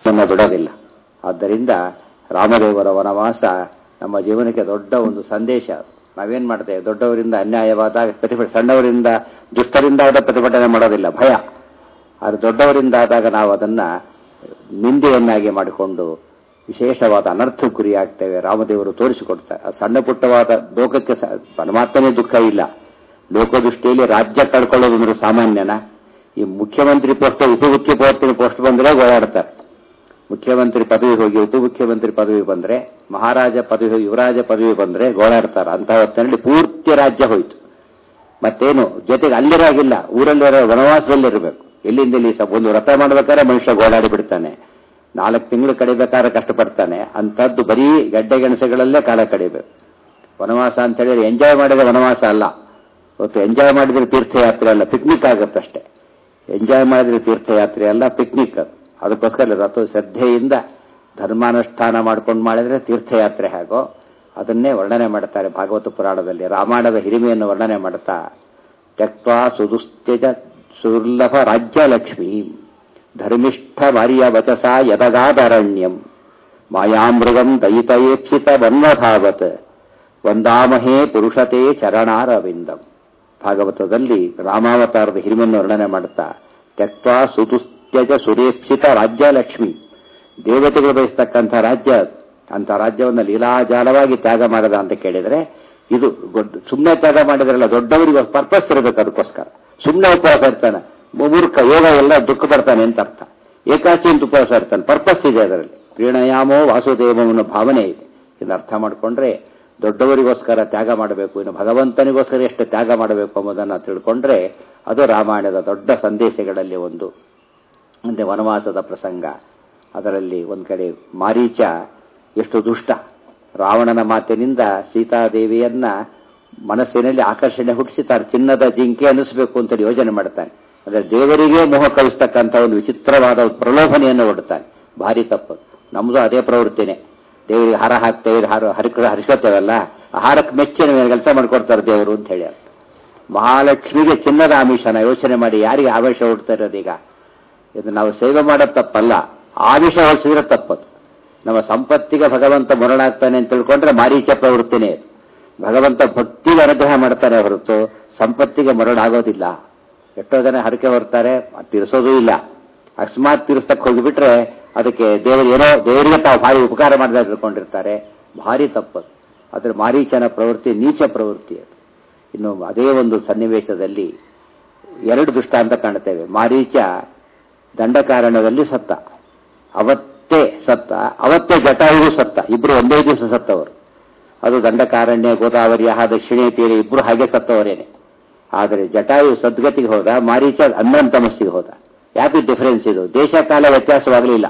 ನನ್ನ ಬಿಡೋದಿಲ್ಲ ಆದ್ದರಿಂದ ರಾಮದೇವರ ವನವಾಸ ನಮ್ಮ ಜೀವನಕ್ಕೆ ದೊಡ್ಡ ಒಂದು ಸಂದೇಶ ನಾವೇನ್ ಮಾಡ್ತೇವೆ ದೊಡ್ಡವರಿಂದ ಅನ್ಯಾಯವಾದಾಗ ಪ್ರತಿಭಟನೆ ಸಣ್ಣವರಿಂದ ದುಷ್ಟರಿಂದ ಆದ ಪ್ರತಿಭಟನೆ ಮಾಡೋದಿಲ್ಲ ಭಯ ಆದರೆ ದೊಡ್ಡವರಿಂದ ಆದಾಗ ನಾವು ಅದನ್ನ ನಿಂದೆಯನ್ನಾಗಿ ಮಾಡಿಕೊಂಡು ವಿಶೇಷವಾದ ಅನರ್ಥಕ್ಕೆ ಗುರಿಯಾಗ್ತೇವೆ ರಾಮದೇವರು ತೋರಿಸಿಕೊಡ್ತಾರೆ ಆ ಸಣ್ಣ ಪುಟ್ಟವಾದ ಲೋಕಕ್ಕೆ ಸ- ಪರಮಾತ್ಮನೇ ದುಃಖ ಇಲ್ಲ ಲೋಕದೃಷ್ಟಿಯಲ್ಲಿ ರಾಜ್ಯ ಕಳ್ಕೊಳ್ಳೋದು ಅಂದ್ರೆ ಸಾಮಾನ್ಯನ ಈ ಮುಖ್ಯಮಂತ್ರಿ ಪೋಸ್ಟ್ ಉಪಮುಖ್ಯಮಂತ್ರಿ ಪೋಸ್ಟ್ ಬಂದ್ರೆ ಓಡಾಡ್ತಾರೆ ಮುಖ್ಯಮಂತ್ರಿ ಪದವಿ ಹೋಗಿ ಉಪಮುಖ್ಯಮಂತ್ರಿ ಪದವಿ ಬಂದ್ರೆ ಮಹಾರಾಜ ಪದವಿ ಹೋಗಿ ಯುವರಾಜ ಪದವಿ ಬಂದ್ರೆ ಗೋಳಾಡ್ತಾರೆ ಅಂತ ಹೊತ್ತಿನಲ್ಲಿ ಪೂರ್ತಿ ರಾಜ್ಯ ಹೋಯ್ತು ಮತ್ತೇನು ಜೊತೆಗೆ ಅಲ್ಲಿರಾಗಿಲ್ಲ ಊರಲ್ಲಿರೋ ವನವಾಸದಲ್ಲಿರಬೇಕು ಎಲ್ಲಿಂದ ಇಲ್ಲಿ ಸ- ಒಂದು ವ್ರತ ಮಾಡ್ಬೇಕಾದ್ರೆ ಮನುಷ್ಯ ಗೋಳಾಡಿ ಬಿಡ್ತಾನೆ ನಾಲ್ಕು ತಿಂಗಳು ಕಡಿಬೇಕಾದ್ರೆ ಕಷ್ಟಪಡ್ತಾನೆ ಅಂಥದ್ದು ಬರೀ ಗಡ್ಡೆ ಗೆಣಸುಗಳಲ್ಲೇ ಕಾಲ ಕಡಿಬೇಕು ವನವಾಸ ಅಂತ ಹೇಳಿದ್ರೆ ಎಂಜಾಯ್ ಮಾಡಿದ್ರೆ ವನವಾಸ ಅಲ್ಲ ಇವತ್ತು ಎಂಜಾಯ್ ಮಾಡಿದ್ರೆ ತೀರ್ಥಯಾತ್ರೆ ಅಲ್ಲ ಪಿಕ್ನಿಕ್ ಆಗುತ್ತಷ್ಟೇ ಎಂಜಾಯ್ ಮಾಡಿದ್ರೆ ತೀರ್ಥಯಾತ್ರೆ ಅಲ್ಲ ಪಿಕ್ನಿಕ್ ಅದು ಅದಕ್ಕೋಸ್ಕರ ರಥ ಶ್ರದ್ಧೆಯಿಂದ ಧರ್ಮಾನುಷ್ಠಾನ ಮಾಡ್ಕೊಂಡು ಮಾಡಿದ್ರೆ ತೀರ್ಥಯಾತ್ರೆ ಹೇಗೋ ಅದನ್ನೇ ವರ್ಣನೆ ಮಾಡ್ತಾರೆ ಭಾಗವತ ಪುರಾಣದಲ್ಲಿ ರಾಮಾಯಣದ ಹಿರಿಮೆಯನ್ನು ವರ್ಣನೆ ಮಾಡ್ತಾ ತ್ಯಕ್ವಾ ಸುದುಸ್ತ್ಯಜ ಸುರ್ಲಭ ರಾಜ್ಯಲಕ್ಷ್ಮೀ ಧರ್ಮಿಷ್ಠ ಮಾರ್ಯ ವಚಸ ಯದಗಾದರಣ್ಯಂ ಮಾಯಾಮೃಗಂ ದಯಿತಯೇಪ್ಸಿತ ವನ್ವಧಾವತ್ ವಂದಾಮಹೇ ಪುರುಷತೆ ಚರಣಾರವಿಂದಂ ಭಾಗವತದಲ್ಲಿ ರಾಮಾವತಾರದ ಹಿರಿಮೆಯನ್ನು ವರ್ಣನೆ ಮಾಡುತ್ತಾ ತ್ಯಕ್ವಾ ಸುದುಸ್ತ್ಯಜ ಸುರೇಪ್ಸಿತ ರಾಜ್ಯಲಕ್ಷ್ಮಿ ದೇವತೆಗಳು ಬಯಸ್ತಕ್ಕಂಥ ರಾಜ್ಯ ಅದು. ಅಂಥ ರಾಜ್ಯವನ್ನು ಲೀಲಾಜಾಲವಾಗಿ ತ್ಯಾಗ ಮಾಡದ ಅಂತ ಕೇಳಿದರೆ ಇದು ಸುಮ್ಮನೆ ತ್ಯಾಗ ಮಾಡಿದ್ರಲ್ಲ ದೊಡ್ಡವರಿಗೆ ಪರ್ಪಸ್ ಇರಬೇಕು ಅದಕ್ಕೋಸ್ಕರ ಸುಮ್ಮನೆ ಉಪವಾಸ ಇರ್ತಾನೆ ಮೂರ್ಖ ಯೋಗ ಎಲ್ಲ ದುಃಖ ಬರ್ತಾನೆ ಅಂತ ಅರ್ಥ ಏಕಾಚಿ ಅಂತ ಉಪವಾಸ ಇರ್ತಾನೆ ಪರ್ಪಸ್ ಇದೆ ಅದರಲ್ಲಿ ಪ್ರೀಣಯಾಮೋ ವಾಸುದೇವ ಅನ್ನೋ ಭಾವನೆ ಇದೆ ಇದನ್ನ ಅರ್ಥ ಮಾಡಿಕೊಂಡ್ರೆ ದೊಡ್ಡವರಿಗೋಸ್ಕರ ತ್ಯಾಗ ಮಾಡಬೇಕು ಇನ್ನು ಭಗವಂತನಿಗೋಸ್ಕರ ಎಷ್ಟು ತ್ಯಾಗ ಮಾಡಬೇಕು ಎಂಬುದನ್ನು ತಿಳ್ಕೊಂಡ್ರೆ ಅದು ರಾಮಾಯಣದ ದೊಡ್ಡ ಸಂದೇಶಗಳಲ್ಲಿ ಒಂದು ಮುಂದೆ ವನವಾಸದ ಪ್ರಸಂಗ ಅದರಲ್ಲಿ ಒಂದು ಕಡೆ ಮಾರೀಚ ಎಷ್ಟು ದುಷ್ಟ ರಾವಣನ ಮಾತಿನಿಂದ ಸೀತಾದೇವಿಯನ್ನ ಮನಸ್ಸಿನಲ್ಲಿ ಆಕರ್ಷಣೆ ಹುಟ್ಟಿಸಿತಾರೆ ಚಿನ್ನದ ಜಿಂಕೆ ಅನ್ನಿಸ್ಬೇಕು ಅಂತ ಯೋಜನೆ ಮಾಡ್ತಾನೆ ಅಂದ್ರೆ ದೇವರಿಗೆ ಮೋಹ ಕಳಿಸ್ತಕ್ಕಂಥ ಒಂದು ವಿಚಿತ್ರವಾದ ಒಂದು ಪ್ರಲೋಭನೆಯನ್ನು ಹೊಡ್ತಾನೆ ಭಾರಿ ತಪ್ಪು ನಮ್ದು ಅದೇ ಪ್ರವೃತ್ತಿನೇ ದೇವರಿಗೆ ಹಾರ ಹಾಕ್ತೇವೆ ಹಾರ ಹರಿಕ ಹರಿಸ್ಕೊತೇವಲ್ಲ ಆ ಹಾರಕ್ಕೆ ಮೆಚ್ಚಿನ ಕೆಲಸ ಮಾಡ್ಕೊಡ್ತಾರೆ ದೇವರು ಅಂತ ಹೇಳಿ ಮಹಾಲಕ್ಷ್ಮಿಗೆ ಚಿನ್ನದ ಆಮಿಷನ ಯೋಚನೆ ಮಾಡಿ ಯಾರಿಗೆ ಆವೇಶ ಹುಡ್ತಾ ಇರೋದೀಗ ಇದು ನಾವು ಸೇವೆ ಮಾಡೋದು ತಪ್ಪಲ್ಲ ಆಮಿಷ ಹೊಲಿಸಿದ್ರೆ ತಪ್ಪದು ನಮ್ಮ ಸಂಪತ್ತಿಗೆ ಭಗವಂತ ಮರಣಾಗ್ತಾನೆ ಅಂತ ತಿಳ್ಕೊಂಡ್ರೆ ಮಾರೀಚ ಪ್ರವೃತ್ತಿನೇ ಇದು ಭಗವಂತ ಭಕ್ತಿಗೆ ಅನುಗ್ರಹ ಮಾಡ್ತಾನೆ ಹೊರತು ಸಂಪತ್ತಿಗೆ ಮರಳಾಗೋದಿಲ್ಲ ಎಷ್ಟೋ ಜನ ಹರಕೆ ಹೊರ್ತಾರೆ ತೀರಿಸೋದೂ ಇಲ್ಲ ಅಕಸ್ಮಾತ್ ತೀರಿಸ್ತಕ್ಕೆ ಹೋಗಿಬಿಟ್ರೆ ಅದಕ್ಕೆ ದೇವರು ಏನೋ ದೇವರಿಗೆ ತಾವು ಭಾರಿ ಉಪಕಾರ ಮಾಡಿದ ತಿಳ್ಕೊಂಡಿರ್ತಾರೆ ಭಾರಿ ತಪ್ಪದು ಅದ್ರ ಮಾರೀಚನ ಪ್ರವೃತ್ತಿ ನೀಚ ಪ್ರವೃತ್ತಿ ಅದು ಇನ್ನು ಅದೇ ಒಂದು ಸನ್ನಿವೇಶದಲ್ಲಿ ಎರಡು ದೃಷ್ಟಾಂತ ಕಾಣ್ತೇವೆ ಮಾರೀಚ ದಂಡಕಾರಣದಲ್ಲಿ ಸತ್ತ ಅವತ್ತೇ ಸತ್ತ ಅವತ್ತೇ ಜಟಾಯುವು ಸತ್ತ ಇಬ್ರು ಒಂದೇ ದಿವಸ ಸತ್ತವರು ಅದು ದಂಡಕಾರಣ್ಯ ಗೋದಾವರಿ ಆಹ ದಕ್ಷಿಣ ತೀರ ಇಬ್ರು ಹಾಗೆ ಸತ್ತವರೇನೆ ಆದರೆ ಜಟಾಯು ಸದ್ಗತಿಗೆ ಹೋದ ಮಾರೀಚ ಹನ್ನೊಂದು ತಮಸ್ಸಿಗೆ ಹೋದ ಯಾಕೆ ಡಿಫರೆನ್ಸ್ ಇದು ದೇಶ ಕಾಲ ವ್ಯತ್ಯಾಸವಾಗಲಿಲ್ಲ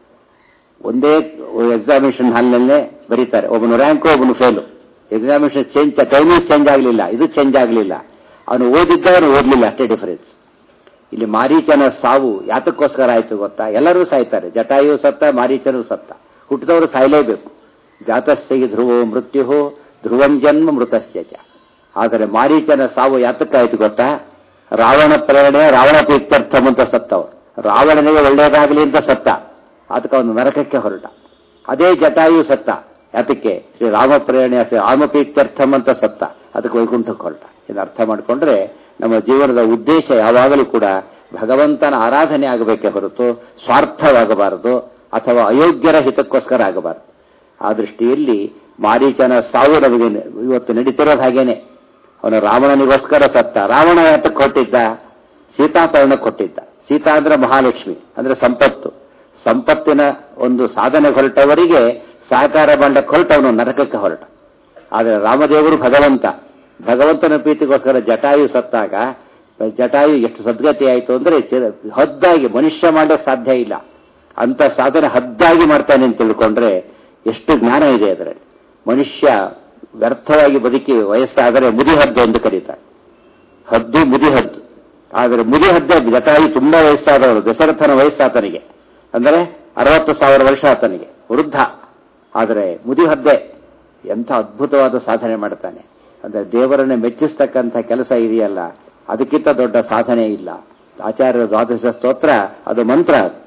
ಒಂದೇ ಎಕ್ಸಾಮಿನೇಷನ್ ಹಾಲ್ನಲ್ಲೇ ಬರೀತಾರೆ ಒಬ್ಬನು ರ್ಯಾಂಕು ಒಬ್ಬನು fail examination change timing change ಆಗಲಿಲ್ಲ ಇದು ಚೇಂಜ್ ಆಗಲಿಲ್ಲ ಅವನು ಓದಿದ್ದವನು ಓದಲಿಲ್ಲ ಅಷ್ಟೇ ಡಿಫರೆನ್ಸ್ ಇಲ್ಲಿ ಮಾರೀಚನ ಸಾವು ಯಾತಕ್ಕೋಸ್ಕರ ಆಯ್ತು ಗೊತ್ತಾ ಎಲ್ಲರೂ ಸಾಯ್ತಾರೆ ಜಟಾಯು ಸತ್ತ ಮಾರೀಚನು ಸತ್ತ ಹುಟ್ಟಿದವರು ಸಾಯಲೇಬೇಕು ಜಾತಸ್ಯ ಧ್ರುವೋ ಮೃತ್ಯು ಧ್ರುವಂ ಜನ್ಮ ಮೃತಸ್ಯ ಚ ಆದರೆ ಮಾರೀಚನ ಸಾವು ಯಾತಕ್ಕಾಯ್ತು ಗೊತ್ತಾ ರಾವಣ ಪ್ರೇರಣೆ ರಾವಣ ಪ್ರೀತ್ಯರ್ಥಂ ಅಂತ ಸತ್ತವರು ರಾವಣನಿಗೆ ಒಳ್ಳೆಯದಾಗಲಿ ಅಂತ ಸತ್ತ ಅದಕ್ಕೆ ಅವನು ನರಕಕ್ಕೆ ಹೊರಟ ಅದೇ ಜಟಾಯು ಸತ್ತ ಯಾತಕ್ಕೆ ಶ್ರೀ ರಾಮ ಪ್ರೇರಣೆ ಶ್ರೀ ರಾಮ ಪ್ರೀತ್ಯರ್ಥಂ ಅಂತ ಸತ್ತ ಅದಕ್ಕೆ ವೈಕುಂಠಕ್ಕೆ ಹೊರಟ ಇದನ್ನು ಅರ್ಥ ಮಾಡಿಕೊಂಡ್ರೆ ನಮ್ಮ ಜೀವನದ ಉದ್ದೇಶ ಯಾವಾಗಲೂ ಕೂಡ ಭಗವಂತನ ಆರಾಧನೆ ಆಗಬೇಕೇ ಹೊರತು ಸ್ವಾರ್ಥವಾಗಬಾರದು ಅಥವಾ ಅಯೋಗ್ಯರ ಹಿತಕ್ಕೋಸ್ಕರ ಆಗಬಾರದು ಆ ದೃಷ್ಟಿಯಲ್ಲಿ ಮಾರೀಚನ ಸಾವು ನಮಗೆ ಇವತ್ತು ನಡೀತಿರೋದು ಹಾಗೇನೆ ಅವನು ರಾವಣನಿಗೋಸ್ಕರ ಸತ್ತ ರಾವಣ ಯಾತಕ್ಕೆ ಕೊಟ್ಟಿದ್ದ ಸೀತಾಪರ್ಣಕ್ಕೆ ಕೊಟ್ಟಿದ್ದ ಸೀತಾ ಅಂದ್ರೆ ಮಹಾಲಕ್ಷ್ಮಿ ಅಂದ್ರೆ ಸಂಪತ್ತು ಸಂಪತ್ತಿನ ಒಂದು ಸಾಧನೆ ಹೊರಟವರಿಗೆ ಸಹಕಾರ ಬಂಡಕ್ಕೆ ಹೊರಟ ಅವನು ನರಕಕ್ಕೆ ಹೊರಟ ಆದರೆ ರಾಮದೇವರು ಭಗವಂತ ಭಗವಂತನ ಪ್ರೀತಿಗೋಸ್ಕರ ಜಟಾಯು ಸತ್ತಾಗ ಜಟಾಯು ಎಷ್ಟು ಸದ್ಗತಿ ಆಯಿತು ಅಂದ್ರೆ ಚಿರ- ಹದ್ದಾಗಿ ಮನುಷ್ಯ ಮಾಡಕ್ಕೆ ಸಾಧ್ಯ ಇಲ್ಲ ಅಂತ ಸಾಧನೆ ಹದ್ದಾಗಿ ಮಾಡ್ತಾನೆ ಅಂತ ತಿಳ್ಕೊಂಡ್ರೆ ಎಷ್ಟು ಜ್ಞಾನ ಇದೆ ಅದರಲ್ಲಿ ಮನುಷ್ಯ ವ್ಯರ್ಥವಾಗಿ ಬದುಕಿ ವಯಸ್ಸಾದರೆ ಮುದಿ ಹದ್ದು ಎಂದು ಕರೀತಾರೆ ಹದ್ದು ಮುದಿ ಹದ್ದು ಆದರೆ ಮುದಿ ಹದ್ದೆ ಜಟಾಯು ತುಂಬಾ ವಯಸ್ಸಾದವರು ದಶರಥನ ವಯಸ್ಸಾತನಿಗೆ ಅಂದರೆ ಅರವತ್ತು ಸಾವಿರ ವರ್ಷ ಆತನಿಗೆ ವೃದ್ಧ ಆದರೆ ಮುದಿ ಹದ್ದೆ ಎಂಥ ಅದ್ಭುತವಾದ ಸಾಧನೆ ಮಾಡ್ತಾನೆ ಅಂದ್ರೆ ದೇವರನ್ನು ಮೆಚ್ಚಿಸ್ತಕ್ಕಂಥ ಕೆಲಸ ಇದೆಯಲ್ಲ ಅದಕ್ಕಿಂತ ದೊಡ್ಡ ಸಾಧನೆ ಇಲ್ಲ ಆಚಾರ್ಯರ ದ್ವಾದಶ ಸ್ತೋತ್ರ ಅದು ಮಂತ್ರ ಅದು.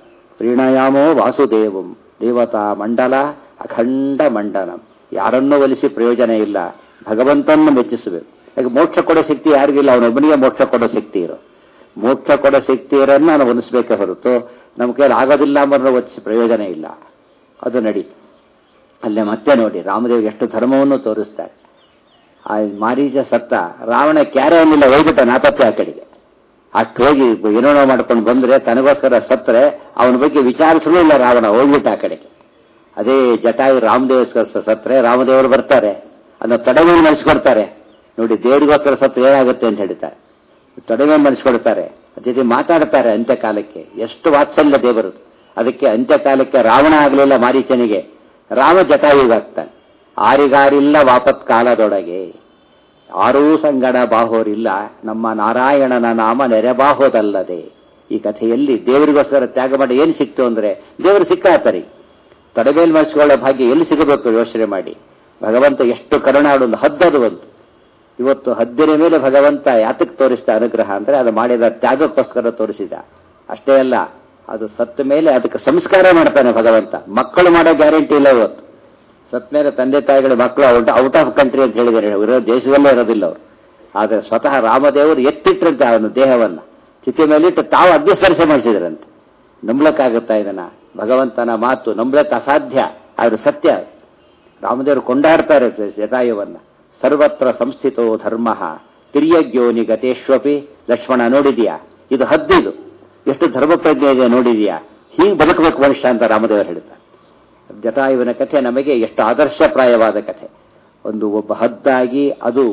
ಪ್ರೀಣಯಾಮೋ ವಾಸುದೇವಂ ದೇವತಾ ಮಂಡಲ ಅಖಂಡ ಮಂಡನಂ ಯಾರನ್ನೂ ಒಲಿಸಿ ಪ್ರಯೋಜನ ಇಲ್ಲ ಭಗವಂತನನ್ನು ಮೆಚ್ಚಿಸಬೇಕು ಯಾಕೆ ಮೋಕ್ಷ ಕೊಡೋ ಶಕ್ತಿ ಯಾರಿಗಿಲ್ಲ ಅವನೊಬ್ಬನಿಗೆ ಮೋಕ್ಷ ಕೊಡೋ ಶಕ್ತಿ ಇರೋ ಮೋಕ್ಷ ಕೊಡೋ ಶಕ್ತಿಯರನ್ನು ನಾನು ಒಲಿಸಬೇಕೇ ಹೊರತು ನಮ್ಮ ಕೈಯಲ್ಲಿ ಆಗೋದಿಲ್ಲ ಅನ್ನೋ ಒಲಿಸಿ ಪ್ರಯೋಜನ ಇಲ್ಲ ಅದು ನಡೀತು ಅಲ್ಲೇ ಮತ್ತೆ ನೋಡಿ ರಾಮದೇವ್ ಎಷ್ಟು ಧರ್ಮವನ್ನು ತೋರಿಸ್ತಾರೆ ಆ ಮಾರೀಚ ಸತ್ತ ರಾವಣ ಕ್ಯಾರೆ ಅನ್ನಿಲ್ಲ ಒಯ್ಬಿಟ್ಟ ನಾಪತ್ತೆ ಆ ಕಡೆಗೆ ಅಷ್ಟು ಹೋಗಿ ಏನೇನೋ ಮಾಡ್ಕೊಂಡು ಬಂದ್ರೆ ತನಗೋಸ್ಕರ ಸತ್ತರೆ ಅವನ ಬಗ್ಗೆ ವಿಚಾರಿಸಲೂ ಇಲ್ಲ ರಾವಣ ಹೋಗ್ಬಿಟ್ಟ ಆ ಕಡೆಗೆ ಅದೇ ಜಟಾಯು ರಾಮದೇವಸ್ಕರ ಸತ್ರೆ ರಾಮದೇವರು ಬರ್ತಾರೆ ಅದನ್ನ ತಡವಿ ಮನಸ್ಕೊಡ್ತಾರೆ ನೋಡಿ ದೇವರಿಗೋಸ್ಕರ ಸತ್ರ ಏನಾಗುತ್ತೆ ಅಂತ ಹೇಳ್ತಾರೆ ತಡವೆ ಮನಸ್ಕೊಡ್ತಾರೆ ಜೊತೆ ಮಾತಾಡ್ತಾರೆ ಅಂತ್ಯಕಾಲಕ್ಕೆ ಎಷ್ಟು ವಾತ್ಸಲ್ಯ ದೇವರು ಅದಕ್ಕೆ ಅಂತ್ಯಕಾಲಕ್ಕೆ ರಾವಣ ಆಗಲಿಲ್ಲ ಮಾರೀಚನಿಗೆ ರಾಮ ಜಟಾಯುಗಾಗ್ತಾನೆ ಆರಿಗಾರಿಲ್ಲ ವಾಪತ್ ಕಾಲದೊಳಗೆ ಆರೂ ಸಂಗಡ ಬಾಹೋರಿಲ್ಲ ನಮ್ಮ ನಾರಾಯಣನ ನಾಮ ನೆರೆಬಾಹೋದಲ್ಲದೆ ಈ ಕಥೆಯಲ್ಲಿ ದೇವರಿಗೋಸ್ಕರ ತ್ಯಾಗ ಮಾಡಿ ಏನು ಸಿಕ್ತು ಅಂದ್ರೆ ದೇವರು ಸಿಕ್ಕಾತರಿ ತಡಬೇಲ್ ಮಾಡಿಸ್ಕೊಳ್ಳೋ ಭಾಗ್ಯ ಎಲ್ಲಿ ಸಿಗಬೇಕು ಯೋಚನೆ ಮಾಡಿ ಭಗವಂತ ಎಷ್ಟು ಕರುಣಾಡು ಒಂದು ಹದ್ದದು ಒಂದು ಇವತ್ತು ಹದ್ದಿನ ಮೇಲೆ ಭಗವಂತ ಯಾತಕ್ಕೆ ತೋರಿಸಿದ ಅನುಗ್ರಹ ಅಂದ್ರೆ ಅದು ಮಾಡಿದ ತ್ಯಾಗಕ್ಕೋಸ್ಕರ ತೋರಿಸಿದ ಅಷ್ಟೇ ಅಲ್ಲ ಅದು ಸತ್ತ ಮೇಲೆ ಅದಕ್ಕೆ ಸಂಸ್ಕಾರ ಮಾಡ್ತಾನೆ ಭಗವಂತ ಮಕ್ಕಳು ಮಾಡೋ ಗ್ಯಾರಂಟಿ ಇಲ್ಲ ಇವತ್ತು ಸತ್ ಮೇಲೆ ತಂದೆ ತಾಯಿಗಳ ಮಕ್ಕಳು ಔಟ್ ಔಟ್ ಆಫ್ ಕಂಟ್ರಿ ಅಂತ ಹೇಳಿದ್ದಾರೆ ಇರೋ ದೇಶದಲ್ಲೇ ಇರೋದಿಲ್ಲ ಅವರು ಆದರೆ ಸ್ವತಃ ರಾಮದೇವರು ಎತ್ತಿಟ್ರಂತೆ ಅವನ ದೇಹವನ್ನ ಚಿತಿ ಮೇಲಿಟ್ಟು ತಾವು ಅಗ್ನಿಸ್ಪರ್ಶ ಮಾಡಿಸಿದ್ರಂತೆ ನಂಬ್ಲಕ್ಕಾಗುತ್ತಾ ಇದನ್ನ ಭಗವಂತನ ಮಾತು ನಂಬ್ಲಕ್ಕೆ ಅಸಾಧ್ಯ ಆದ್ರೆ ಸತ್ಯ ರಾಮದೇವರು ಕೊಂಡಾಡ್ತಾರೆ ಜಟಾಯುವನ್ನ ಸರ್ವತ್ರ ಸಂಸ್ಥಿತೋ ಧರ್ಮ ತಿರ್ಯಜ್ಞೋನಿ ಗತೇಶ್ವಪಿ ಲಕ್ಷ್ಮಣ ನೋಡಿದೀಯಾ ಇದು ಹದ್ದಿದು ಎಷ್ಟು ಧರ್ಮ ಪ್ರಜ್ಞೆ ಇದೆ ನೋಡಿದೀಯಾ ಹೀಗೆ ಬದುಕಬೇಕು ಮನುಷ್ಯ ಅಂತ ರಾಮದೇವರು ಹೇಳ್ತಾರೆ ಜಟಾಯುವಿನ ಕಥೆ ನಮಗೆ ಎಷ್ಟು ಆದರ್ಶಪ್ರಾಯವಾದ ಕಥೆ ಒಂದು ಒಬ್ಬ ಹದ್ದಾಗಿ ಅದು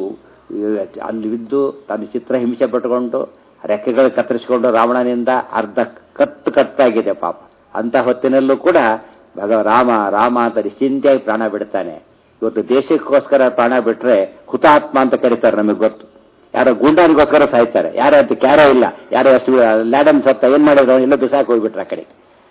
ಅಲ್ಲಿ ಬಿದ್ದು ತಾನು ಚಿತ್ರ ಹಿಂಸೆ ಪಟ್ಟುಕೊಂಡು ರೆಕ್ಕೆಗಳು ಕತ್ತರಿಸಿಕೊಂಡು ರಾವಣನಿಂದ ಅರ್ಧ ಕತ್ತು ಕತ್ತಾಗಿದೆ ಪಾಪ ಅಂತ ಹೊತ್ತಿನಲ್ಲೂ ಕೂಡ ಭಗ ರಾಮ ರಾಮ ಅಂತ ನಿಶ್ಚಿಂತೆಯಾಗಿ ಪ್ರಾಣ ಬಿಡ್ತಾನೆ ಇವತ್ತು ದೇಶಕ್ಕೋಸ್ಕರ ಪ್ರಾಣ ಬಿಟ್ರೆ ಹುತಾತ್ಮ ಅಂತ ಕರೀತಾರೆ ನಮಗೆ ಗೊತ್ತು ಯಾರೋ ಗೂಂಡಾನಿಗೋಸ್ಕರ ಸಾಯ್ತಾರೆ ಯಾರೋ ಅಂತ ಕ್ಯಾರೋ ಇಲ್ಲ ಯಾರೋ ಅಷ್ಟು ಲ್ಯಾಡನ್ ಸತ್ತ ಏನ್ ಮಾಡಿದ್ರು ಎಲ್ಲ ಬಿಸಾಕ್ ಹೋಗ್ಬಿಟ್ರೆ ಆ ಕಡೆ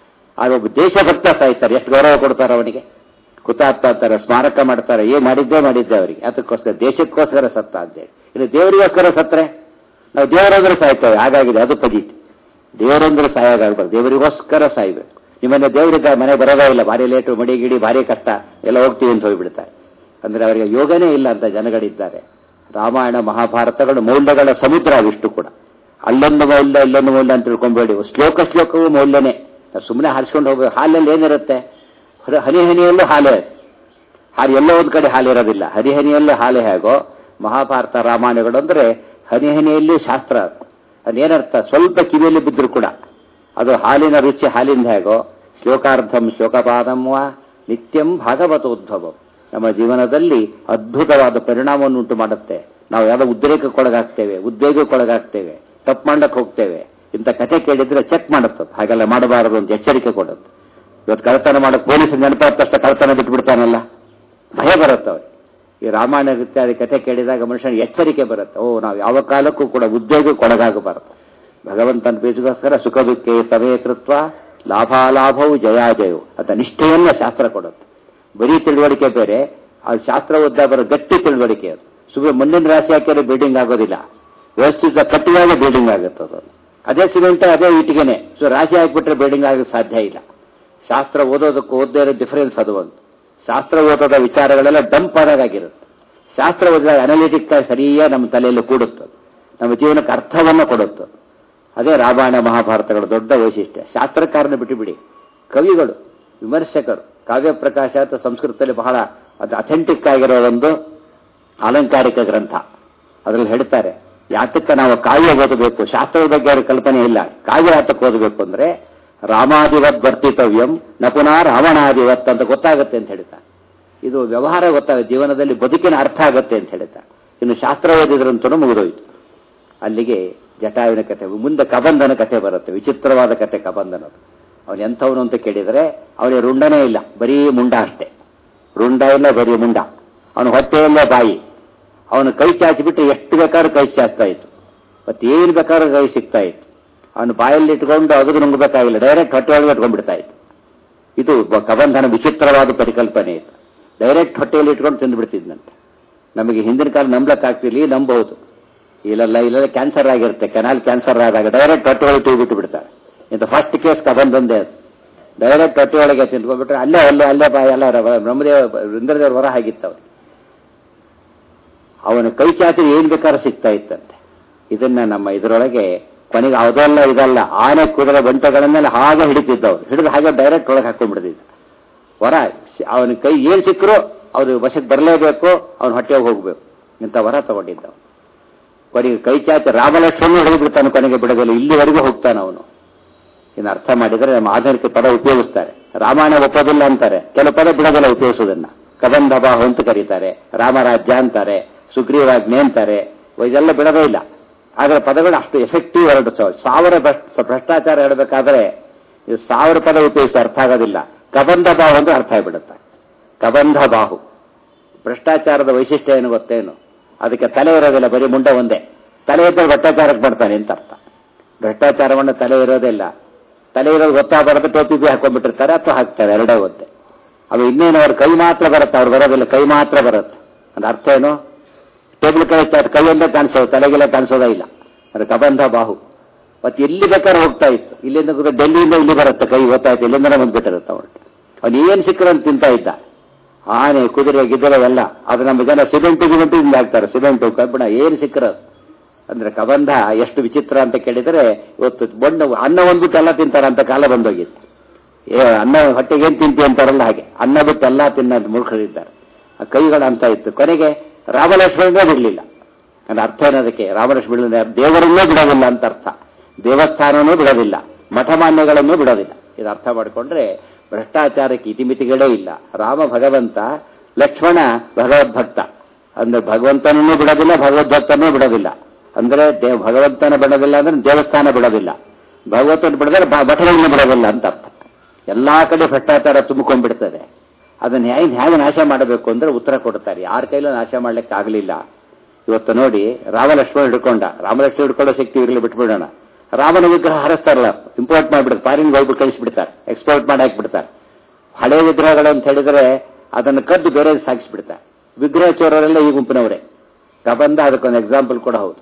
ಆಗ ಒಬ್ಬ ದೇಶಭಕ್ತ ಸಾಯ್ತಾರೆ ಎಷ್ಟು ಗೌರವ ಕೊಡ್ತಾರೆ ಅವನಿಗೆ ಹುತಾತ್ಮ ಅಂತಾರೆ ಸ್ಮಾರಕ ಮಾಡ್ತಾರೆ ಏನ್ ಮಾಡಿದ್ದೇ ಮಾಡಿದ್ದೆ ಅವರಿಗೆ ಅದಕ್ಕೋಸ್ಕರ ದೇಶಕ್ಕೋಸ್ಕರ ಸತ್ತ ಅಂತೇಳಿ ಇನ್ನು ದೇವರಿಗೋಸ್ಕರ ಸತ್ರೆ ನಾವು ದೇವರಂದ್ರೆ ಸಾಯ್ತೇವೆ ಹಾಗಾಗಿದೆ ಅದು ಪದೀತಿ ದೇವರಂದ್ರೆ ಸಾಯೋಗಾಗ್ಬಾರ್ದು ದೇವರಿಗೋಸ್ಕರ ಸಾಯ್ಬೇಕು ನಿಮ್ಮನ್ನ ದೇವರಿದ್ದ ಮನೆ ಬರೋದೇ ಇಲ್ಲ ಭಾರಿ ಲೇಟು ಮಡಿ ಗಿಡಿ ಭಾರಿ ಕಷ್ಟ ಎಲ್ಲ ಹೋಗ್ತೀವಿ ಅಂತ ಹೋಗ್ಬಿಡ್ತಾರೆ ಅಂದ್ರೆ ಅವರಿಗೆ ಯೋಗನೇ ಇಲ್ಲ ಅಂತ ಜನಗಳಿದ್ದಾರೆ ರಾಮಾಯಣ ಮಹಾಭಾರತಗಳು ಮೌಲ್ಯಗಳ ಸಮುದ್ರ ಅವಿಷ್ಟು ಕೂಡ ಅಲ್ಲೊಂದು ಮೌಲ್ಯ ಇಲ್ಲೊಂದು ಮೌಲ್ಯ ಅಂತ ತಿಳ್ಕೊಂಬೇಡಿ ಶ್ಲೋಕ ಶ್ಲೋಕವೂ ಮೌಲ್ಯನೇ ಸುಮ್ಮನೆ ಹಾರಿಸ್ಕೊಂಡು ಹೋಗ್ಬೇಕು ಹಾಲಲ್ಲಿ ಏನಿರುತ್ತೆ ಹನಿ ಹನಿಯಲ್ಲೂ ಹಾಲೇ ಹಾಲು ಎಲ್ಲೋ ಒಂದು ಕಡೆ ಹಾಲಿರೋದಿಲ್ಲ ಹನಿ ಹನಿಯಲ್ಲೂ ಹಾಲೆ ಹೇಗೋ ಮಹಾಭಾರತ ರಾಮಾಯಣಗಳು ಅಂದ್ರೆ ಹನಿ ಹನಿಯಲ್ಲಿ ಶಾಸ್ತ್ರ ಅದೇನರ್ಥ ಸ್ವಲ್ಪ ಕಿವಿಯಲ್ಲಿ ಬಿದ್ದರೂ ಕೂಡ ಅದು ಹಾಲಿನ ರುಚಿ ಹಾಲಿಂದ ಹೇಗೋ ಶ್ಲೋಕಾರ್ಧಂ ಶ್ಲೋಕಪಾದಂ ನಿತ್ಯಂ ಭಾಗವತೋದ್ಭವಂ ನಮ್ಮ ಜೀವನದಲ್ಲಿ ಅದ್ಭುತವಾದ ಪರಿಣಾಮವನ್ನು ಉಂಟು ಮಾಡುತ್ತೆ ನಾವು ಯಾವುದೋ ಉದ್ರೇಕಕ್ಕೊಳಗಾಗ್ತೇವೆ ಉದ್ವೇಗಕ್ಕೊಳಗಾಗ್ತೇವೆ ತಪ್ಪು ಮಾಡಕ್ಕೆ ಹೋಗ್ತೇವೆ ಇಂಥ ಕಥೆ ಕೇಳಿದ್ರೆ ಚೆಕ್ ಮಾಡುತ್ತೆ ಹಾಗೆಲ್ಲ ಮಾಡಬಾರದು ಅಂತ ಎಚ್ಚರಿಕೆ ಕೊಡುತ್ತೆ ಇವತ್ತು ಕಳ್ತನ ಮಾಡಕ್ಕೆ ಪೊಲೀಸ್ ನೆನಪಾದ ತಕ್ಷಣ ಕಳ್ತನ ಬಿಟ್ಬಿಡ್ತಾನಲ್ಲ ಭಯ ಬರುತ್ತೆ ಅವ್ರಿಗೆ ಈ ರಾಮಾಯಣ ಇತ್ಯಾದಿ ಕಥೆ ಕೇಳಿದಾಗ ಮನುಷ್ಯನಿಗೆ ಎಚ್ಚರಿಕೆ ಬರುತ್ತೆ ಓ ನಾವು ಯಾವ ಕಾಲಕ್ಕೂ ಕೂಡ ಉದ್ಯೋಗಕ್ಕೆ ಒಳಗಾಗಬಾರದು ಭಗವಂತನ ಬೀಜಗೋಸ್ಕರ ಸುಖ ದುಃಖೆ ಸಭೇತೃತ್ವ ಲಾಭಾಲಾಭವು ಜಯಾಜಯವು ಅಂತ ನಿಷ್ಠೆಯನ್ನ ಶಾಸ್ತ್ರ ಕೊಡುತ್ತೆ ಬರೀ ತಿಳುವಳಿಕೆ ಬೇರೆ ಆ ಶಾಸ್ತ್ರ ಓದ್ದ ಬರೋ ಗಟ್ಟಿ ತಿಳುವಳಿಕೆ ಅದು ಸುಮ್ಮನೆ ಮುಂದಿನ ರಾಶಿ ಹಾಕಿದ್ರೆ ಬಿಲ್ಡಿಂಗ್ ಆಗೋದಿಲ್ಲ ವ್ಯವಸ್ಥಿತ ಕಟ್ಟುವಾಗ ಬಿಲ್ಡಿಂಗ್ ಆಗುತ್ತೆ ಅದು ಅದೇ ಸಿಮೆಂಟ್ ಅದೇ ಇಟ್ಟಿಗೆನೆ ಸೊ ರಾಶಿ ಹಾಕಿಬಿಟ್ರೆ ಬಿಲ್ಡಿಂಗ್ ಆಗೋಕ್ಕೆ ಸಾಧ್ಯ ಇಲ್ಲ ಶಾಸ್ತ್ರ ಓದೋದಕ್ಕೂ ಓದದೇ ಇರೋ ಡಿಫರೆನ್ಸ್ ಅದು ಒಂದು ಶಾಸ್ತ್ರ ಓದೋದ ವಿಚಾರಗಳೆಲ್ಲ ಡಂಪ್ ಆದಾಗಿರುತ್ತೆ ಶಾಸ್ತ್ರ ಓದಿದಾಗ ಅನಲಿಟಿಕ್ ಸರಿಯಾಗಿ ನಮ್ಮ ತಲೆಯಲ್ಲಿ ಕೂಡುತ್ತೆ ನಮ್ಮ ಜೀವನಕ್ಕೆ ಅರ್ಥವನ್ನು ಕೊಡುತ್ತೆ ಅದೇ ರಾಮಾಯಣ ಮಹಾಭಾರತಗಳ ದೊಡ್ಡ ವೈಶಿಷ್ಟ್ಯ ಶಾಸ್ತ್ರಕಾರನ ಬಿಟ್ಟುಬಿಡಿ ಕವಿಗಳು ವಿಮರ್ಶಕರು ಕಾವ್ಯ ಪ್ರಕಾಶ ಅಂತ ಸಂಸ್ಕೃತದಲ್ಲಿ ಬಹಳ ಅದು ಅಥೆಂಟಿಕ್ ಆಗಿರೋ ಒಂದು ಅಲಂಕಾರಿಕ ಗ್ರಂಥ ಅದರಲ್ಲಿ ಹೇಳ್ತಾರೆ ಯಾತಕ್ಕೆ ನಾವು ಕಾವ್ಯ ಓದಬೇಕು ಶಾಸ್ತ್ರದ ಬಗ್ಗೆ ಅವ್ರ ಕಲ್ಪನೆ ಇಲ್ಲ ಕಾವ್ಯ ಯಾತಕ್ಕೆ ಓದಬೇಕು ಅಂದ್ರೆ ರಾಮಾದಿವತ್ ವರ್ತಿತವ್ಯಂ ನ ಪುನಃ ರಾವಣಾದಿವತ್ ಅಂತ ಗೊತ್ತಾಗುತ್ತೆ ಅಂತ ಹೇಳ್ತಾರೆ ಇದು ವ್ಯವಹಾರ ಗೊತ್ತಾಗುತ್ತೆ ಜೀವನದಲ್ಲಿ ಬದುಕಿನ ಅರ್ಥ ಆಗುತ್ತೆ ಅಂತ ಹೇಳ್ತಾರೆ ಇನ್ನು ಶಾಸ್ತ್ರ ಓದಿದ್ರಂತೂ ಮುಗಿದೋಯ್ತು ಅಲ್ಲಿಗೆ ಜಟಾಯುವಿನ ಕಥೆ ಮುಂದೆ ಕಬಂಧನ ಕಥೆ ಬರುತ್ತೆ ವಿಚಿತ್ರವಾದ ಕಥೆ ಕಬಂಧನದು ಅವನು ಎಂಥವನು ಅಂತ ಕೇಳಿದರೆ ಅವನಿಗೆ ರುಂಡನೇ ಇಲ್ಲ ಬರೀ ಮುಂಡ ಅಷ್ಟೇ ರುಂಡ ಇಲ್ಲ ಬರೀ ಮುಂಡ ಅವನು ಹೊಟ್ಟೆಯಲ್ಲೇ ಬಾಯಿ ಅವನು ಕೈ ಚಾಚಿಬಿಟ್ರೆ ಎಷ್ಟು ಬೇಕಾದ್ರೂ ಕೈ ಚಾಚ್ತಾ ಇತ್ತು ಮತ್ತೇನು ಬೇಕಾದ್ರೂ ಕೈ ಸಿಗ್ತಾ ಇತ್ತು ಅವನು ಬಾಯಲ್ಲಿ ಇಟ್ಕೊಂಡು ಅದು ನುಂಗಬೇಕಾಗಿಲ್ಲ ಡೈರೆಕ್ಟ್ ಹೊಟ್ಟೆ ಒಳಗೆ ಇಟ್ಕೊಂಡ್ಬಿಡ್ತಾ ಇತ್ತು ಇದು ಕಬಂಧನ ವಿಚಿತ್ರವಾದ ಪರಿಕಲ್ಪನೆ ಇತ್ತು ಡೈರೆಕ್ಟ್ ಹೊಟ್ಟೆಯಲ್ಲಿ ಇಟ್ಕೊಂಡು ತಿಂದುಬಿಡ್ತಿದ್ನಂತೆ ನಮಗೆ ಹಿಂದಿನ ಕಾಲ ನಂಬ್ಲಕ್ಕಾಗ್ತಿರ್ಲಿ ನಂಬಬಹುದು ಇಲ್ಲೆಲ್ಲ ಇಲ್ಲೆಲ್ಲ ಕ್ಯಾನ್ಸರ್ ಆಗಿರುತ್ತೆ ಕೆನಾಲ್ ಕ್ಯಾನ್ಸರ್ ಆದಾಗ ಡೈರೆಕ್ಟ್ ಹೊಟ್ಟೆ ಒಳಗೆ ತೂಗಿ ಬಿಟ್ಟು ಬಿಡ್ತಾರೆ ಇಂಥ ಫಸ್ಟ್ ಕೇಸ್ ಕಬಂಧಂದೇ ಅದು ಡೈರೆಕ್ಟ್ ಹೊಟ್ಟೆ ಒಳಗೆ ತಿಂದ್ಕೊಂಡ್ಬಿಟ್ರೆ ಅಲ್ಲೇ ಅಲ್ಲೇ ಅಲ್ಲೇ ಬಾಯಿ ಎಲ್ಲ ರ- ಬ್ರಹ್ಮದೇವ ಇಂದ್ರದೇವ್ರ ವರ ಆಗಿತ್ತು ಅವನು ಅವನ ಕೈ ಚಾಚಿ ಏನ್ ಬೇಕಾದ್ರೂ ಸಿಗ್ತಾ ಇತ್ತಂತೆ ಇದನ್ನ ನಮ್ಮ ಇದರೊಳಗೆ ಕೊನೆಗೆ ಅದಲ್ಲ ಇದಲ್ಲ ಆನೆ ಕುದುರೆ ಬಂಟಗಳನ್ನೆಲ್ಲ ಹಾಗೆ ಹಿಡಿತಿದ್ದವ್ರು ಹಿಡಿದು ಹಾಗೆ ಡೈರೆಕ್ಟ್ ಒಳಗೆ ಹಾಕೊಂಡ್ಬಿಡ್ತಿದ್ದ ವರ ಅವನ ಕೈ ಏನ್ ಸಿಕ್ಕರು ಅವ್ರು ವಶಕ್ಕೆ ಬರಲೇಬೇಕು ಅವನ ಹೊಟ್ಟೆಗೆ ಹೋಗ್ಬೇಕು ಇಂಥ ವರ ತಗೊಂಡಿದ್ದವ ಕೊನೆಗೆ ಕೈ ಚಾಚಿ ರಾಮಲಕ್ಷ್ಮಣ ಹಿಡಿದು ಬಿಡ್ತಾನೆ ಕೊನೆಗೆ ಬಿಡೋದಿಲ್ಲ ಇಲ್ಲಿವರೆಗೂ ಹೋಗ್ತಾನೆ ಅವನು ಇನ್ನು ಅರ್ಥ ಮಾಡಿದರೆ ನಮ್ಮ ಆಧುನಿಕ ಪದ ಉಪಯೋಗಿಸ್ತಾರೆ ರಾಮಾಯಣ ಒಪ್ಪೋದಿಲ್ಲ ಅಂತಾರೆ ಕೆಲವು ಪದ ಬಿಡೋದಿಲ್ಲ ಉಪಯೋಗಿಸೋದನ್ನ ಕದಂಬ ಬಾಹು ಅಂತ ಕರೀತಾರೆ ರಾಮರಾಜ್ಯ ಅಂತಾರೆ ಸುಗ್ರೀವಾಜ್ಞೆ ಅಂತಾರೆ ಇದೆಲ್ಲ ಬಿಡೋದೇ ಇಲ್ಲ ಆದರೆ ಪದಗಳು ಅಷ್ಟು ಎಫೆಕ್ಟಿವ್ ಎರಡು ಸಾವಿರ ಭ್ರಷ್ಟ- ಭ್ರಷ್ಟಾಚಾರ ಹೇಳಬೇಕಾದ್ರೆ ಇದು ಸಾವಿರ ಪದ ಉಪಯೋಗಿಸಿ ಅರ್ಥ ಆಗೋದಿಲ್ಲ ಕಬಂಧ ಬಾಹು ಅಂದ್ರೆ ಅರ್ಥ ಆಗಿಬಿಡುತ್ತೆ ಕಬಂಧ ಬಾಹು ಭ್ರಷ್ಟಾಚಾರದ ವೈಶಿಷ್ಟ್ಯ ಏನು ಗೊತ್ತೇನು ಅದಕ್ಕೆ ತಲೆ ಇರೋದಿಲ್ಲ ಬರೀ ಮುಂಡೆ ಒಂದೇ ತಲೆ ಇದ್ದರೆ ಭ್ರಷ್ಟಾಚಾರಕ್ಕೆ ಬರ್ತಾನೆ ಅಂತ ಅರ್ಥ ಭ್ರಷ್ಟಾಚಾರವನ್ನು ತಲೆ ಇರೋದಿಲ್ಲ ತಲೆ ಇರೋದು ಗೊತ್ತಾಗಬಾರದು ಟೋಪಿ ಬಿ ಹಾಕೊಂಡ್ಬಿಟ್ಟಿರ್ತಾರೆ ಅಥವಾ ಹಾಕ್ತಾರೆ ಎರಡೇ ಒಂದೇ ಅದು ಇನ್ನೇನು ಅವ್ರ ಕೈ ಮಾತ್ರ ಬರುತ್ತೆ ಅವ್ರು ಬರೋದಿಲ್ಲ ಕೈ ಮಾತ್ರ ಬರುತ್ತೆ ಅದ್ರ ಅರ್ಥ ಏನು ಟೇಬಲ್ ಕೈ ಚಾಟ್ ಕೈಯಲ್ಲೇ ಕಾಣಿಸೋದು ತಲೆಗೆಲ್ಲ ಕಾಣಿಸೋದೇ ಇಲ್ಲ ಅದು ಕಬಂಧ ಬಾಹು ಮತ್ತೆ ಎಲ್ಲಿ ಬೇಕಾದ್ರೆ ಹೋಗ್ತಾ ಇತ್ತು ಇಲ್ಲಿಂದ ಕೂತ್ಕೊಂಡು ಡೆಲ್ಲಿಯಿಂದ ಇಲ್ಲಿ ಬರುತ್ತೆ ಕೈ ಗೊತ್ತಾಯ್ತು ಇಲ್ಲಿಂದನೇ ಬಂದ್ಬಿಟ್ಟಿರುತ್ತೆ ಅವ್ರು ಅವ್ನು ಏನು ಸಿಕ್ಕರಂತ ತಿಂತಾ ಇದ್ದ ಆನೆ ಕುದುರೆ ಗಿದುರೆ ಎಲ್ಲ ಅದು ನಮ್ಮ ಜನ ಸಿಮೆಂಟು ಗಿಮೆಂಟು ಇಂದ ಹಾಕ್ತಾರೆ ಸಿಮೆಂಟು ಕಬ್ಬಿಣ ಏನು ಸಿಕ್ಕರದು ಅಂದ್ರೆ ಕಬಂಧ ಎಷ್ಟು ವಿಚಿತ್ರ ಅಂತ ಕೇಳಿದರೆ ಇವತ್ತು ಬಣ್ಣ ಅನ್ನ ಒಂದ್ಬಿಟ್ಟು ಎಲ್ಲ ತಿಂತಾರೆ ಅಂತ ಕಾಲ ಬಂದೋಗಿತ್ತು ಏ ಅನ್ನ ಹೊಟ್ಟೆಗೆ ಏನ್ ತಿಂತಿ ಅಂತಾರಲ್ಲ ಹಾಗೆ ಅನ್ನ ಬಿಟ್ಟು ಎಲ್ಲ ತಿನ್ನೋದು ಮೂರ್ಖರಿದ್ದಾರೆ ಆ ಕೈಗಳು ಅಂತ ಇತ್ತು ಕೊನೆಗೆ ರಾಮಲಕ್ಷ್ಮಣನೇ ಬಿಡಲಿಲ್ಲ ಅಂದ್ರೆ ಅರ್ಥ ಏನದಕ್ಕೆ ರಾಮಲಕ್ಷ್ಮಣ ದೇವರನ್ನೂ ಬಿಡೋದಿಲ್ಲ ಅಂತ ಅರ್ಥ ದೇವಸ್ಥಾನನೂ ಬಿಡೋದಿಲ್ಲ ಮಠಮಾನ್ಯಗಳನ್ನು ಬಿಡೋದಿಲ್ಲ ಇದು ಅರ್ಥ ಮಾಡಿಕೊಂಡ್ರೆ ಭ್ರಷ್ಟಾಚಾರಕ್ಕೆ ಇತಿಮಿತಿಗಳೇ ಇಲ್ಲ ರಾಮ ಭಗವಂತ ಲಕ್ಷ್ಮಣ ಭಗವದ್ಭಕ್ತ ಅಂದ್ರೆ ಭಗವಂತನನ್ನೂ ಬಿಡೋದಿಲ್ಲ ಭಗವದ್ಭಕ್ತನೂ ಬಿಡೋದಿಲ್ಲ ಅಂದ್ರೆ ದೇವ್ ಭಗವಂತನ ಬಿಡೋದಿಲ್ಲ ಅಂದ್ರೆ ದೇವಸ್ಥಾನ ಬಿಡೋದಿಲ್ಲ ಭಗವಂತನ ಬಿಡೋದ್ರೆ ಬ- ಮಠಗಳನ್ನು ಬಿಡೋದಿಲ್ಲ ಅಂತ ಅರ್ಥ ಎಲ್ಲಾ ಕಡೆ ಭ್ರಷ್ಟಾಚಾರ ತುಂಬಿಕೊಂಡ್ಬಿಡ್ತದೆ ಅದನ್ನ ಹೇಗೆ ಹೇಗೆ ನಾಶ ಮಾಡಬೇಕು ಅಂದ್ರೆ ಉತ್ತರ ಕೊಡ್ತಾರೆ ಯಾರ ಕೈಲೂ ನಾಶ ಮಾಡ್ಲಿಕ್ಕೆ ಆಗಲಿಲ್ಲ ಇವತ್ತು ನೋಡಿ ರಾಮಲಕ್ಷ್ಮಣ ಹಿಡ್ಕೊಂಡ ರಾಮಲಕ್ಷ್ಮಣ ಹಿಡ್ಕೊಳ್ಳೋ ಶಕ್ತಿ ಇರಲಿ ಬಿಟ್ಬಿಡೋಣ ರಾಮನ ವಿಗ್ರಹ ಹರಿಸ್ತಾರಲ್ಲ ಇಂಪೋರ್ಟ್ ಮಾಡಿಬಿಡ್ತಾರೆ ಫಾರಿನ್ ಹೋಗ್ಬಿಟ್ಟು ಕಳಿಸ್ಬಿಡ್ತಾರೆ ಎಕ್ಸ್ಪೋರ್ಟ್ ಮಾಡಿ ಹಾಕ್ಬಿಡ್ತಾರೆ ಹಳೆ ವಿಗ್ರಹಗಳು ಅಂತ ಹೇಳಿದ್ರೆ ಅದನ್ನು ಕದ್ದು ಬೇರೆ ಸಾಗಿಸ್ಬಿಡ್ತಾರೆ ವಿಗ್ರಹ ಚೋರರೆಲ್ಲ ಈ ಗುಂಪಿನವರೇ ಕಬಂದ ಅದಕ್ಕೊಂದು ಎಕ್ಸಾಂಪಲ್ ಕೂಡ ಹೌದು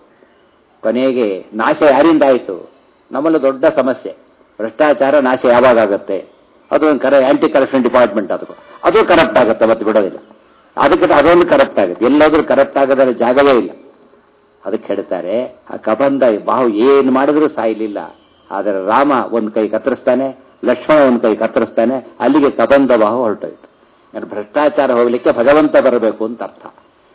ಕೊನೆಗೆ ನಾಶ ಯಾರಿಂದ ಆಯಿತು ನಮ್ಮಲ್ಲಿ ದೊಡ್ಡ ಸಮಸ್ಯೆ ಭ್ರಷ್ಟಾಚಾರ ನಾಶ ಯಾವಾಗ ಆಗುತ್ತೆ ಅದು ಒಂದು ಕರೆ ಆಂಟಿ ಕರಪ್ಷನ್ ಡಿಪಾರ್ಟ್ಮೆಂಟ್ ಅದು ಅದು ಕರಪ್ಟ್ ಆಗುತ್ತೆ ಮತ್ತೆ ಬಿಡೋದಿಲ್ಲ ಅದಕ್ಕೆ ಅದೊಂದು ಕರಪ್ಟ್ ಆಗುತ್ತೆ ಎಲ್ಲಾದ್ರೂ ಕರಪ್ಟ್ ಆಗದ ಜಾಗವೇ ಇಲ್ಲ ಅದಕ್ಕೆ ಹೇಳ್ತಾರೆ ಆ ಕಬಂದ ಬಾಹು ಏನು ಮಾಡಿದ್ರೂ ಸಾಯಲಿಲ್ಲ ಆದರೆ ರಾಮ ಒಂದು ಕೈ ಕತ್ತರಿಸ್ತಾನೆ ಲಕ್ಷ್ಮಣ ಒಂದು ಕೈ ಕತ್ತರಿಸ್ತಾನೆ ಅಲ್ಲಿಗೆ ಕಬಂದ ಬಾಹು ಹೊರಟೋಯ್ತು ಅಂದ್ರೆ ಭ್ರಷ್ಟಾಚಾರ ಹೋಗ್ಲಿಕ್ಕೆ ಭಗವಂತ ಬರಬೇಕು ಅಂತ ಅರ್ಥ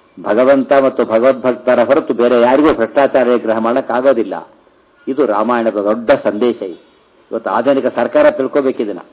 ಭಗವಂತ ಮತ್ತು ಭಗವದ್ಭಕ್ತರ ಹೊರತು ಬೇರೆ ಯಾರಿಗೂ ಭ್ರಷ್ಟಾಚಾರ ವಿಗ್ರಹ ಮಾಡೋಕ್ಕಾಗೋದಿಲ್ಲ ಇದು ರಾಮಾಯಣದ ದೊಡ್ಡ ಸಂದೇಶ ಇದು ಇವತ್ತು ಆಧುನಿಕ ಸರ್ಕಾರ ತಿಳ್ಕೋಬೇಕಿದನ್ನ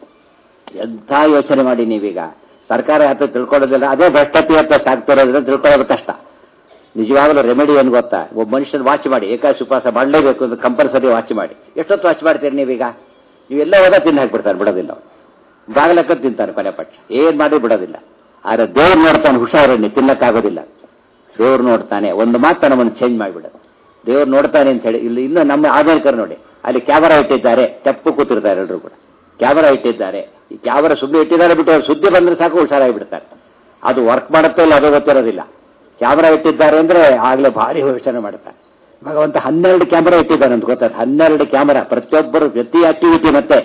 ಎಂಥ ಯೋಚನೆ ಮಾಡಿ ನೀವೀಗ ಸರ್ಕಾರ ಹತ್ರ ತಿಳ್ಕೊಳ್ಳೋದಿಲ್ಲ ಅದೇ ಭ್ರಷ್ಟತೆ ಹತ್ರ ಸಾಕ್ತಿರೋದ್ರಿಂದ ತಿಳ್ಕೊಳ್ಳೋದು ಕಷ್ಟ ನಿಜವಾಗಲೂ ರೆಮಿಡಿ ಏನು ಗೊತ್ತಾ ಒಬ್ಬ ಮನುಷ್ಯನ ವಾಚ್ ಮಾಡಿ ಏಕಾಶಿ ಉಪವಾಸ ಮಾಡಲೇಬೇಕು ಅಂತ ಕಂಪಲ್ಸರಿ ವಾಚ್ ಮಾಡಿ ಎಷ್ಟೊತ್ತು ವಾಚ್ ಮಾಡ್ತೀರಿ ನೀವೀಗ ನೀವೆಲ್ಲ ಹೋದ ತಿಂದು ಹಾಕ್ಬಿಡ್ತಾರೆ ಬಿಡೋದಿಲ್ಲ ಅವ್ರು. ಬಾಗಿಲಕ್ಕ ತಿಂತಾನೆ ಕೊನೆ ಪಕ್ಷ ಏನ್ ಮಾಡಿ ಬಿಡೋದಿಲ್ಲ ಆದ್ರೆ ದೇವ್ರು ನೋಡ್ತಾನೆ ಹುಷಾರಣ್ಣಿ ತಿನ್ನಕ್ಕಾಗೋದಿಲ್ಲ ದೇವ್ರು ನೋಡ್ತಾನೆ ಒಂದು ಮಾತು ನಮ್ಮನ್ನು ಚೇಂಜ್ ಮಾಡಿಬಿಡೋದು ದೇವ್ರು ನೋಡ್ತಾನೆ ಅಂತ ಹೇಳಿ ಇಲ್ಲಿ ಇನ್ನು ನಮ್ಮ ಆಧುನಿಕರು ನೋಡಿ ಅಲ್ಲಿ ಕ್ಯಾಮರಾ ಇಟ್ಟಿದ್ದಾರೆ ತೆಪ್ಪು ಕೂತಿರ್ತಾರೆ ಎಲ್ಲರೂ ಕೂಡ ಕ್ಯಾಮರಾ ಇಟ್ಟಿದ್ದಾರೆ ಈ ಕ್ಯಾಮರಾ ಸುಮ್ಮನೆ ಇಟ್ಟಿದ್ದಾರೆ ಬಿಟ್ಟು ಅವ್ರು ಸುದ್ದಿ ಬಂದ್ರೆ ಸಾಕು ಹುಷಾರಾಗಿ ಬಿಡ್ತಾರೆ ಅದು ವರ್ಕ್ ಮಾಡುತ್ತೋ ಇಲ್ಲ ಅದು ಗೊತ್ತಿರೋದಿಲ್ಲ ಕ್ಯಾಮರಾ ಇಟ್ಟಿದ್ದಾರೆ ಅಂದ್ರೆ ಆಗ್ಲೇ ಭಾರಿ ಯೋಚನೆ ಮಾಡ್ತಾರೆ ಭಗವಂತ ಹನ್ನೆರಡು ಕ್ಯಾಮರಾ ಇಟ್ಟಿದ್ದಾನೆ ಅಂತ ಗೊತ್ತಾಯ್ತು ಹನ್ನೆರಡು ಕ್ಯಾಮರಾ ಪ್ರತಿಯೊಬ್ಬರು ಪ್ರತಿ ಆಕ್ಟಿವಿಟಿ ಮತ್ತೆ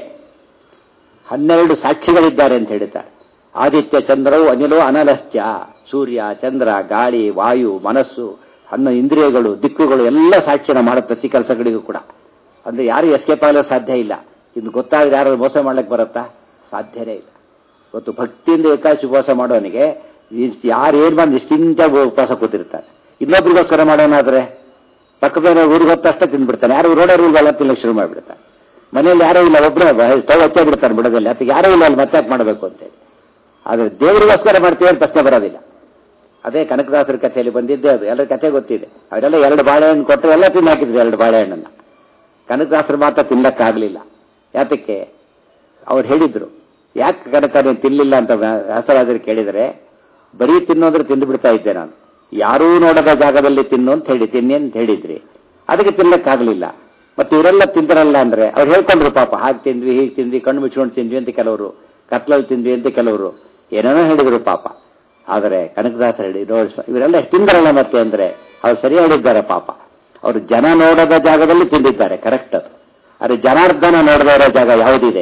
ಹನ್ನೆರಡು ಸಾಕ್ಷಿಗಳಿದ್ದಾರೆ ಅಂತ ಹೇಳ್ತಾರೆ ಆದಿತ್ಯ ಚಂದ್ರವು ಅನಿಲೋ ಅನಲಶ್ಚ ಸೂರ್ಯ ಚಂದ್ರ ಗಾಳಿ ವಾಯು ಮನಸ್ಸು ಅನ್ನ ಇಂದ್ರಿಯಗಳು ದಿಕ್ಕುಗಳು ಎಲ್ಲ ಸಾಕ್ಷಿನ ಮಾಡೋ ಪ್ರತಿ ಕೆಲಸಗಳಿಗೂ ಕೂಡ ಅಂದ್ರೆ ಯಾರು ಎಸ್ಕೇಪ್ ಆಗಲು ಸಾಧ್ಯ ಇಲ್ಲ ಇದು ಗೊತ್ತಾದ್ರೆ ಯಾರು ಮೋಸ ಮಾಡ್ಲಿಕ್ಕೆ ಬರುತ್ತಾ ಸಾಧ್ಯನೇ ಇಲ್ಲ ಇವತ್ತು ಭಕ್ತಿಯಿಂದ ಏಕಾಶಿ ಉಪವಾಸ ಮಾಡೋನಿಗೆ ಯಾರು ಏನ್ ಬಂದು ನಿಶ್ಚಿಂತ ಉಪವಾಸ ಕೂತಿರ್ತಾರೆ ಇನ್ನೊಬ್ರಿಗೋಸ್ಕರ ಮಾಡೋನಾದ್ರೆ ಪಕ್ಕದ ಊರಿಗೆ ಹೊತ್ತಷ್ಟೇ ತಿಂದ್ಬಿಡ್ತಾನೆ ಯಾರು ರೋಡೇ ರೂಲ್ಗೆಲ್ಲ ತಿನ್ನಕ್ಕೆ ಶುರು ಮಾಡಿಬಿಡ್ತಾನೆ ಮನೆಯಲ್ಲಿ ಯಾರೂ ಇಲ್ಲ ಒಬ್ಬರೇ ಸ್ಟವ್ ಹಚ್ಚೇ ಬಿಡ್ತಾನೆ ಬಿಡೋದಲ್ಲಿ ಅದಕ್ಕೆ ಯಾರೂ ಇಲ್ಲ ಅಲ್ಲಿ ಮತ್ತೆ ಯಾಕೆ ಮಾಡಬೇಕು ಅಂತೇಳಿ ಆದರೆ ದೇವರಿಗೋಸ್ಕರ ಮಾಡ್ತೀವಿ ಅಂತ ಪ್ರಶ್ನೆ ಬರೋದಿಲ್ಲ ಅದೇ ಕನಕದಾಸರ ಕಥೆಯಲ್ಲಿ ಬಂದಿದ್ದೆ ಅದು ಎಲ್ಲರ ಕಥೆ ಗೊತ್ತಿದೆ ಅವರೆಲ್ಲ ಎರಡು ಬಾಳೆಹಣ್ಣು ಕೊಟ್ಟರೆ ಎಲ್ಲ ತಿಂದು ಹಾಕಿದ್ರು ಎರಡು ಬಾಳೆಹಣ್ಣನ್ನ ಕನಕದಾಸರು ಮಾತ್ರ ತಿನ್ನಕ್ಕಾಗಲಿಲ್ಲ ಯಾತಕ್ಕೆ ಅವ್ರು ಹೇಳಿದ್ರು ಯಾಕೆ ಕನಕ ನೀನು ತಿನ್ನಲಿಲ್ಲ ಅಂತ ವ್ಯಾಸರಾಜರು ಕೇಳಿದರೆ ಬರೀ ತಿನ್ನೋದ್ರೆ ತಿಂದು ಬಿಡ್ತಾ ಇದ್ದೆ ನಾನು ಯಾರೂ ನೋಡದ ಜಾಗದಲ್ಲಿ ತಿನ್ನು ಅಂತ ಹೇಳಿ ತಿನ್ನಿ ಅಂತ ಹೇಳಿದ್ರಿ ಅದಕ್ಕೆ ತಿನ್ನಕ್ಕಾಗಲಿಲ್ಲ ಮತ್ತೆ ಇವರೆಲ್ಲ ತಿಂತಾರಲ್ಲ ಅಂದ್ರೆ ಅವ್ರು ಹೇಳ್ಕೊಂಡ್ರು ಪಾಪ ಹಾಗೆ ತಿಂದ್ವಿ ಹೀಗೆ ತಿಂದ್ವಿ ಕಣ್ಣು ಮುಚ್ಕೊಂಡು ತಿಂದ್ವಿ ಅಂತ ಕೆಲವರು ಕತ್ಲಲ್ಲಿ ತಿಂದ್ವಿ ಅಂತ ಕೆಲವರು ಏನೇನೋ ಹೇಳಿದ್ರು ಪಾಪ ಆದರೆ ಕನಕದಾಸ ಹೇಳಿ ನೋಡಿ ಇವರೆಲ್ಲ ತಿಂದರಲ್ಲ ಮತ್ತೆ ಅಂದ್ರೆ ಅವ್ರು ಸರಿ ಹೇಳಿದ್ದಾರೆ ಪಾಪ ಅವರು ಜನ ನೋಡದ ಜಾಗದಲ್ಲಿ ತಿಂದಿದ್ದಾರೆ ಕರೆಕ್ಟ್ ಅದು ಆದರೆ ಜನಾರ್ದನ ನೋಡದ ಇರೋ ಜಾಗ ಯಾವುದಿದೆ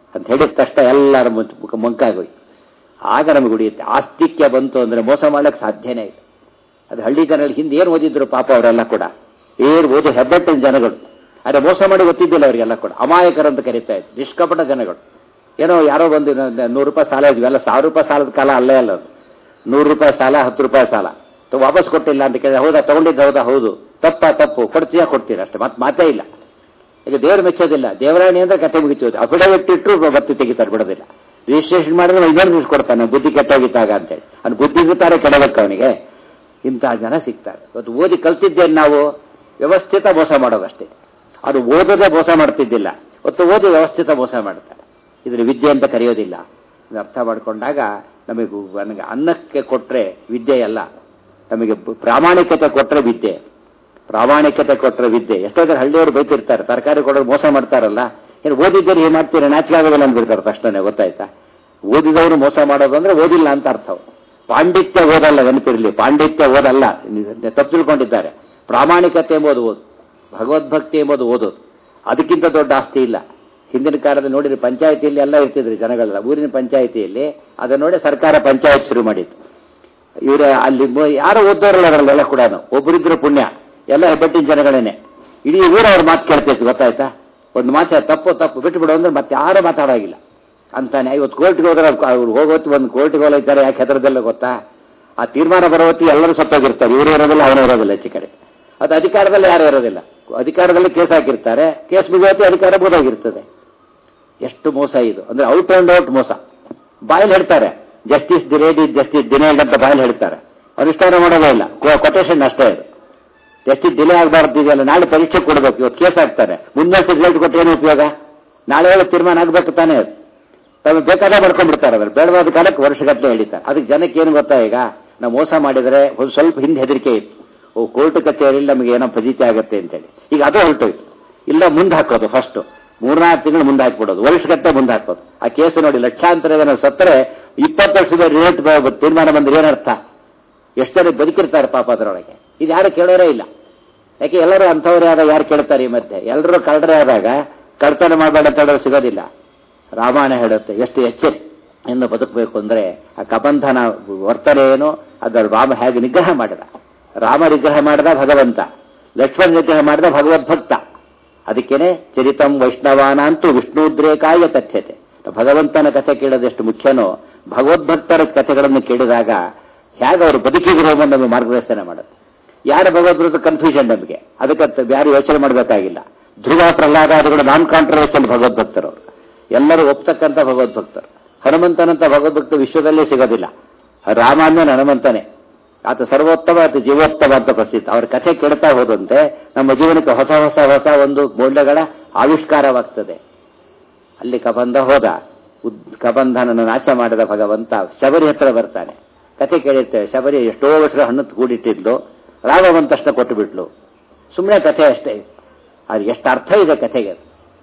ಅಂತ ಹೇಳಿದ ತಕ್ಷಣ ಎಲ್ಲರ ಮುಖ ಮಂಕಾಗೋಯ್ತು ಆಗ ನಮಗೆ ಉಳಿಯುತ್ತೆ ಆಸ್ತಿಕ್ಯ ಬಂತು ಅಂದ್ರೆ ಮೋಸ ಮಾಡಕ್ಕೆ ಸಾಧ್ಯನೇ ಇಲ್ಲ ಅದು ಹಳ್ಳಿ ಜನರಲ್ಲಿ ಹಿಂದೆ ಏನು ಓದಿದ್ರು ಪಾಪ ಅವರೆಲ್ಲ ಕೂಡ ಏರು ಓದಿ ಹೆಬ್ಬೆಟ್ಟಿನ ಜನಗಳು ಆದರೆ ಮೋಸ ಮಾಡಿ ಗೊತ್ತಿದ್ದಿಲ್ಲ ಅವರಿಗೆಲ್ಲ ಕೂಡ ಅಮಾಯಕರಂತ ಕರೀತಾ ಇದ್ರು ನಿಷ್ಕಪಟ ಜನಗಳು ಏನೋ ಯಾರೋ ಬಂದು ನೂರು ರೂಪಾಯಿ ಸಾಲ ಇದ್ವಿ ಎಲ್ಲ ಸಾವಿರ ರೂಪಾಯಿ ಸಾಲದ ಕಾಲ ಅಲ್ಲೇ ಅಲ್ಲ ಅದು ನೂರು ರೂಪಾಯಿ ಸಾಲ ಹತ್ತು ರೂಪಾಯಿ ಸಾಲ ತ- ವಾಪಸ್ ಕೊಟ್ಟಿಲ್ಲ ಅಂತ ಕೇಳಿದ್ರೆ ಹೌದಾ ತಗೊಂಡಿದ್ದು ಹೌದಾ ಹೌದು ತಪ್ಪ ತಪ್ಪು ಕೊಡ್ತೀಯಾ ಕೊಡ್ತೀರಾ ಅಷ್ಟೇ ಮತ್ತೆ ಮಾತೇ ಇಲ್ಲ ಈಗ ದೇವರು ಮೆಚ್ಚೋದಿಲ್ಲ ದೇವರಾಣಿ ಅಂದ್ರೆ ಕತೆ ಮುಗಿತು ಅಫಿಡವಿಟ್ ಇಟ್ಟರು ಬತ್ತಿ ತೆಗಿತಾರೆ ಬಿಡೋದಿಲ್ಲ ರಿಜಿಸ್ಟ್ರೇಷನ್ ಮಾಡಿದ್ರೆ ಇನ್ನೊಂದು ದಿವಸ ಕೊಡ್ತಾನೆ ಬುದ್ಧಿ ಕೆಟ್ಟೋಗಿತ್ತಾಗ ಅಂತೇಳಿ ಅವ್ನು ಬುದ್ಧಿ ಬಿತ್ತಾರೆ ಕೆಡಬೇಕು ಅವನಿಗೆ ಇಂತಹ ಜನ ಸಿಗ್ತಾರೆ ಇವತ್ತು ಓದಿ ಕಲ್ತಿದ್ದೇನೆ ನಾವು ವ್ಯವಸ್ಥಿತ ಮೋಸ ಮಾಡೋದಷ್ಟೇ ಅದು ಓದದೆ ಮೋಸ ಮಾಡ್ತಿದ್ದಿಲ್ಲ ಇವತ್ತು ಓದಿ ವ್ಯವಸ್ಥಿತ ಮೋಸ ಮಾಡ್ತಾರೆ ಇದ್ರ ವಿದ್ಯೆ ಅಂತ ಕರೆಯೋದಿಲ್ಲ ಇದನ್ನ ಅರ್ಥ ಮಾಡಿಕೊಂಡಾಗ ನಮಗೆ ನನಗೆ ಅನ್ನಕ್ಕೆ ಕೊಟ್ರೆ ವಿದ್ಯೆ ಅಲ್ಲ ನಮಗೆ ಪ್ರಾಮಾಣಿಕತೆ ಕೊಟ್ರೆ ವಿದ್ಯೆ ಪ್ರಾಮಾಣಿಕತೆ ಕೊಟ್ಟರೆ ವಿದ್ಯೆ ಎಷ್ಟೋ ಜನ ಹಳ್ಳಿಯವರು ಬೈತಿರ್ತಾರೆ ತರಕಾರಿ ಕೊಡೋದು ಮೋಸ ಮಾಡ್ತಾರಲ್ಲ ಏನು ಓದಿದ್ದೀರಿ ಏನ್ ಮಾಡ್ತೀರಿ ನಾಚಿಕೆ ಆಗೋದಿಲ್ಲ ಅಂದ್ಬಿಡ್ತಾರೆ ತಕ್ಷಣ ಗೊತ್ತಾಯ್ತಾ ಓದಿದವರು ಮೋಸ ಮಾಡೋದು ಅಂದ್ರೆ ಓದಿಲ್ಲ ಅಂತ ಅರ್ಥ ಪಾಂಡಿತ್ಯ ಓದಲ್ಲ ನೆನಪಿರಲಿ ಪಾಂಡಿತ್ಯ ಓದಲ್ಲ ನೀವು ತಪ್ಪು ತಿಳ್ಕೊಂಡಿದ್ದಾರೆ ಪ್ರಾಮಾಣಿಕತೆ ಎಂಬುದು ಓದು ಭಗವದ್ಭಕ್ತಿ ಎಂಬುದು ಓದೋದು ಅದಕ್ಕಿಂತ ದೊಡ್ಡ ಆಸ್ತಿ ಇಲ್ಲ ಹಿಂದಿನ ಕಾಲದಲ್ಲಿ ನೋಡಿದ್ರೆ ಪಂಚಾಯತಿಯಲ್ಲಿ ಎಲ್ಲ ಇರ್ತಿದ್ರು ಜನಗಳೆಲ್ಲ ಊರಿನ ಪಂಚಾಯತಿಯಲ್ಲಿ ಅದನ್ನ ನೋಡಿ ಸರ್ಕಾರ ಪಂಚಾಯತ್ ಶುರು ಮಾಡಿತ್ತು ಇವರ ಅಲ್ಲಿ ಮೊ- ಯಾರೋ ಓದೋರಲ್ಲ ಅದರಲ್ಲೆಲ್ಲ ಕೂಡ ಒಬ್ಬರಿದ್ರು ಪುಣ್ಯ ಎಲ್ಲ ಹೆಬ್ಬಟ್ಟಿನ ಜನಗಳೇನೆ ಇಡೀ ಊರ ಅವ್ರ ಮಾತು ಕೇಳ್ತೈತಿ ಗೊತ್ತಾಯ್ತಾ ಒಂದು ಮಾತು ತಪ್ಪು ತಪ್ಪು ಬಿಟ್ಟು ಬಿಡು ಅಂದ್ರೆ ಮತ್ತೆ ಯಾರು ಮಾತಾಡೋಗಿಲ್ಲ ಅಂತಾನೆ ಇವತ್ತು ಕೋರ್ಟ್ಗೆ ಹೋದ್ರೆ ಅವ್ರು ಹೋಗೋತ್ತು ಒಂದು ಕೋರ್ಟ್ಗೆ ಹೋಗ್ತಾರೆ ಯಾಕೆ ಹೆದರದಲ್ಲ ಗೊತ್ತಾ ಆ ತೀರ್ಮಾನ ಬರೋ ಹೊತ್ತಿಗೆ ಎಲ್ಲರೂ ಸತ್ತೋಗಿರ್ತಾರೆ ಇವರು ಇರೋದಿಲ್ಲ ಅವನು ಇರೋದಿಲ್ಲ ಹೆಚ್ಚು ಕಡೆ ಅದು ಅಧಿಕಾರದಲ್ಲಿ ಯಾರು ಇರೋದಿಲ್ಲ ಅಧಿಕಾರದಲ್ಲಿ ಕೇಸ್ ಹಾಕಿರ್ತಾರೆ ಕೇಸ್ ಮುಗಿಯೋತಿ ಅಧಿಕಾರ ಬೋದಾಗಿರ್ತದೆ ಎಷ್ಟು ಮೋಸ ಇದು ಅಂದ್ರೆ ಔಟ್ ಅಂಡ್ ಔಟ್ ಮೋಸ ಬಾಯಲ್ಲಿ ಹೇಳ್ತಾರೆ ಜಸ್ಟಿಸ್ ಡಿರೇಡ್ ಜಸ್ಟಿಸ್ ಡಿನೇಡ್ ಅಂತ ಬಾಯಲ್ಲಿ ಹೇಳ್ತಾರೆ ಅನುಷ್ಠಾನ ಮಾಡೋದೇ ಇಲ್ಲ ಕೊಟೇಶನ್ ಅಷ್ಟೇ ಅದು ಜಸ್ಟಿಸ್ ಡಿಲೇ ಆಗಬಾರ್ದು ಇದೆಯಲ್ಲ ನಾಳೆ ಪರೀಕ್ಷೆ ಕೊಡಬೇಕು ಇವತ್ತು ಕೇಸ್ ಹಾಕ್ತಾರೆ ಮುಂದೆ ರಿಸಲ್ಟ್ ಕೊಟ್ಟು ಏನು ಉಪಯೋಗ ನಾಳೆ ಒಳಗೆ ತೀರ್ಮಾನ ಆಗಬೇಕು ತಾನೇ ಅದು ತಮಗೆ ಬೇಕಾದ ಮಾಡ್ಕೊಂಡ್ಬಿಡ್ತಾರೆ ಅದ್ರ ಬೇಡವಾದ ಕಾಲಕ್ಕೆ ವರ್ಷಗಟ್ಟಲೆ ಹೇಳಿದ್ದಾರೆ ಅದಕ್ಕೆ ಜನಕ್ಕೆ ಏನು ಗೊತ್ತಾ ಈಗ ನಾವು ಮೋಸ ಮಾಡಿದರೆ ಒಂದು ಸ್ವಲ್ಪ ಹಿಂದೆ ಹೆದರಿಕೆ ಇತ್ತು ಓ ಕೋರ್ಟ್ ಕಚೇರಿಯಲ್ಲಿ ನಮಗೆ ಏನೋ ಫಜಿತಿ ಆಗುತ್ತೆ ಅಂತೇಳಿ ಈಗ ಅದು ಹೊರಟೋಯ್ತು ಇಲ್ಲ ಮುಂದೆ ಹಾಕೋದು ಫಸ್ಟ್ ಮೂರ್ನಾಲ್ಕು ತಿಂಗಳು ಮುಂದೆ ಹಾಕ್ಬಿಡೋದು ವರ್ಷಗಟ್ಟಲೆ ಮುಂದೆ ಹಾಕೋದು ಆ ಕೇಸು ನೋಡಿ ಲಕ್ಷಾಂತರ ಜನ ಸತ್ತರೆ ಇಪ್ಪತ್ತು ವರ್ಷದ ರೇಟ್ ತೀರ್ಮಾನ ಬಂದ್ರೆ ಏನರ್ಥ ಎಷ್ಟು ಜನ ಬದುಕಿರ್ತಾರೆ ಪಾಪ ಅದರೊಳಗೆ ಇದು ಯಾರು ಕೇಳೋರೇ ಇಲ್ಲ ಯಾಕೆ ಎಲ್ಲರೂ ಅಂಥವ್ರೇ ಆದಾಗ ಯಾರು ಕೇಳ್ತಾರೆ ಈ ಮಧ್ಯೆ ಎಲ್ಲರೂ ಕಳ್ಳರೇ ಆದಾಗ ಕಳ್ತನ ಮಾಡಬೇಡ ಅಂತ ಹೇಳೋರು ಸಿಗೋದಿಲ್ಲ ರಾಮಾಯಣ ಹೇಳುತ್ತೆ ಎಷ್ಟು ಎಚ್ಚರಿ ಎಂದು ಬದುಕಬೇಕು ಅಂದ್ರೆ ಆ ಕಬಂಧನ ವರ್ತನೆ ಏನು ಅದರ ರಾಮ ಹೇಗೆ ನಿಗ್ರಹ ಮಾಡಿದ ರಾಮ ನಿಗ್ರಹ ಮಾಡಿದ ಭಗವಂತ ಲಕ್ಷ್ಮಣ ನಿಗ್ರಹ ಮಾಡಿದ ಭಗವದ್ಭಕ್ತ ಅದಕ್ಕೇನೆ ಚರಿತಂ ವೈಷ್ಣವಾನ ಅಂತೂ ವಿಷ್ಣುದ್ರೇಕಾಯ ತಥ್ಯತೆ ಭಗವಂತನ ಕಥೆ ಕೇಳೋದೆಷ್ಟು ಮುಖ್ಯನೋ ಭಗವದ್ಭಕ್ತರ ಕಥೆಗಳನ್ನು ಕೇಳಿದಾಗ ಹೇಗೆ ಅವರು ಬದುಕಿದ್ರು ಅನ್ನೋದು ನಮಗೆ ಮಾರ್ಗದರ್ಶನ ಮಾಡುತ್ತೆ ಯಾರ ಭಗವದ್ಭಕ್ತ ಕನ್ಫ್ಯೂಷನ್ ನಮಗೆ ಅದಕ್ಕೆ ಯಾರು ಯೋಚನೆ ಮಾಡಬೇಕಾಗಿಲ್ಲ ಧ್ರುವ ಪ್ರಹ್ಲಾದಾದಿಗಳು ನಾನ್ ಕಾಂಟ್ರವರ್ಷಿಯಲ್ ಭಗವದ್ಭಕ್ತರು ಅವರು ಎಲ್ಲರೂ ಒಪ್ತಕ್ಕಂಥ ಭಗವದ್ಭಕ್ತರು ಹನುಮಂತನಂತ ಭಗವದ್ಭಕ್ತ ವಿಶ್ವದಲ್ಲೇ ಸಿಗೋದಿಲ್ಲ ರಾಮ ಅಂದ್ರೆ ಹನುಮಂತನೇ ಆತ ಸರ್ವೋತ್ತಮ ಆತ ಜೀವೋತ್ತಮ ಅಂತ ಪ್ರಸಿದ್ಧ ಅವ್ರ ಕಥೆ ಕೇಳ್ತಾ ಹೋದಂತೆ ನಮ್ಮ ಜೀವನಕ್ಕೆ ಹೊಸ ಹೊಸ ಹೊಸ ಒಂದು ಮೌಲ್ಯಗಳ ಆವಿಷ್ಕಾರವಾಗ್ತದೆ ಅಲ್ಲಿ ಕಬಂಧ ಹೋದ ಉದ್ ಕಬಂಧನನ್ನು ನಾಶ ಮಾಡಿದ ಭಗವಂತ ಶಬರಿ ಹತ್ರ ಬರ್ತಾನೆ ಕಥೆ ಕೇಳಿರ್ತೇವೆ ಶಬರಿ ಎಷ್ಟೋ ವರ್ಷ ಹಣ್ಣು ಕೂಡಿಟ್ಟಿದ್ಲು ರಾಮ ಬಂದ ತಕ್ಷಣ ಕೊಟ್ಟು ಬಿಟ್ಲು ಸುಮ್ಮನೆ ಕಥೆ ಅಷ್ಟೇ ಅದು ಎಷ್ಟು ಅರ್ಥ ಇದೆ ಕಥೆಗೆ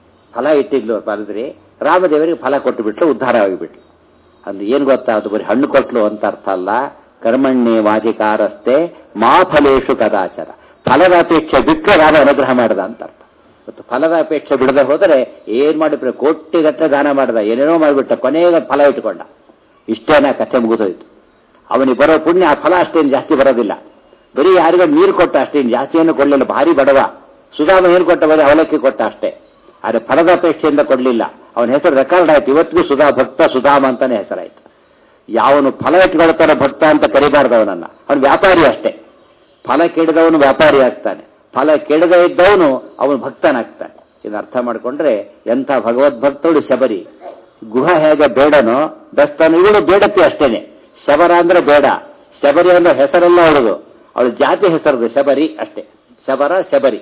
ಫಲ ಇಟ್ಟಿದ್ಲು ಬರೆದ್ರಿ ರಾಮದೇವರಿಗೆ ಫಲ ಕೊಟ್ಟು ಬಿಟ್ಲು ಉದ್ಧಾರ ಆಗಿಬಿಟ್ಲು ಅದು ಏನ್ ಗೊತ್ತಾ ಅದು ಬರೀ ಹಣ್ಣು ಕೊಟ್ಲು ಅಂತ ಅರ್ಥ ಅಲ್ಲ ಕರ್ಮಣ್ಯೇ ವಾಧಿಕಾರಸ್ತೆ ಮಾ ಫಲೇಶು ಕದಾಚಾರ ಫಲದ ಅಪೇಕ್ಷೆ ಬಿಟ್ಟರೆ ರಾಮ ಅನುಗ್ರಹ ಮಾಡದ ಅಂತ ಅರ್ಥ ಮತ್ತು ಫಲದ ಅಪೇಕ್ಷೆ ಬಿಡದೆ ಹೋದರೆ ಏನ್ ಮಾಡಿ ಕೋಟಿಗಟ್ಟಲೆ ದಾನ ಮಾಡದ ಏನೇನೋ ಮಾಡಿಬಿಟ್ಟ ಕೊನೆಗೆ ಫಲ ಇಟ್ಕೊಂಡ ಇಷ್ಟೇನ ಕಥೆ ಮುಗಿದೋಯ್ತು ಅವನಿಗೆ ಬರೋ ಪುಣ್ಯ ಆ ಫಲ ಅಷ್ಟೇನು ಜಾಸ್ತಿ ಬರೋದಿಲ್ಲ ಬರೀ ಯಾರಿಗ ನೀರು ಕೊಟ್ಟ ಅಷ್ಟೇನು ಜಾಸ್ತಿ ಏನು ಕೊಡಲಿಲ್ಲ ಭಾರಿ ಬಡವ ಸುಧಾಮ ಏನು ಕೊಟ್ಟ ಬರೀ ಅವಲಕ್ಕಿ ಕೊಟ್ಟ ಅಷ್ಟೇ ಆದರೆ ಫಲದ ಅಪೇಕ್ಷೆಯಿಂದ ಕೊಡಲಿಲ್ಲ ಅವನ ಹೆಸರು ರೆಕಾರ್ಡ್ ಆಯ್ತು ಇವತ್ತಿಗೂ ಸುಧಾ ಭಕ್ತ ಸುಧಾಮ ಅಂತಾನೆ ಹೆಸರಾಯ್ತು ಯಾವನು ಫಲ ಇಟ್ಕೊಳ್ತಾನೆ ಭಕ್ತ ಅಂತ ಕರಿಬಾರ್ದು ಅವನನ್ನ ಅವನು ವ್ಯಾಪಾರಿ ಅಷ್ಟೇ ಫಲ ಕೆಡದವನು ವ್ಯಾಪಾರಿ ಆಗ್ತಾನೆ ಫಲ ಕೆಡದೇ ಇದ್ದವನು ಅವನು ಭಕ್ತನಾಗ್ತಾನೆ ಇದನ್ನ ಅರ್ಥ ಮಾಡಿಕೊಂಡ್ರೆ ಎಂಥ ಭಗವದ್ಭಕ್ತಳು ಶಬರಿ ಗುಹ ಹೇಗೆ ಬೇಡನೋ ಬೆಸ್ತನು ಇವಳು ಬೇಡತಿ ಅಷ್ಟೇನೆ ಶಬರ ಅಂದ್ರೆ ಬೇಡ ಶಬರಿ ಅಂದ್ರೆ ಹೆಸರೆಲ್ಲ ಅವಳದು ಅವಳ ಜಾತಿ ಹೆಸರದು ಶಬರಿ ಅಷ್ಟೇ ಶಬರ ಶಬರಿ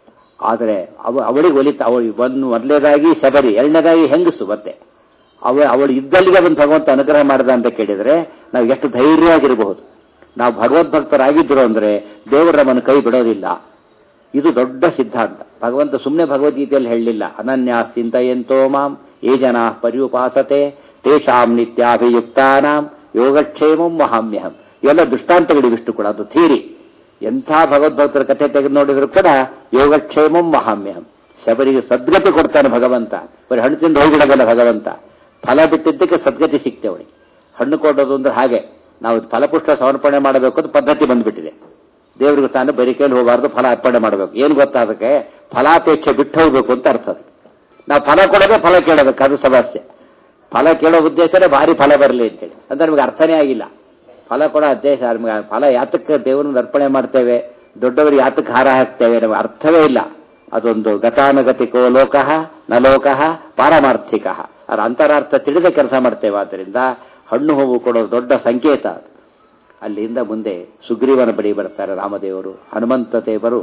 ಆದರೆ ಅವ ಅವಳಿಗೆ ಒಲಿತ ಅವಳು ಒಂದು ಮೊದಲನೇದಾಗಿ ಶಬರಿ ಎರಡನೇದಾಗಿ ಹೆಂಗಸು ಮತ್ತೆ ಅವ ಅವಳು ಇದ್ದಲ್ಲಿಗೆ ಅದನ್ನು ಭಗವಂತ ಅನುಗ್ರಹ ಮಾಡಿದ ಅಂತ ಕೇಳಿದ್ರೆ ನಾವು ಎಷ್ಟು ಧೈರ್ಯವಾಗಿರಬಹುದು ನಾವು ಭಗವದ್ಭಕ್ತರಾಗಿದ್ರು ಅಂದ್ರೆ ದೇವರ ನಮ್ಮನ್ನು ಕೈ ಬಿಡೋದಿಲ್ಲ ಇದು ದೊಡ್ಡ ಸಿದ್ಧಾಂತ ಭಗವಂತ ಸುಮ್ಮನೆ ಭಗವದ್ಗೀತೆಯಲ್ಲಿ ಹೇಳಲಿಲ್ಲ ಅನನ್ಯ ಚಿಂತೆಯಂತೋ ಮಾಂ ಏ ಜನ ಪರ್ಯುಪಾಸತೆ ತೇಷಾಂ ನಿತ್ಯಾಭಿಯುಕ್ತಾನಾಂ ಯೋಗಕ್ಷೇಮಂ ಮಹಾಮ್ಯಹಂ ಇವೆಲ್ಲ ದೃಷ್ಟಾಂತಗಳು ಇವಿಷ್ಟು ಕೂಡ ಅದು ಥೀರಿ ಎಂಥ ಭಗವದ್ಭಕ್ತರ ಕಥೆ ತೆಗೆದು ನೋಡಿದ್ರು ಕೂಡ ಯೋಗಕ್ಷೇಮಂ ಮಹಾಮ್ಯಹಂ ಶಬರಿಗೆ ಸದ್ಗತಿ ಕೊಡ್ತಾನೆ ಭಗವಂತ ಬರೀ ಹಣ್ಣು ತಿಂದು ಹೋಗಿಡೋದಲ್ಲ ಭಗವಂತ ಫಲ ಬಿಟ್ಟಿದ್ದಕ್ಕೆ ಸದ್ಗತಿ ಸಿಕ್ತೆ ಅವಳಿಗೆ ಹಣ್ಣು ಕೊಡೋದು ಅಂದ್ರೆ ಹಾಗೆ ನಾವು ಫಲಪುಷ್ಟ ಸಮರ್ಪಣೆ ಮಾಡಬೇಕು ಅಂತ ಪದ್ಧತಿ ಬಂದ್ಬಿಟ್ಟಿದೆ ದೇವರಿಗೆ ತಾನು ಬರೀ ಕೈಲಿ ಹೋಗಬಾರ್ದು ಫಲ ಅರ್ಪಣೆ ಮಾಡಬೇಕು ಏನು ಗೊತ್ತಾ ಅದಕ್ಕೆ ಫಲಾಪೇಕ್ಷೆ ಬಿಟ್ಟು ಹೋಗ್ಬೇಕು ಅಂತ ಅರ್ಥ ಅದಕ್ಕೆ ನಾವು ಫಲ ಕೊಡೋದೇ ಫಲ ಕೇಳಬೇಕು ಅದು ಸಮಸ್ಯೆ ಫಲ ಕೇಳೋ ಉದ್ದೇಶನೇ ಭಾರಿ ಫಲ ಬರಲಿ ಅಂತೇಳಿ ಅಂದ್ರೆ ನಮಗೆ ಅರ್ಥನೇ ಆಗಿಲ್ಲ ಫಲ ಕೊಡೋ ಉದ್ದೇಶ ನಮ್ಗೆ ಫಲ ಯಾತಕ್ಕೆ ದೇವರನ್ನ ಅರ್ಪಣೆ ಮಾಡ್ತೇವೆ ದೊಡ್ಡವರಿಗೆ ಯಾತಕ್ಕೆ ಹಾರ ಹಾಕ್ತೇವೆ ನಮಗೆ ಅರ್ಥವೇ ಇಲ್ಲ ಅದೊಂದು ಗತಾನುಗತಿಕೋ ಲೋಕಃ ನ ಲೋಕಃ ಪಾರಮಾರ್ಥಿಕ ಅದರ ಅಂತರಾರ್ಥ ತಿಳಿದ ಕೆಲಸ ಮಾಡ್ತೇವೆ ಆದ್ದರಿಂದ ಹಣ್ಣು ಹೂವು ಕೊಡೋ ದೊಡ್ಡ ಸಂಕೇತ ಅದು ಅಲ್ಲಿಂದ ಮುಂದೆ ಸುಗ್ರೀವನ ಬಳಿ ಬರ್ತಾರೆ ರಾಮದೇವರು ಹನುಮಂತ ದೇವರು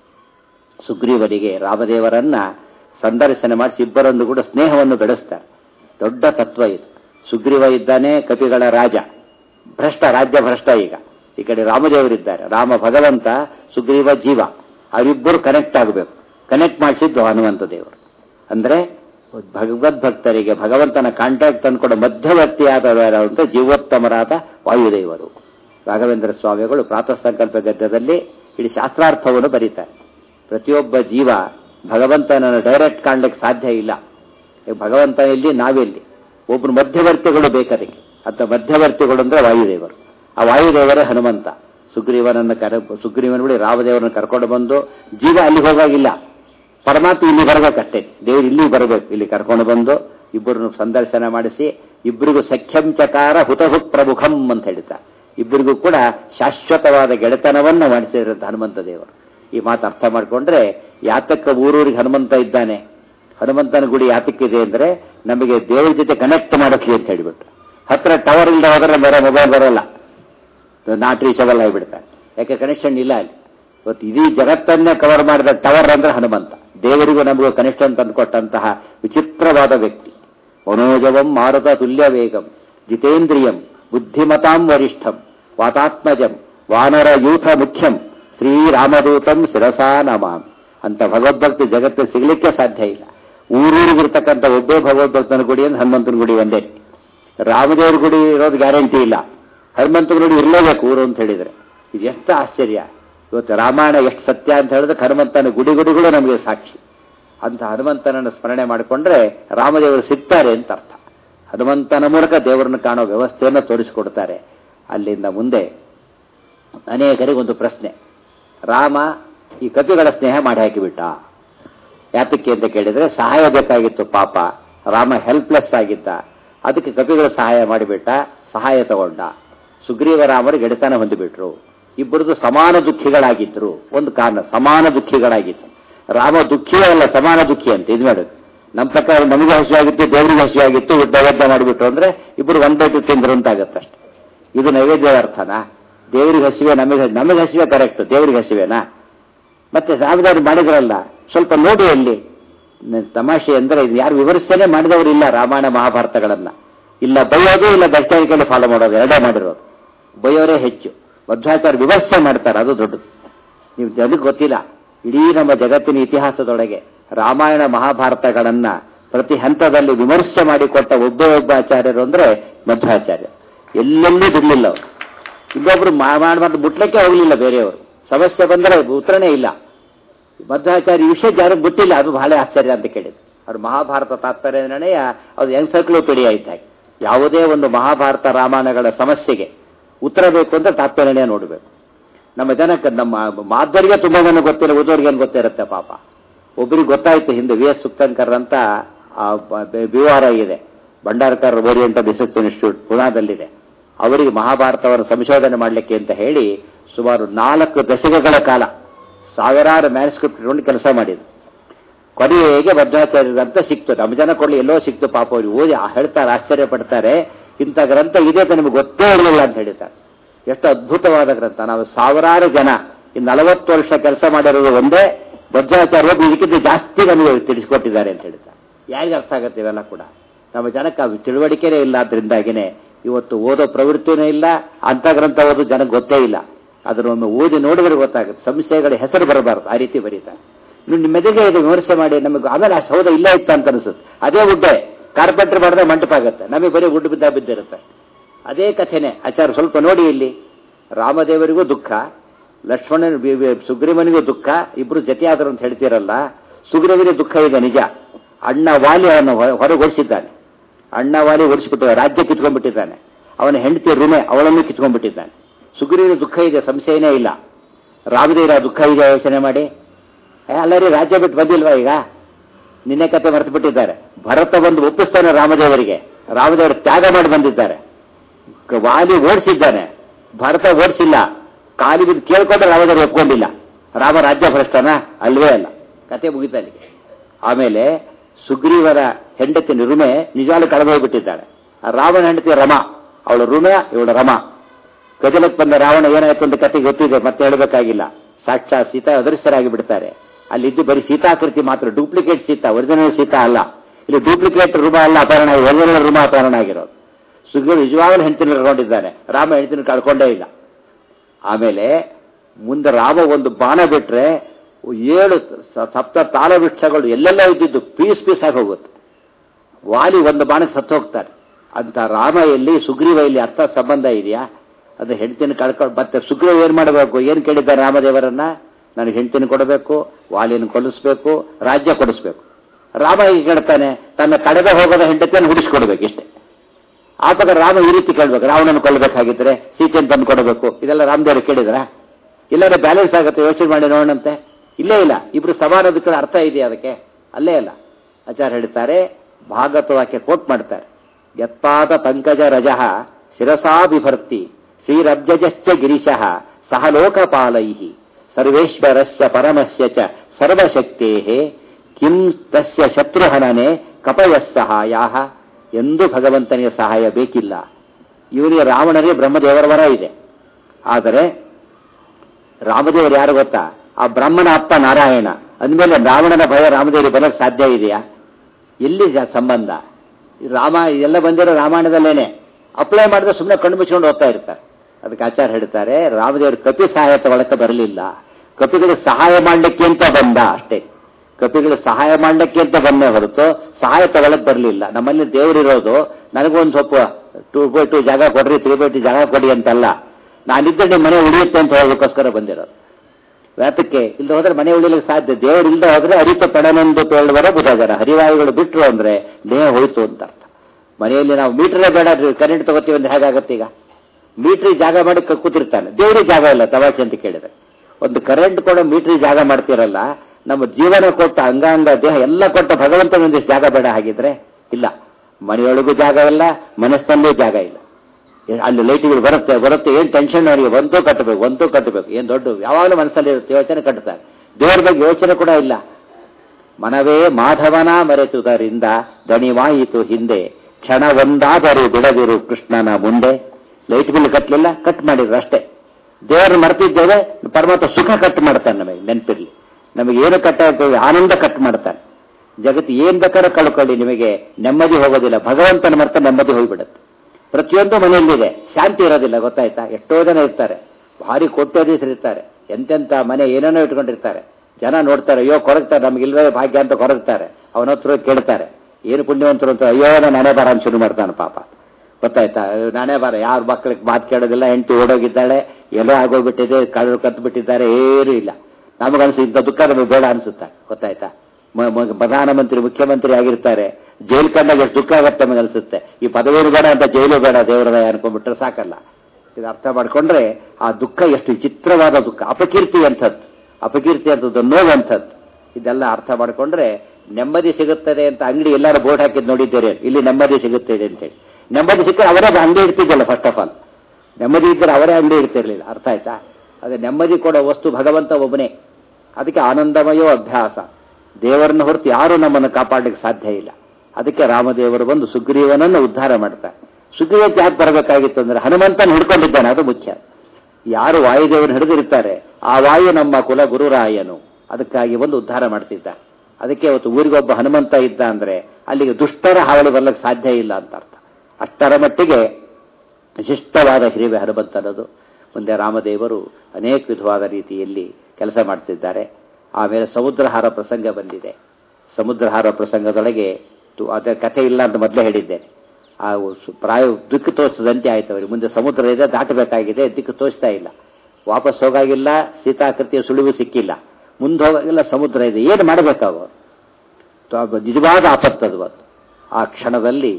ಸುಗ್ರೀವನಿಗೆ ರಾಮದೇವರನ್ನ ಸಂದರ್ಶನ ಮಾಡಿಸಿ ಇಬ್ಬರನ್ನು ಕೂಡ ಸ್ನೇಹವನ್ನು ಬೆಳೆಸ್ತಾರೆ ದೊಡ್ಡ ತತ್ವ ಇದು ಸುಗ್ರೀವ ಇದ್ದಾನೆ ಕಪಿಗಳ ರಾಜ ಭ್ರಷ್ಟ ರಾಜ್ಯ ಭ್ರಷ್ಟ ಈಗ ಈ ಕಡೆ ರಾಮದೇವರಿದ್ದಾರೆ ರಾಮ ಭಗವಂತ ಸುಗ್ರೀವ ಜೀವ ಅವರಿಬ್ಬರು ಕನೆಕ್ಟ್ ಆಗಬೇಕು ಕನೆಕ್ಟ್ ಮಾಡಿಸಿದ್ದು ಹನುಮಂತ ದೇವರು ಅಂದ್ರೆ ಭಗವದ್ಭಕ್ತರಿಗೆ ಭಗವಂತನ ಕಾಂಟ್ಯಾಕ್ಟ್ ತಂದುಕೊಡೋ ಮಧ್ಯವರ್ತಿಯಾದ ಜೀವೋತ್ತಮರಾದ ವಾಯುದೇವರು ರಾಘವೇಂದ್ರ ಸ್ವಾಮಿಗಳು ಪ್ರಾತಃ ಸಂಕಲ್ಪ ಗದ್ಯದಲ್ಲಿ ಇಡೀ ಶಾಸ್ತ್ರಾರ್ಥವನ್ನು ಬರೀತಾರೆ ಪ್ರತಿಯೊಬ್ಬ ಜೀವ ಭಗವಂತನನ್ನು ಡೈರೆಕ್ಟ್ ಕಾಣ್ಲಿಕ್ಕೆ ಸಾಧ್ಯ ಇಲ್ಲ ಭಗವಂತ ಎಲ್ಲಿ ನಾವೆಲ್ಲಿ ಒಬ್ಬರು ಮಧ್ಯವರ್ತಿಗಳು ಬೇಕದಕ್ಕೆ ಅಂತ ಮಧ್ಯವರ್ತಿಗಳು ಅಂದ್ರೆ ವಾಯುದೇವರು ಆ ವಾಯುದೇವರೇ ಹನುಮಂತ ಸುಗ್ರೀವನನ್ನು ಕರೆ ಸುಗ್ರೀವನ ಬಳಿ ರಾಮದೇವರನ್ನು ಕರ್ಕೊಂಡು ಬಂದು ಜೀವ ಅಲ್ಲಿ ಹೋಗಾಗಿಲ್ಲ ಪರಮಾತ್ಮ ಇಲ್ಲಿ ಬರಬೇಕಷ್ಟೇ ದೇವರು ಇಲ್ಲಿ ಬರಬೇಕು ಇಲ್ಲಿ ಕರ್ಕೊಂಡು ಬಂದು ಇಬ್ಬರನ್ನು ಸಂದರ್ಶನ ಮಾಡಿಸಿ ಇಬ್ಬರಿಗೂ ಸಖ್ಯಂ ಚಕಾರ ಹುತಹುತ್ ಪ್ರಮುಖಂ ಅಂತ ಹೇಳ್ತಾ ಇಬ್ಬರಿಗೂ ಕೂಡ ಶಾಶ್ವತವಾದ ಗೆಳೆತನವನ್ನು ಮಾಡಿಸಿದ್ರಂತ ಹನುಮಂತ ದೇವರು ಈ ಮಾತು ಅರ್ಥ ಮಾಡಿಕೊಂಡ್ರೆ ಯಾತಕ್ಕ ಊರೂರಿಗೆ ಹನುಮಂತ ಇದ್ದಾನೆ ಹನುಮಂತನ ಗುಡಿ ಯಾತಕ್ಕಿದೆ ಅಂದ್ರೆ ನಮಗೆ ದೇವರ ಜೊತೆ ಕನೆಕ್ಟ್ ಮಾಡಿಸ್ಲಿ ಅಂತ ಹೇಳಿಬಿಟ್ಟು ಹತ್ರ ಟವರ್ ಇಲ್ಲದೆ ಹೋದ್ರೆ ಬೇರೆ ಮೊಬೈಲ್ ಬರೋಲ್ಲ ನಾಟ್ ರೀಚಬಲ್ ಆಗಿಬಿಡ್ತಾರೆ ಯಾಕೆ ಕನೆಕ್ಷನ್ ಇಲ್ಲ ಅಲ್ಲಿ ಇವತ್ತು ಇಡೀ ಜಗತ್ತನ್ನೇ ಕವರ್ ಮಾಡಿದ ಟವರ್ ಅಂದ್ರೆ ಹನುಮಂತ ದೇವರಿಗೂ ನಮಗೂ ಕನೆಕ್ಷನ್ ತಂದುಕೊಟ್ಟಂತಹ ವಿಚಿತ್ರವಾದ ವ್ಯಕ್ತಿ ಮನೋಜವಂ ಮಾರುತ ತುಲ್ಯ ವೇಗಂ ಜಿತೇಂದ್ರಿಯಂ ಬುದ್ಧಿಮತಾಂ ವರಿಷ್ಠಂ ವಾತಾತ್ಮಜಂ ವಾನರ ಯೂಥ ಮುಖ್ಯಂ ಶ್ರೀರಾಮದೂತಂ ಶಿರಸಾ ನಮಾಮಿ ಅಂತ ಭಗವದ್ಭಕ್ತಿ ಜಗತ್ತು ಸಿಗಲಿಕ್ಕೆ ಸಾಧ್ಯ ಇಲ್ಲ ಊರೂರಿಗಿರ್ತಕ್ಕಂಥ ಒಬ್ಬೇ ಭಗವದ್ಭಕ್ತನ ಗುಡಿ ಅಂದ್ರೆ ಹನುಮಂತನ ಗುಡಿ ಒಂದೇ ರಾಮದೇವ್ರ ಗುಡಿ ಇರೋದು ಗ್ಯಾರಂಟಿ ಇಲ್ಲ ಹನುಮಂತನ ಗುಡಿ ಇರಲೇಬೇಕು ಊರು ಅಂತ ಹೇಳಿದ್ರೆ ಇದು ಎಷ್ಟು ಆಶ್ಚರ್ಯ ಇವತ್ತು ರಾಮಾಯಣ ಎಷ್ಟು ಸತ್ಯ ಅಂತ ಹೇಳಿದ್ರೆ ಹನುಮಂತನ ಗುಡಿ ಗುಡಿಗಳು ನಮಗೆ ಸಾಕ್ಷಿ ಅಂತ ಹನುಮಂತನನ್ನು ಸ್ಮರಣೆ ಮಾಡಿಕೊಂಡ್ರೆ ರಾಮದೇವರು ಸಿಗ್ತಾರೆ ಅಂತ ಅರ್ಥ ಹನುಮಂತನ ಮೂಲಕ ದೇವರನ್ನು ಕಾಣೋ ವ್ಯವಸ್ಥೆಯನ್ನು ತೋರಿಸಿಕೊಡ್ತಾರೆ ಅಲ್ಲಿಂದ ಮುಂದೆ ಅನೇಕರಿಗೆ ಒಂದು ಪ್ರಶ್ನೆ ರಾಮ ಈ ಕಪಿಗಳ ಸ್ನೇಹ ಮಾಡಿ ಹಾಕಿಬಿಟ್ಟ ಯಾತಕ್ಕೆ ಅಂತ ಕೇಳಿದ್ರೆ ಸಹಾಯ ಬೇಕಾಗಿತ್ತು ಪಾಪ ರಾಮ ಹೆಲ್ಪ್ಲೆಸ್ ಆಗಿದ್ದ ಅದಕ್ಕೆ ಕಪಿಗಳ ಸಹಾಯ ಮಾಡಿಬಿಟ್ಟ ಸಹಾಯ ತಗೊಂಡ ಸುಗ್ರೀವ ರಾಮರು ಗೆಳೆತನ ಹೊಂದಿಬಿಟ್ರು ಇಬ್ಬರದು ಸಮಾನ ದುಃಖಿಗಳಾಗಿದ್ರು ಒಂದು ಕಾರಣ ಸಮಾನ ದುಃಖಿಗಳಾಗಿತ್ತು ರಾಮ ದುಃಖಿಯೇ ಅಲ್ಲ ಸಮಾನ ದುಃಖಿ ಅಂತ ಇದು ಮಾಡೋದು ನಮ್ಮ ಪ್ರಕಾರ ನಮಗೆ ಹಸಿವಾಗಿತ್ತು ದೇವರಿಗೆ ಹಸಿವಾಗಿತ್ತು ನೈವೇದ್ಯ ಮಾಡಿಬಿಟ್ರು ಅಂದ್ರೆ ಇಬ್ಬರು ಒಂದೈದು ತಿಂದ್ರು ಅಂತ ಆಗತ್ತಷ್ಟೆ ಇದು ನೈವೇದ್ಯದ ಅರ್ಥನಾ ದೇವರಿಗೆ ಹಸಿವೆ ನಮಗೆ ನಮಗೆ ಹಸಿವೆ ಕರೆಕ್ಟ್ ದೇವರಿಗೆ ಹಸಿವೆನಾ ಮತ್ತೆ ರಾಮದೇವರು ಮಾಡಿದ್ರಲ್ಲ ಸ್ವಲ್ಪ ನೋಡಿ ಅಲ್ಲಿ ತಮಾಷೆ ಅಂದ್ರೆ ಇದು ಯಾರು ವಿವರಿಸೇನೆ ಮಾಡಿದವರಿಲ್ಲ ರಾಮಾಯಣ ಮಹಾಭಾರತಗಳನ್ನ ಇಲ್ಲ ಬೈಯೋದು ಇಲ್ಲ ಬೆಟ್ಟರಿಕೆಯಲ್ಲಿ ಫಾಲೋ ಮಾಡೋದು ಎರಡೇ ಮಾಡಿರೋದು ಬೈಯೋರೇ ಹೆಚ್ಚು ಮಧ್ವಾಚಾರ್ಯ ವಿಮರ್ಶೆ ಮಾಡ್ತಾರೆ ಅದು ದೊಡ್ಡದು ನೀವು ಜನಕ್ಕೆ ಗೊತ್ತಿಲ್ಲ ಇಡೀ ನಮ್ಮ ಜಗತ್ತಿನ ಇತಿಹಾಸದೊಳಗೆ ರಾಮಾಯಣ ಮಹಾಭಾರತಗಳನ್ನ ಪ್ರತಿ ಹಂತದಲ್ಲಿ ವಿಮರ್ಶೆ ಮಾಡಿಕೊಟ್ಟ ಒಬ್ಬೇ ಒಬ್ಬ ಆಚಾರ್ಯರು ಅಂದ್ರೆ ಮಧ್ವಾಚಾರ್ಯ ಎಲ್ಲೆಲ್ಲೂ ಬಿಡ್ಲಿಲ್ಲ ಅವರು ಇನ್ನೊಬ್ರು ಮಾಡಬಾರ್ದು ಮುಟ್ಲಿಕ್ಕೆ ಹೋಗ್ಲಿಲ್ಲ ಬೇರೆಯವರು ಸಮಸ್ಯೆ ಬಂದರೆ ಉತ್ತರನೇ ಇಲ್ಲ ಮಧ್ವಾಚಾರ್ಯ ವಿಷಯ ಯಾರು ಬಿಟ್ಟಿಲ್ಲ ಅದು ಬಹಳ ಆಶ್ಚರ್ಯ ಅಂತ ಕೇಳಿದ್ರು ಅವ್ರು ಮಹಾಭಾರತ ತಾತ್ಪರ್ಯ ನಿರ್ಣಯ ಅದು ಎನ್ಸೈಕ್ಲೋಪೀಡಿಯಾ ಇದ್ದಾಗೆ ಯಾವುದೇ ಒಂದು ಮಹಾಭಾರತ ರಾಮಾಯಣಗಳ ಸಮಸ್ಯೆಗೆ ಉತ್ತರ ಬೇಕು ಅಂದ್ರೆ ತಾತ್ಪರ್ಯ ನೋಡಬೇಕು ನಮ್ಮ ಜನಕ್ಕೆ ನಮ್ಮ ಮಾದರಿಗೆ ತುಂಬಾ ಜನ ಗೊತ್ತಿಲ್ಲ ಉಳಿದವ್ರಿಗೆ ಏನು ಗೊತ್ತಿರುತ್ತೆ ಪಾಪ ಒಬ್ಬರಿಗೆ ಗೊತ್ತಾಯ್ತು ಹಿಂದೆ ವಿ ಎಸ್ ಸುಕ್ತಂಕರ್ ಅಂತ ವಿವಾರ ಇದೆ ಭಂಡಾರ್ಕರ್ ಓರಿಯೆಂಟಲ್ ರಿಸರ್ಚ್ ಇನ್ಸ್ಟಿಟ್ಯೂಟ್ ಪುನಾದಲ್ಲಿದೆ ಅವರಿಗೆ ಮಹಾಭಾರತವನ್ನು ಸಂಶೋಧನೆ ಮಾಡಲಿಕ್ಕೆ ಅಂತ ಹೇಳಿ ಸುಮಾರು ನಾಲ್ಕು ದಶಕಗಳ ಕಾಲ ಸಾವಿರಾರು ಮ್ಯಾನ್ಸ್ಕ್ರಿಪ್ಟ್ ಇಟ್ಕೊಂಡು ಕೆಲಸ ಮಾಡಿದ್ರು ಕೊನೆಗೆ ಮಧ್ವಾಚಾರ್ಯರಂತ ಸಿಕ್ತು ನಮ್ಮ ಜನ ಕೊಡ್ಲಿ ಎಲ್ಲೋ ಸಿಕ್ತು ಪಾಪ ಅವ್ರು ಓದಿ ಹೇಳ್ತಾರೆ ಆಶ್ಚರ್ಯ ಪಡ್ತಾರೆ ಇಂಥ ಗ್ರಂಥ ಇದೆ ಅಂತ ನಿಮ್ಗೆ ಗೊತ್ತೇ ಇರಲಿಲ್ಲ ಅಂತ ಹೇಳಿದ್ದಾರೆ ಎಷ್ಟು ಅದ್ಭುತವಾದ ಗ್ರಂಥ ನಾವು ಸಾವಿರಾರು ಜನ ಇನ್ನು ನಲವತ್ತು ವರ್ಷ ಕೆಲಸ ಮಾಡಿರೋದು ಒಂದೇ ಮಧ್ವಾಚಾರ್ಯ ಇದಕ್ಕಿಂತ ಜಾಸ್ತಿ ನಮಗೆ ತಿಳಿಸಿಕೊಟ್ಟಿದ್ದಾರೆ ಅಂತ ಹೇಳ್ತಾರೆ ಯಾರಿಗೆ ಅರ್ಥ ಆಗುತ್ತೆ ಇವೆಲ್ಲ ಕೂಡ ನಮ್ಮ ಜನಕ್ಕೆ ಅವು ತಿಳುವಳಿಕೆನೇ ಇಲ್ಲ ಅದರಿಂದಾಗಿನೇ ಇವತ್ತು ಓದೋ ಪ್ರವೃತ್ತಿನೇ ಇಲ್ಲ ಅಂತ ಗ್ರಂಥ ಓದೋ ಜನಕ್ಕೆ ಗೊತ್ತೇ ಇಲ್ಲ ಅದನ್ನೊಮ್ಮೆ ಓದಿ ನೋಡಿದ್ರೆ ಗೊತ್ತಾಗುತ್ತೆ ಸಂಸ್ಥೆಗಳ ಹೆಸರು ಬರಬಾರ್ದು ಆ ರೀತಿ ಬರೀತಾರೆ ನೀವು ನಿಮ್ಮ ಮೆದುಗೆ ಇದು ವಿಮರ್ಶೆ ಮಾಡಿ ನಮಗೆ ಆಮೇಲೆ ಆ ಸೌಧ ಇಲ್ಲೇ ಇತ್ತು ಅಂತ ಅನಿಸುತ್ತೆ ಅದೇ ಉಡ್ಡೆ ಕಾರ್ಪೆಂಟರ್ ಮಾಡಿದ್ರೆ ಮಂಟಪ ಆಗುತ್ತೆ ನಮಗೆ ಬರೀ ಉಡ್ಡು ಬಿದ್ದ ಬಿದ್ದಿರುತ್ತೆ ಅದೇ ಕಥೆನೆ ಆಚಾರ ಸ್ವಲ್ಪ ನೋಡಿ ಇಲ್ಲಿ ರಾಮದೇವರಿಗೂ ದುಃಖ ಲಕ್ಷ್ಮಣನ ಸುಗ್ರೀವನಿಗೂ ದುಃಖ ಇಬ್ರು ಜೊತೆಯಾದರು ಅಂತ ಹೇಳ್ತೀರಲ್ಲ ಸುಗ್ರೀವನಿಗೆ ದುಃಖ ಇದೆ ನಿಜ ಅಣ್ಣ ವಾಲಿ ಅವನು ಹೊರಗೊಳಿಸಿದ್ದಾನೆ ಅಣ್ಣ ವಾಲಿ ಓಡಿಸಿಬಿಟ್ಟು ರಾಜ್ಯ ಕಿತ್ಕೊಂಡ್ಬಿಟ್ಟಿದ್ದಾನೆ ಅವನ ಹೆಂಡತಿ ರುಮೆ ಅವಳನ್ನು ಕಿತ್ಕೊಂಡ್ಬಿಟ್ಟಿದ್ದಾನೆ ಸುಗ್ರೀವನಿಗೆ ದುಃಖ ಇದೆ ಸಂಶಯನೇ ಇಲ್ಲ ರಾಮದೇವರ ದುಃಖ ಇದೆ ಯೋಚನೆ ಮಾಡಿ ಅಲ್ಲರಿ ರಾಜ್ಯ ಬಿಟ್ಟು ಬಂದಿಲ್ವಾ ಈಗ ನಿನ್ನೆ ಕತೆ ಮರೆತು ಬಿಟ್ಟಿದ್ದಾರೆ ಭರತ ಬಂದು ಒಪ್ಪಿಸ್ತಾನೆ ರಾಮದೇವರಿಗೆ ರಾಮದೇವರು ತ್ಯಾಗ ಮಾಡಿ ಬಂದಿದ್ದಾರೆ ವಾಲಿ ಓಡಿಸಿದ್ದಾನೆ ಭರತ ಓಡಿಸಿಲ್ಲ ಕಾಲಿ ಬಿದ್ದು ಕೇಳ್ಕೊಂಡ್ರೆ ರಾಮದೇವರು ಒಪ್ಕೊಂಡಿಲ್ಲ ರಾಮ ರಾಜ್ಯ ಭ್ರಷ್ಟನ ಅಲ್ವೇ ಅಲ್ಲ ಕತೆ ಮುಗಿತಾನೆ ಆಮೇಲೆ ಸುಗ್ರೀವರ ಹೆಂಡತಿ ರುಮೆ ನಿಜವಾಗ್ಲೂ ಕಳೆದೋಗ್ಬಿಟ್ಟಿದ್ದಾಳೆ ಆ ರಾವಣ ಹೆಂಡತಿ ರಮ ಅವಳು ರುಮೆ ಇವಳು ರಮ ಗಜಲಕ್ಕೆ ಬಂದ ರಾವಣ ಏನಾಯ್ತು ಅಂತ ಕತೆ ಗೊತ್ತಿದೆ ಮತ್ತೆ ಹೇಳಬೇಕಾಗಿಲ್ಲ ಸಾಕ್ಷಾತ್ ಸೀತಾ ಅದೃಷ್ಟರಾಗಿ ಬಿಡ್ತಾರೆ ಅಲ್ಲಿದ್ದು ಬರೀ ಸೀತಾಕೃತಿ ಮಾತ್ರ ಡೂಪ್ಲಿಕೇಟ್ ಸೀತಾ ಒರಿಜಿನಲ್ ಸೀತಾ ಅಲ್ಲ ಇಲ್ಲಿ ಡೂಪ್ಲಿಕೇಟ್ ರುಮ ಅಲ್ಲ ಅಪಹರಣ ಒರಿಜಿನಲ್ ರುಮ ಅಪಹರಣ ಆಗಿರೋದು ಸುಗ್ರೀವ್ ನಿಜವಾಗಲೂ ಹೆಂಡತಿನ ಕಳ್ಕೊಂಡಿದ್ದಾನೆ ರಾಮ ಹೆಂಡತಿನ ಕಳ್ಕೊಂಡೇ ಇಲ್ಲ ಆಮೇಲೆ ಮುಂದೆ ರಾಮ ಒಂದು ಬಾಣ ಬಿಟ್ರೆ ಏಳು ಸಪ್ತ ತಾಳ ವೃಕ್ಷಗಳು ಎಲ್ಲೆಲ್ಲ ಇದ್ದಿದ್ದು ಪೀಸ್ ಪೀಸ್ ಆಗಿ ಹೋಗುತ್ತೆ ವಾಲಿ ಒಂದು ಬಾಣಕ್ಕೆ ಸತ್ತು ಹೋಗ್ತಾರೆ ಅಂತ ರಾಮ ಎಲ್ಲಿ ಸುಗ್ರೀವ ಇಲ್ಲಿ ಅರ್ಥ ಸಂಬಂಧ ಇದೆಯಾ ಅದು ಹೆಂಡತಿನ ಕಳ್ಕೊಂಡು ಮತ್ತೆ ಸುಗ್ರೀವ ಏನ್ ಮಾಡಬೇಕು ಏನ್ ಕೇಳಿದ್ದಾರೆ ರಾಮದೇವರನ್ನ ನನಗೆ ಹೆಂಡತಿನ ಕೊಡಬೇಕು ವಾಲಿಯನ್ನು ಕೊಲಿಸ್ಬೇಕು ರಾಜ್ಯ ಕೊಡಿಸ್ಬೇಕು ರಾಮ ಈಗ ಕೇಳ್ತಾನೆ ತನ್ನ ಕಡೆಗೆ ಹೋಗೋದ ಹೆಂಡತಿಯನ್ನು ಹುಡಿಸ್ಕೊಡ್ಬೇಕು ಇಷ್ಟೇ ಆವಾಗ ರಾಮ ಈ ರೀತಿ ಕೇಳ್ಬೇಕು ರಾವಣನ ಕೊಲ್ಲಬೇಕಾಗಿದ್ರೆ ಸೀತೆಯನ್ನು ತಂದು ಕೊಡಬೇಕು ಇದೆಲ್ಲ ರಾಮದೇವರು ಕೇಳಿದ್ರ ಇಲ್ಲಾಂದ್ರೆ ಬ್ಯಾಲೆನ್ಸ್ ಆಗುತ್ತೆ ಯೋಚನೆ ಮಾಡಿ ನೋಡೋಣಂತೆ ಇಲ್ಲೇ ಇಲ್ಲ ಇಬ್ರು ಸಮಾನ ಅದಕ್ಕೆ ಅರ್ಥ ಇದೆಯಾ ಅದಕ್ಕೆ ಅಲ್ಲೇ ಅಲ್ಲ ಆಚಾರ್ಯ ಹೇಳ್ತಾರೆ ಭಾಗವತ ವಾಕ್ಯ ಕೋಟ್ ಮಾಡ್ತಾರೆ ಯತ್ಪಾದ ಪಂಕಜ ರಜಃ ಶಿರಸಾ ಬಿಭರ್ತಿ ಶ್ರೀರಬ್ಜಶ್ಚ ಗಿರಿಶಃ ಸಹ ಲೋಕಪಾಲೈ ಸರ್ವೇಶ್ವರಸ್ಯ ಪರಮಸ್ಯ ಚ ಸರ್ವಶಕ್ತೇ ಕಿಂ ತಸ್ಯ ಶತ್ರುಹನನೆ ಕಪಯ ಸಹಾಯ ಎಂದು ಭಗವಂತನಿಗೆ ಸಹಾಯ ಬೇಕಿಲ್ಲ ಇವನಿಗೆ ರಾವಣನಿಗೆ ಬ್ರಹ್ಮದೇವರ ವರ ಇದೆ ಆದರೆ ರಾಮದೇವರು ಯಾರು ಗೊತ್ತಾ ಆ ಬ್ರಹ್ಮನ ಅಪ್ಪ ನಾರಾಯಣ ಅಂದಮೇಲೆ ರಾವಣನ ಭಯ ರಾಮದೇವರಿಗೆ ಬರಕ್ಕೆ ಸಾಧ್ಯ ಇದೆಯಾ ಎಲ್ಲಿ ಸಂಬಂಧ ರಾಮ ಎಲ್ಲ ಬಂದಿರೋ ರಾಮಾಯಣದಲ್ಲೇನೆ ಅಪ್ಲೈ ಮಾಡಿದ್ರೆ ಸುಮ್ಮನೆ ಕಣ್ಣು ಮುಚ್ಕೊಂಡು ಹೋಗ್ತಾ ಇರ್ತಾರೆ ಅದಕ್ಕೆ ಆಚಾರ ಹೇಳ್ತಾರೆ ರಾಮದೇವರು ಕಪಿ ಸಹಾಯ ತಗೊಳಕ್ಕೆ ಬರಲಿಲ್ಲ ಕಪಿಗಳಿಗೆ ಸಹಾಯ ಮಾಡಲಿಕ್ಕೆ ಅಂತ ಬಂದ ಅಷ್ಟೇ ಕಪಿಗಳು ಸಹಾಯ ಮಾಡಲಿಕ್ಕೆ ಅಂತ ಬಂದೇ ಹೊರತು ಸಹಾಯ ತಗೊಳಕ್ ಬರಲಿಲ್ಲ ನಮ್ಮಲ್ಲಿ ದೇವರಿರೋದು ನನಗೊಂದು ಸ್ವಲ್ಪ ಟೂ ಬೈ ಟೂ ಜಾಗ ಕೊಡ್ರಿ ತ್ರೀ ಬೈ ಟೂ ಜಾಗ ಕೊಡಿ ಅಂತಲ್ಲ ನಾನಿದ್ದರೆ ನಿಮ್ಮ ಮನೆ ಉಳಿಯುತ್ತೆ ಅಂತ ಹೇಳೋದಕ್ಕೋಸ್ಕರ ಬಂದಿರೋದು ವ್ಯಾತಕ್ಕೆ ಇಲ್ಲದೆ ಹೋದ್ರೆ ಮನೆ ಉಳಿಲಿಕ್ಕೆ ಸಾಧ್ಯ ದೇವರು ಇಲ್ಲದೆ ಹೋದ್ರೆ ಅರಿತ ಪಡನೆಂದು ತೇಳುವರೆ ಬುಧಾಜರ ಹರಿವಾಯುಗಳು ಬಿಟ್ರು ಅಂದ್ರೆ ದೇಹ ಹೋಯ್ತು ಅಂತ ಅರ್ಥ ಮನೆಯಲ್ಲಿ ನಾವು ಮೀಟರೇ ಬೇಡ ಕರೆಂಟ್ ತಗೋತೀವಿ ಅಂದ್ರೆ ಹೇಗಾಗತ್ತೆ ಈಗ ಮೀಟ್ರಿಗೆ ಜಾಗ ಮಾಡಿ ಕೂತಿರ್ತಾನೆ ದೇವರಿಗೆ ಜಾಗ ಇಲ್ಲ ತವಾಚೆ ಅಂತ ಕೇಳಿದ್ರೆ ಒಂದು ಕರೆಂಟ್ ಕೊಡೋ ಮೀಟ್ರಿಗೆ ಜಾಗ ಮಾಡ್ತಿರಲ್ಲ ನಮ್ಮ ಜೀವನ ಕೊಟ್ಟ ಅಂಗಾಂಗ ದೇಹ ಎಲ್ಲ ಕೊಟ್ಟ ಭಗವಂತನ ಒಂದಿಷ್ಟು ಜಾಗ ಬೇಡ ಹಾಗಿದ್ರೆ ಇಲ್ಲ ಮನೆಯೊಳಗೂ ಜಾಗ ಇಲ್ಲ ಮನಸ್ಸಲ್ಲೂ ಜಾಗ ಇಲ್ಲ ಅಲ್ಲಿ ಲೈಟ್ಗಳು ಬರುತ್ತೆ ಬರುತ್ತೆ ಏನ್ ಟೆನ್ಷನ್ ಅವರಿಗೆ ಒಂದೂ ಕಟ್ಟಬೇಕು ಒಂದೂ ಕಟ್ಟಬೇಕು ಏನ್ ದೊಡ್ಡ ಯಾವಾಗಲೂ ಮನಸ್ಸಲ್ಲಿ ಇರುತ್ತೆ ಯೋಚನೆ ಕಟ್ತಾರೆ ದೇವರ ಬಗ್ಗೆ ಯೋಚನೆ ಕೂಡ ಇಲ್ಲ ಮನವೇ ಮಾಧವನ ಮರೆಸುವುದರಿಂದ ದಣಿವಾಯಿತು ಹಿಂದೆ ಕ್ಷಣ ಒಂದಾದರೂ ಬಿಡದಿರು ಕೃಷ್ಣನ ಮುಂದೆ ಲೈಟ್ ಬಿಲ್ ಕಟ್ಟಲಿಲ್ಲ ಕಟ್ ಮಾಡಿದ್ರು ಅಷ್ಟೇ ದೇವರು ಮರ್ತಿದ್ದೇವೆ ಪರಮಾತ್ಮ ಸುಖ ಕಟ್ ಮಾಡ್ತಾನೆ ನಮಗೆ ನೆನಪಿರ್ಲಿ ನಮಗೆ ಏನು ಕಟ್ಟ ಆನಂದ ಕಟ್ ಮಾಡ್ತಾನೆ ಜಗತ್ತು ಏನ್ ಬೇಕಾದ್ರೂ ಕಳ್ಕೊಳ್ಳಿ ನಿಮಗೆ ನೆಮ್ಮದಿ ಹೋಗೋದಿಲ್ಲ ಭಗವಂತನ ಮರ್ತ ನೆಮ್ಮದಿ ಹೋಗ್ಬಿಡುತ್ತೆ ಪ್ರತಿಯೊಂದು ಮನೆಯಲ್ಲಿದೆ ಶಾಂತಿ ಇರೋದಿಲ್ಲ ಗೊತ್ತಾಯ್ತಾ ಎಷ್ಟೋ ಜನ ಇರ್ತಾರೆ ಭಾರಿ ಕೋಟ್ಯಾಧೀಶರು ಇರ್ತಾರೆ ಎಂತೆಂತ ಮನೆ ಏನೇನೋ ಇಟ್ಕೊಂಡಿರ್ತಾರೆ ಜನ ನೋಡ್ತಾರೆ ಅಯ್ಯೋ ಕೊರಗ್ತಾರೆ ನಮ್ಗೆ ಇಲ್ವೇ ಭಾಗ್ಯ ಅಂತ ಕೊರಗ್ತಾರೆ ಅವನ ಹತ್ರ ಕೇಳ್ತಾರೆ ಏನು ಪುಣ್ಯವಂತರು ಅಂತ ಅಯ್ಯೋ ನಾನೇ ಬಾರ ಅಂತ ಶುರು ಮಾಡ್ತಾನೆ ಪಾಪ ಗೊತ್ತಾಯ್ತಾ ನಾನೇ ಬಾರ ಯಾರ ಮಕ್ಕಳಿಗೆ ಮಾತು ಕೇಳೋದಿಲ್ಲ ಹೆಂಡತಿ ಓಡೋಗಿದ್ದಾಳೆ ಎಲ್ಲೋ ಆಗೋಗ್ಬಿಟ್ಟಿದೆ ಕళ్ళు ಕತ್ತು ಬಿಟ್ಟಿದ್ದಾರೆ ಏನೂ ಇಲ್ಲ ನಮಗನ್ಸು ಇಂಥ ದುಃಖ ನಮಗೆ ಬೇಡ ಅನ್ಸುತ್ತಾ ಗೊತ್ತಾಯ್ತಾ ಪ್ರಧಾನಮಂತ್ರಿ ಮುಖ್ಯಮಂತ್ರಿ ಆಗಿರ್ತಾರೆ ಜೈಲ್ ಕಂಡಾಗ ಎಷ್ಟು ದುಃಖ ಆಗುತ್ತೆ ನಮಗೆ ಅನ್ಸುತ್ತೆ ಈ ಪದವಿನೂ ಬೇಡ ಅಂತ ಜೈಲು ಬೇಡ ದೇವರ ಅನ್ಕೊಂಡ್ಬಿಟ್ರೆ ಸಾಕಲ್ಲ ಇದು ಅರ್ಥ ಮಾಡ್ಕೊಂಡ್ರೆ ಆ ದುಃಖ ಎಷ್ಟು ವಿಚಿತ್ರವಾದ ದುಃಖ ಅಪಕೀರ್ತಿ ಅಂಥದ್ದು ಅಪಕೀರ್ತಿ ಅಂತದ್ದು ನೋವಂಥದ್ದು ಇದೆಲ್ಲ ಅರ್ಥ ಮಾಡ್ಕೊಂಡ್ರೆ ನೆಮ್ಮದಿ ಸಿಗುತ್ತದೆ ಅಂತ ಅಂಗಡಿ ಎಲ್ಲರೂ ಬೋರ್ಡ್ ಹಾಕಿದ್ ನೋಡಿದ್ದೀರಿ ಇಲ್ಲಿ ನೆಮ್ಮದಿ ಸಿಗುತ್ತದೆ ಅಂತೇಳಿ ನೆಮ್ಮದಿ ಸಿಕ್ಕರೆ ಅವರೇ ಅಂಗಡಿ ಇಡ್ತಿದ್ದಲ್ಲ ಫಸ್ಟ್ ಆಫ್ ಆಲ್ ನೆಮ್ಮದಿ ಇದ್ದರೆ ಅವರೇ ಅಂಗಡಿ ಇಡ್ತಿರ್ಲಿಲ್ಲ ಅರ್ಥ ಆಯ್ತಾ ಅದೇ ನೆಮ್ಮದಿ ಕೊಡೋ ವಸ್ತು ಭಗವಂತ ಒಬ್ಬನೇ ಅದಕ್ಕೆ ಆನಂದಮಯೋ ಅಭ್ಯಾಸ ದೇವರನ್ನ ಹೊರತು ಯಾರೂ ನಮ್ಮನ್ನು ಕಾಪಾಡಲಿಕ್ಕೆ ಸಾಧ್ಯ ಇಲ್ಲ ಅದಕ್ಕೆ ರಾಮದೇವರು ಬಂದು ಸುಗ್ರೀವನನ್ನು ಉದ್ಧಾರ ಮಾಡ್ತಾರೆ ಸುಗ್ರೀವಕ್ಕೆ ಯಾಕೆ ಬರಬೇಕಾಗಿತ್ತು ಅಂದ್ರೆ ಹನುಮಂತನ ಹಿಡ್ಕೊಂಡಿದ್ದಾನೆ ಅದು ಮುಖ್ಯ ಯಾರು ವಾಯುದೇವರನ್ನು ಹಿಡಿದಿರ್ತಾರೆ ಆ ವಾಯು ನಮ್ಮ ಕುಲ ಗುರುರಾಯನು ಅದಕ್ಕಾಗಿ ಬಂದು ಉದ್ಧಾರ ಮಾಡ್ತಿದ್ದ ಅದಕ್ಕೆ ಅವತ್ತು ಊರಿಗೊಬ್ಬ ಹನುಮಂತ ಇದ್ದ ಅಂದ್ರೆ ಅಲ್ಲಿಗೆ ದುಷ್ಟರ ಹಾವಳಿ ಬರ್ಲಿಕ್ಕೆ ಸಾಧ್ಯ ಇಲ್ಲ ಅಂತ ಅರ್ಥ ಅಷ್ಟರ ಮಟ್ಟಿಗೆ ವಿಶಿಷ್ಟವಾದ ಹಿರಿವೆ ಹನುಮಂತನದು ಮುಂದೆ ರಾಮದೇವರು ಅನೇಕ ವಿಧವಾದ ರೀತಿಯಲ್ಲಿ ಕೆಲಸ ಮಾಡ್ತಿದ್ದಾರೆ ಆಮೇಲೆ ಸಮುದ್ರಹಾರ ಪ್ರಸಂಗ ಬಂದಿದೆ ಸಮುದ್ರಹಾರ ಪ್ರಸಂಗದೊಳಗೆ ಅದರ ಕಥೆ ಇಲ್ಲ ಅಂತ ಮೊದಲೇ ಹೇಳಿದ್ದೇನೆ ಆ ಪ್ರಾಯ ದಿಕ್ಕು ತೋರಿಸದಂತೆ ಆಯ್ತು ಅವರಿಗೆ ಮುಂದೆ ಸಮುದ್ರ ಇದೆ ದಾಟಬೇಕಾಗಿದೆ ದಿಕ್ಕು ತೋರಿಸ್ತಾ ಇಲ್ಲ ವಾಪಸ್ ಹೋಗಾಗಿಲ್ಲ ಸೀತಾಕೃತಿಯ ಸುಳಿವು ಸಿಕ್ಕಿಲ್ಲ ಮುಂದೆ ಹೋಗೋಲ್ಲ ಸಮುದ್ರ ಇದೆ ಏನು ಮಾಡಬೇಕಾವು ನಿಜವಾದ ಆಪತ್ತದು ಅದು ಆ ಕ್ಷಣದಲ್ಲಿ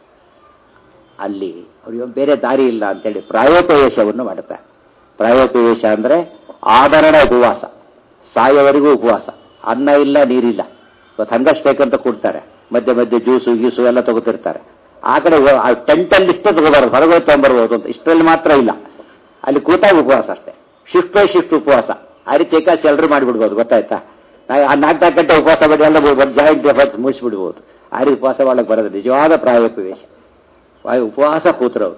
ಅಲ್ಲಿ ಅವ್ರಿಗೆ ಬೇರೆ ದಾರಿ ಇಲ್ಲ ಅಂತೇಳಿ ಪ್ರಾಯೋಪವೇಶವನ್ನು ಮಾಡುತ್ತಾರೆ ಪ್ರಾಯೋಪವೇಶ ಅಂದ್ರೆ ಆಭರಣ ಉಪವಾಸ ಸಾಯವರೆಗೂ ಉಪವಾಸ ಅನ್ನ ಇಲ್ಲ ನೀರಿಲ್ಲ ಇವತ್ತು ಹಂಗಷ್ಟೇಕಂತ ಕೊಡ್ತಾರೆ ಮಧ್ಯೆ ಮಧ್ಯೆ ಜ್ಯೂಸು ಗೀಸು ಎಲ್ಲ ತಗೋತಿರ್ತಾರೆ ಆ ಕಡೆ ಟೆಂಟಲ್ಲಿ ಇಷ್ಟೇ ತಗೋಬಾರ್ದು ಹೊರಗೆ ತಗೊಂಬರ್ಬೋದು ಅಂತ ಇಷ್ಟರಲ್ಲಿ ಮಾತ್ರ ಇಲ್ಲ ಅಲ್ಲಿ ಕೂತಾಗ ಉಪವಾಸ ಅಷ್ಟೇ ಶಿಫ್ಟ್ ಬೈ ಶಿಫ್ಟ್ ಉಪವಾಸ ಆ ರೀತಿ ಏಕಾಸಿ ಎಲ್ಲರೂ ಮಾಡಿಬಿಡ್ಬೋದು ಗೊತ್ತಾಯ್ತಾ ಆ ನಾಲ್ಕು ನಾಲ್ಕು ಗಂಟೆ ಉಪವಾಸ ಮಾಡಿ ಎಲ್ಲ ಜಾಯಿಂಟ್ ಮುಗಿಸ್ಬಿಡ್ಬೋದು ಆ ರೀತಿ ಉಪವಾಸ ಮಾಡಕ್ಕೆ ಬರೋದು ನಿಜವಾದ ಪ್ರಾಯೋಪವೇಶ ಉಪವಾಸ ಕೂತರವರು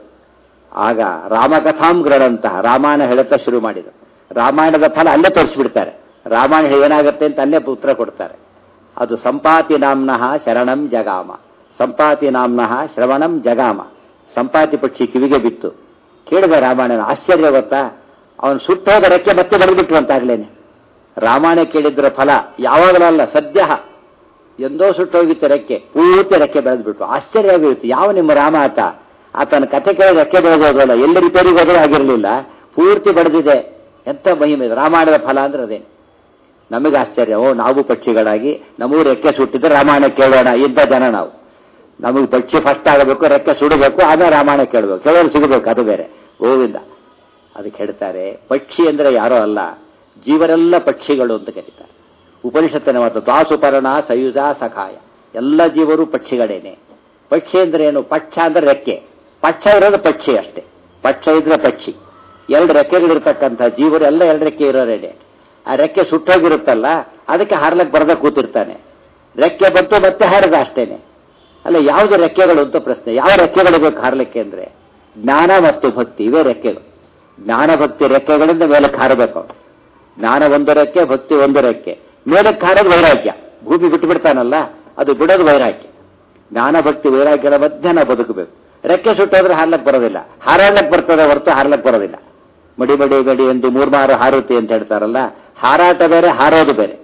ಆಗ ರಾಮಕಥಾಂ ಗ್ರಹಣಂತಹ ರಾಮಾಯಣ ಹೇಳುತ್ತಾ ಶುರು ಮಾಡಿದರು ರಾಮಾಯಣದ ಫಲ ಅಲ್ಲೇ ತೋರಿಸ್ಬಿಡ್ತಾರೆ ರಾಮಾಯಣ ಏನಾಗುತ್ತೆ ಅಂತ ಅಲ್ಲೇ ಉತ್ತರ ಕೊಡ್ತಾರೆ ಅದು ಸಂಪಾತಿ ನಾಮ್ನಃ ಶರಣಂ ಜಗಾಮ ಸಂಪಾತಿ ನಾಮ್ನಃ ಶ್ರವಣಂ ಜಗಾಮ ಸಂಪಾತಿ ಪಕ್ಷಿ ಕಿವಿಗೆ ಬಿತ್ತು ಕೇಳಿದ ರಾಮಾಯಣನ ಆಶ್ಚರ್ಯ ಗೊತ್ತಾ ಅವನು ಸುಟ್ಟೋದ ರೆಕ್ಕೆ ಮತ್ತೆ ಬರೆದ್ಬಿಟ್ರು ಅಂತಾಗ್ಲೇನೆ ರಾಮಾಯಣ ಕೇಳಿದ್ರ ಫಲ ಯಾವಾಗಲೂ ಅಲ್ಲ ಸದ್ಯ ಎಂದೋ ಸುಟ್ಟೋಗಿತ್ತು ರೆಕ್ಕೆ ಪೂರ್ತಿ ರೆಕ್ಕೆ ಬೆಳೆದ್ಬಿಟ್ರು ಆಶ್ಚರ್ಯ ಆಗಿರುತ್ತೆ ಯಾವ ನಿಮ್ಮ ರಾಮ ಆತ ಆತನ ಕಥೆ ಕೇಳಿ ರೆಕ್ಕೆ ಬೆಳೆದೋದಲ್ಲ ಎಲ್ಲಿ ರಿಪೇರಿಗೆ ಹೋದರೂ ಆಗಿರಲಿಲ್ಲ ಪೂರ್ತಿ ಬೆಳೆದಿದೆ ಎಂತ ಮಹಿಮೆ ಇದು ರಾಮಾಯಣದ ಫಲ ಅಂದ್ರೆ ಅದೇ ನಮಗೆ ಆಶ್ಚರ್ಯ ಓ ನಾವು ಪಕ್ಷಿಗಳಾಗಿ ನಮಗೂ ರೆಕ್ಕೆ ಸುಟ್ಟಿದ್ರೆ ರಾಮಾಯಣ ಕೇಳೋಣ ಇಂಥ ಜನ ನಾವು ನಮಗೆ ಪಕ್ಷಿ ಫಸ್ಟ್ ಆಗಬೇಕು ರೆಕ್ಕೆ ಸುಡಬೇಕು ಆಮೇಲೆ ರಾಮಾಯಣ ಕೇಳಬೇಕು ಕೇಳೋರು ಸಿಗಬೇಕು ಅದು ಬೇರೆ ಗೋವಿಂದ ಅದಕ್ಕೆ ಹೇಳ್ತಾರೆ ಪಕ್ಷಿ ಅಂದ್ರೆ ಯಾರೋ ಅಲ್ಲ ಜೀವರೆಲ್ಲ ಪಕ್ಷಿಗಳು ಅಂತ ಕರೀತಾರೆ ಉಪನಿಷತ್ತಿನ ಮಾತು ದಾಸುಪರ್ಣ ಸಯುಜ ಸಖಾಯ ಎಲ್ಲ ಜೀವರು ಪಕ್ಷಿಗಳೇನೆ ಪಕ್ಷಿ ಅಂದ್ರೆ ಏನು ಪಕ್ಷ ಅಂದ್ರೆ ರೆಕ್ಕೆ ಪಕ್ಷ ಇರೋದು ಪಕ್ಷಿ ಅಷ್ಟೇ ಪಕ್ಷ ಇದ್ರೆ ಪಕ್ಷಿ ಎರಡು ರೆಕ್ಕೆಗಳಿರ್ತಕ್ಕಂಥ ಜೀವರು ಎಲ್ಲ ಎರಡು ರೆಕ್ಕೆ ಇರೋರೇನೆ ಆ ರೆಕ್ಕೆ ಸುಟ್ಟೋಗಿರುತ್ತಲ್ಲ ಅದಕ್ಕೆ ಹಾರ್ಲಕ್ ಬರದ ಕೂತಿರ್ತಾನೆ ರೆಕ್ಕೆ ಬಂತು ಮತ್ತೆ ಹಾರದ ಅಷ್ಟೇನೆ ಅಲ್ಲ ಯಾವ್ದು ರೆಕ್ಕೆಗಳು ಅಂತ ಪ್ರಶ್ನೆ ಯಾವ ರೆಕ್ಕೆಗಳು ಬೇಕು ಹಾರ್ಲಿಕ್ಕೆ ಅಂದ್ರೆ ಜ್ಞಾನ ಮತ್ತು ಭಕ್ತಿ ಇವೇ ರೆಕ್ಕೆಗಳು ಜ್ಞಾನ ಭಕ್ತಿ ರೆಕ್ಕೆಗಳಿಂದ ಮೇಲಕ್ಕೆ ಹಾರಬೇಕು ಜ್ಞಾನ ಒಂದು ರೆಕ್ಕೆ ಭಕ್ತಿ ಒಂದು ರೆಕ್ಕೆ ಮೇಲಕ್ಕೆ ಹಾರೋದು ವೈರಾಗ್ಯ ಭೂಮಿ ಬಿಟ್ಟು ಬಿಡ್ತಾನಲ್ಲ ಅದು ಬಿಡೋದು ವೈರಾಗ್ಯ ಜ್ಞಾನ ಭಕ್ತಿ ವೈರಾಗ್ಯದ ಮಧ್ಯೆ ನಾವು ಬದುಕಬೇಕು ರೆಕ್ಕೆ ಸುಟ್ಟೋದ್ರೆ ಹಾರ್ಲಕ್ ಬರೋದಿಲ್ಲ ಹಾರಾಡ್ಲಕ್ ಬರ್ತದೆ ಹೊರತು ಹಾರ್ಲಕ್ ಬರೋದಿಲ್ಲ ಮಡಿ ಮಡಿ ಗಡಿ ಎಂದು ಮೂರ್ಮಾರು ಹಾರುತ್ತೆ ಅಂತ ಹೇಳ್ತಾರಲ್ಲ ಹಾರಾಟ ಬೇರೆ ಹಾರೋದು ಬೇರೆ